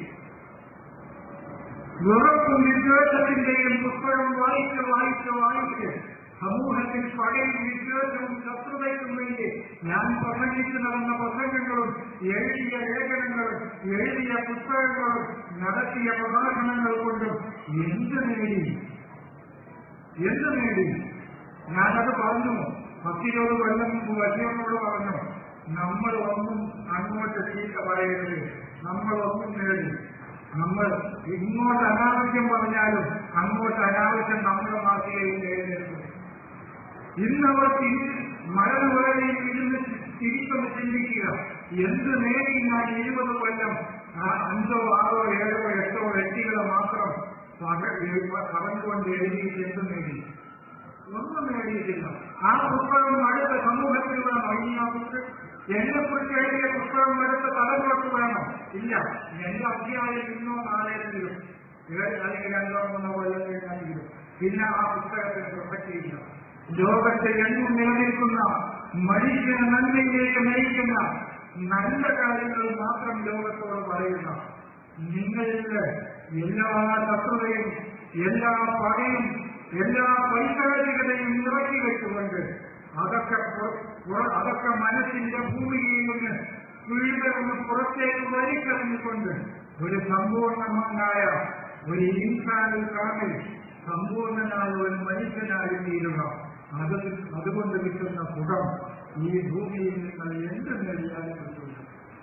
വെറുപ്പും വിദ്വേഷത്തിന്റെയും പുസ്തകം വായിച്ച് വായിച്ച് വായിച്ച് സമൂഹത്തിൽ പകയും വിദ്വേഷവും ശത്രുതയ്ക്കും വേണ്ടി ഞാൻ പ്രസംഗിച്ചു നടന്ന പ്രസംഗങ്ങളും എഴുതിയ ലേഖനങ്ങളും എഴുതിയ പുസ്തകങ്ങളും നടത്തിയ പ്രഭാഷണങ്ങൾ കൊണ്ടും എന്ത് നേടി എന്ത് നേടി ഞാനത് പറഞ്ഞു പത്തിരുപത് കൊല്ലം മുമ്പ് വലിയമ്മോട് പറഞ്ഞു നമ്മൾ ഒന്നും അങ്ങോട്ട് ചീത്ത പറയരുത് നമ്മൾ ഒന്നും നേടി നമ്മൾ ഇങ്ങോട്ട് അനാവശ്യം പറഞ്ഞാലും അങ്ങോട്ട് അനാവശ്യം നമ്മുടെ മാർഗിലേക്ക് എഴുന്നേൽക്കും ഇന്നവർ തിരിച്ച് മരണവേളയിൽ ഇരുന്ന് തിരിച്ചൊന്ന് ചിന്തിക്കുക എന്ത് നേടി ഞാൻ ഇരുപത് കൊല്ലം ആ അഞ്ചോ ആറോ ഏഴോ എട്ടോ വ്യക്തികളെ മാത്രം പക- പറഞ്ഞുകൊണ്ട് എഴുതിയിട്ട് എന്ത് നേടി ഒന്നും നേടിയിട്ടില്ല ആ പുസ്തകം അടുത്ത സമൂഹത്തിൽ വേണം ഇനി ആ പുസ്തകം എന്നെ കുറിച്ച് എഴുതിയ പുസ്തകം അടുത്ത തലമുറക്ക് വേണം ഇല്ല എന്റെ അധ്യായം ഇന്നോ നാളെയെങ്കിലും ഏഴ് അല്ലെങ്കിൽ രണ്ടോ മൂന്നോ കൊല്ലം കഴിഞ്ഞാണെങ്കിലും പിന്നെ ആ പുസ്തകത്തിന് പ്രസക്തിയില്ല ലോകത്തെ എന്നും നിലനിൽക്കുന്ന മനുഷ്യന് നന്മയിലേക്ക് നയിക്കുന്ന നല്ല കാര്യങ്ങൾ മാത്രം ലോകത്തോട് പറയുന്ന നിങ്ങളില് എല്ലാ ശത്രുതയും എല്ലാ പകയും എല്ലാ പൈശാചികതയും ഇറക്കി വെച്ചുകൊണ്ട് അതൊക്കെ പുറ- പുറ- അതൊക്കെ മനസ്സിന്റെ ഭൂമിയിൽ നിന്ന് പിഴുതെന്ന് പുറത്തേക്ക് വലിച്ചെറിഞ്ഞുകൊണ്ട് ഒരു സമ്പൂർണ്ണമായ ഒരു ഇൻസാനിൽ കാമിൽ സമ്പൂർണനായ ഒരു മനുഷ്യനായി തീരുക അത് അതുകൊണ്ട് കിട്ടുന്ന സുഖം ഈ ഭൂമിയിൽ നിങ്ങൾ എന്ത് നേടിയാലും കിട്ടില്ല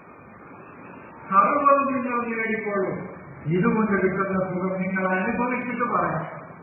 സർവ്വം നിങ്ങൾ നേടിക്കോളൂ ഇതുകൊണ്ട് കിട്ടുന്ന സുഖം നിങ്ങൾ അനുഭവിച്ചിട്ട് പറയാം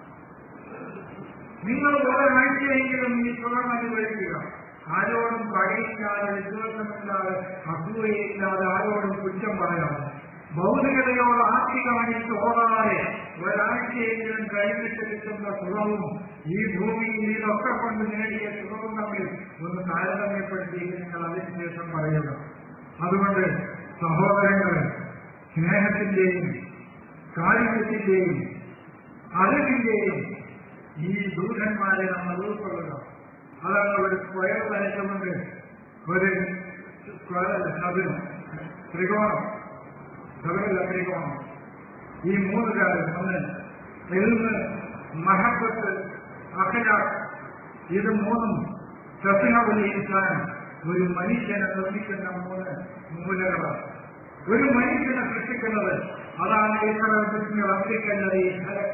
നിങ്ങൾ ഒരാഴ്ചയെങ്കിലും ഈ സുഖം അനുഭവിക്കുക ആരോടും പകയില്ലാതെ വിശ്വാസമില്ലാതെ അസൂയയില്ലാതെ ആരോടും കുറ്റം പറയാതെ ഭൗതികതയോട് ആർത്തി കാണിച്ച് ഓടാതെ ഒരാഴ്ചയെങ്കിലും കഴിഞ്ഞിട്ട് കിട്ടുന്ന സുഖവും ഈ ഭൂമിയിൽ ഇതൊക്കെ കൊണ്ട് നേടിയ സുഖവും തമ്മിൽ ഒന്ന് താരതമ്യപ്പെടുത്തി നിങ്ങൾ അതിനുശേഷം പറയുക അതുകൊണ്ട് സഹോദരങ്ങളെ സ്നേഹത്തിന്റെയും കാരുണ്യത്തിന്റെയും അറിവിന്റെയും ഈ ദൂതന്മാരെ നമ്മൾ ഉൾക്കൊള്ളുക അതാണ് ഒരു സ്ക്വയർ വരച്ചുകൊണ്ട് ഒരു സ്ക്വയർ ചതുരം ത്രികോണം ചതുരല്ല ത്രികോണം ഈ മൂന്ന് കാര്യം ഒന്ന് എൽമ് മഹബത്ത് അഖലാഖ് ഇത് മൂന്നും സസ്യനവലി ഇൻസാൻ ഒരു മനുഷ്യനെ നിർമ്മിക്കുന്ന മൂന്ന് മൂലകളാണ് ഒരു മനുഷ്യനെ സൃഷ്ടിക്കുന്നത് അതാണ് ഈശ്വരത്തിന് വർദ്ധിക്കുന്നത് ഈ ഫലം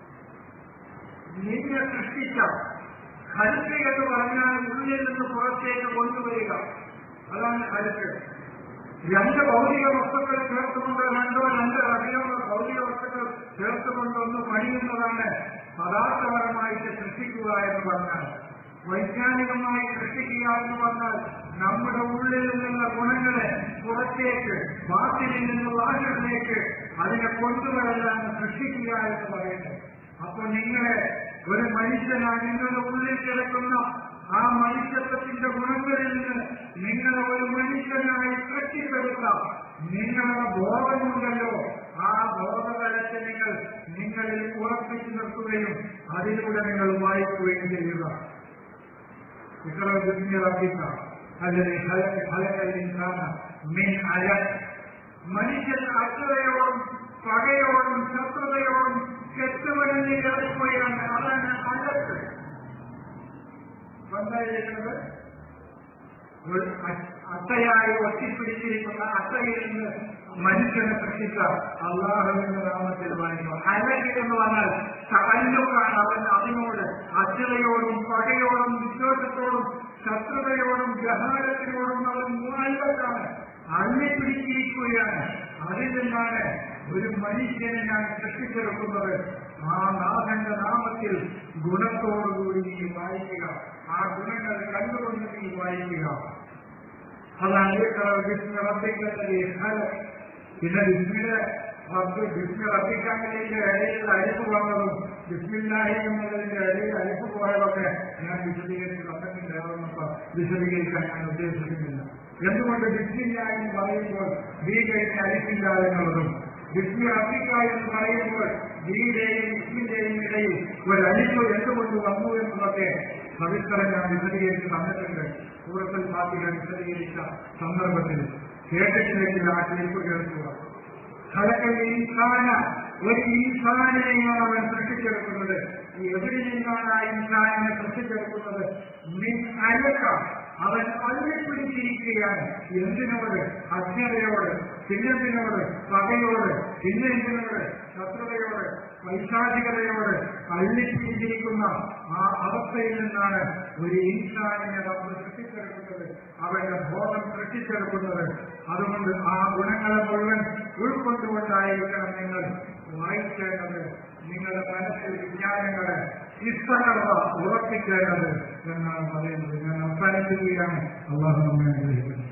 നിന്നെ സൃഷ്ടിച്ച ഹരിത്ത് എന്ന് പറഞ്ഞാൽ ഉള്ളിൽ നിന്ന് പുറത്തേക്ക് കൊണ്ടുവരിക അതാണ് ഹരിത്ത് രണ്ട് ഭൗതിക വസ്തുക്കൾ ചേർത്തുകൊണ്ട് രണ്ടോ രണ്ട് അധികമോ ഭൗതിക വസ്തുക്കൾ ചേർത്തുകൊണ്ട് ഒന്ന് പണിയുന്നതാണ് പദാർത്ഥപരമായിട്ട് സൃഷ്ടിക്കുക എന്ന് പറഞ്ഞാൽ വൈജ്ഞാനികമായി സൃഷ്ടിക്കുക എന്ന് പറഞ്ഞാൽ നമ്മുടെ ഉള്ളിൽ നിന്നുള്ള ഗുണങ്ങളെ പുറത്തേക്ക് ബാത്തിലിൽ നിന്നുള്ള ആശകളിലേക്ക് അതിനെ കൊണ്ടുവരലാണ് സൃഷ്ടിക്കുക എന്ന് പറയുന്നത് അപ്പൊ നിങ്ങളെ ഒരു മനുഷ്യനാണ് നിങ്ങളുടെ ഉള്ളിൽ കിടക്കുന്ന ആ മനുഷ്യത്വത്തിന്റെ ഗുണങ്ങളിൽ നിന്ന് നിങ്ങളെ ഒരു മനുഷ്യനായി കെട്ടിപ്പടുത്ത നിങ്ങളുടെ ബോധമുണ്ടല്ലോ ആ ബോധതലത്തെ നിങ്ങൾ നിങ്ങളിൽ ഉറപ്പിച്ചു നിർത്തുകയും അതിലൂടെ നിങ്ങൾ വായിക്കുകയും ചെയ്യുക ഇത്ര ബുദ്ധിയിറപ്പിക്ക അല്ലെങ്കിൽ ഫലങ്ങളിലാണ് മീൻ അല മനുഷ്യൻ അസുരയോടും പകയോടും ശത്രുതയോടും കെട്ടുവരഞ്ഞ് കിടക്കുകയാണ് അതാണ് അലക്ക് എന്തായിരിക്കുന്നത് ഒരു അത്തയായി ഒറ്റിപ്പിടിച്ചിരിക്കുന്ന അത്തയിൽ നിന്ന് മനുഷ്യനെ സൃഷ്ടിച്ച അള്ളാഹുവിന്റെ നാമത്തിൽ വായിക്കുന്നു അലകി എന്ന് പറഞ്ഞാൽ തകല്ലുക്കാണ് അവൻ അതിനോട് അച്ഛതയോടും പകയോടും വിശ്വാസത്തോടും ശത്രുതയോടും ജഹാരത്തിനോടും അവൻ മൂന്നായിരത്താണ് അള്ളിപ്പിടിച്ചിരിക്കുകയാണ് അതിൽ നിന്നാണ് ഒരു മനുഷ്യനെ ഞാൻ സൃഷ്ടിച്ചെടുക്കുന്നത് ആ നാഥന്റെ നാമത്തിൽ ഗുണത്തോടുകൂടി നീ വായിക്കുക ആ ഗുണങ്ങൾ കണ്ടുകൊണ്ട് നീ വായിക്കുക അതാണ് വിഷ്ണു റബ്ബിക്കുന്നത് പിന്നെ വിഷ്ണുവിന്റെ റബ്ബ് വിഷ്ണു റബ്ബിക്കാങ്കിലേക്ക് ഇടയിൽ അരിപ്പ് വന്നതും ബിസ്മില്ലാഹി എന്നതിന്റെ ഇടയിൽ അരിപ്പ് പോയതൊക്കെ ഞാൻ വിശദീകരിച്ച് റബ്ബിന്റെ ഏറെന്നൊക്കെ വിശദീകരിക്കാൻ ഞാൻ ഉദ്ദേശിക്കുന്നില്ല എന്തുകൊണ്ട് ബിസ്മില്ലാഹി എന്ന് പറയുമ്പോൾ ബി കഴിഞ്ഞ അരിപ്പില്ല എന്നുള്ളതും വിഷ്ണു റബ്ബിക്ക എന്ന് പറയുമ്പോൾ ബിയുടെയും വിഷ്ണുവിന്റെയും ഇടയിൽ ഒരു അരിപ്പ് എന്തുകൊണ്ട് വന്നു എന്നുള്ളതൊക്കെ സവിസ്തരം ഞാൻ വിശദീകരിച്ച് തന്നിട്ടുണ്ട് സൂറത്തിൽ ഫാത്തിഹ വിശദീകരിച്ച സന്ദർഭത്തിൽ കേട്ടിട്ടില്ലെങ്കിൽ ആ ക്ലിപ്പ് കേൾക്കുക ഖലക്കൽ ഇൻസാന ഒരു ഇൻസാനിനെയാണ് അവൻ സൃഷ്ടിച്ചെടുക്കുന്നത് എവിടെ നിന്നാണ് ആ ഇൻസാനിനെ സൃഷ്ടിച്ചെടുക്കുന്നത് മിൻ അലക്ക അവൻ അള്ളിപ്പിടിച്ചിരിക്കുകയാണ് എന്തിനോട് അജ്ഞതയോട് പിന്നെന്തിനോട് പകയോട് പിന്നെ എന്തിനോട് ശത്രുതയോട് വൈശാചികതയോട് അള്ളിപ്പിടിച്ചിരിക്കുന്ന ആ അവസ്ഥയിൽ നിന്നാണ് ഒരു ഇൻസാനിനെ നമ്മൾ സൃഷ്ടിച്ചെടുക്കുന്നത് അവന്റെ ബോധം സൃഷ്ടിച്ചെടുക്കുന്നത് അതുകൊണ്ട് ആ ഗുണങ്ങളെ മുഴുവൻ ഉൾക്കൊണ്ടുകൊണ്ടായിരിക്കണം നിങ്ങൾ വായിക്കേണ്ടത് നിങ്ങളുടെ മനസ്സിൽ വിജ്ഞാനങ്ങളെ ഇഷ്ടകർവ ഉറപ്പിക്കേണ്ടത് എന്നാണ് പറയുന്നത് ഞാൻ അവസാനിപ്പിക്കുകയാണ് അള്ളാഹു നമ്മെ അനുഗ്രഹിക്കുന്നത്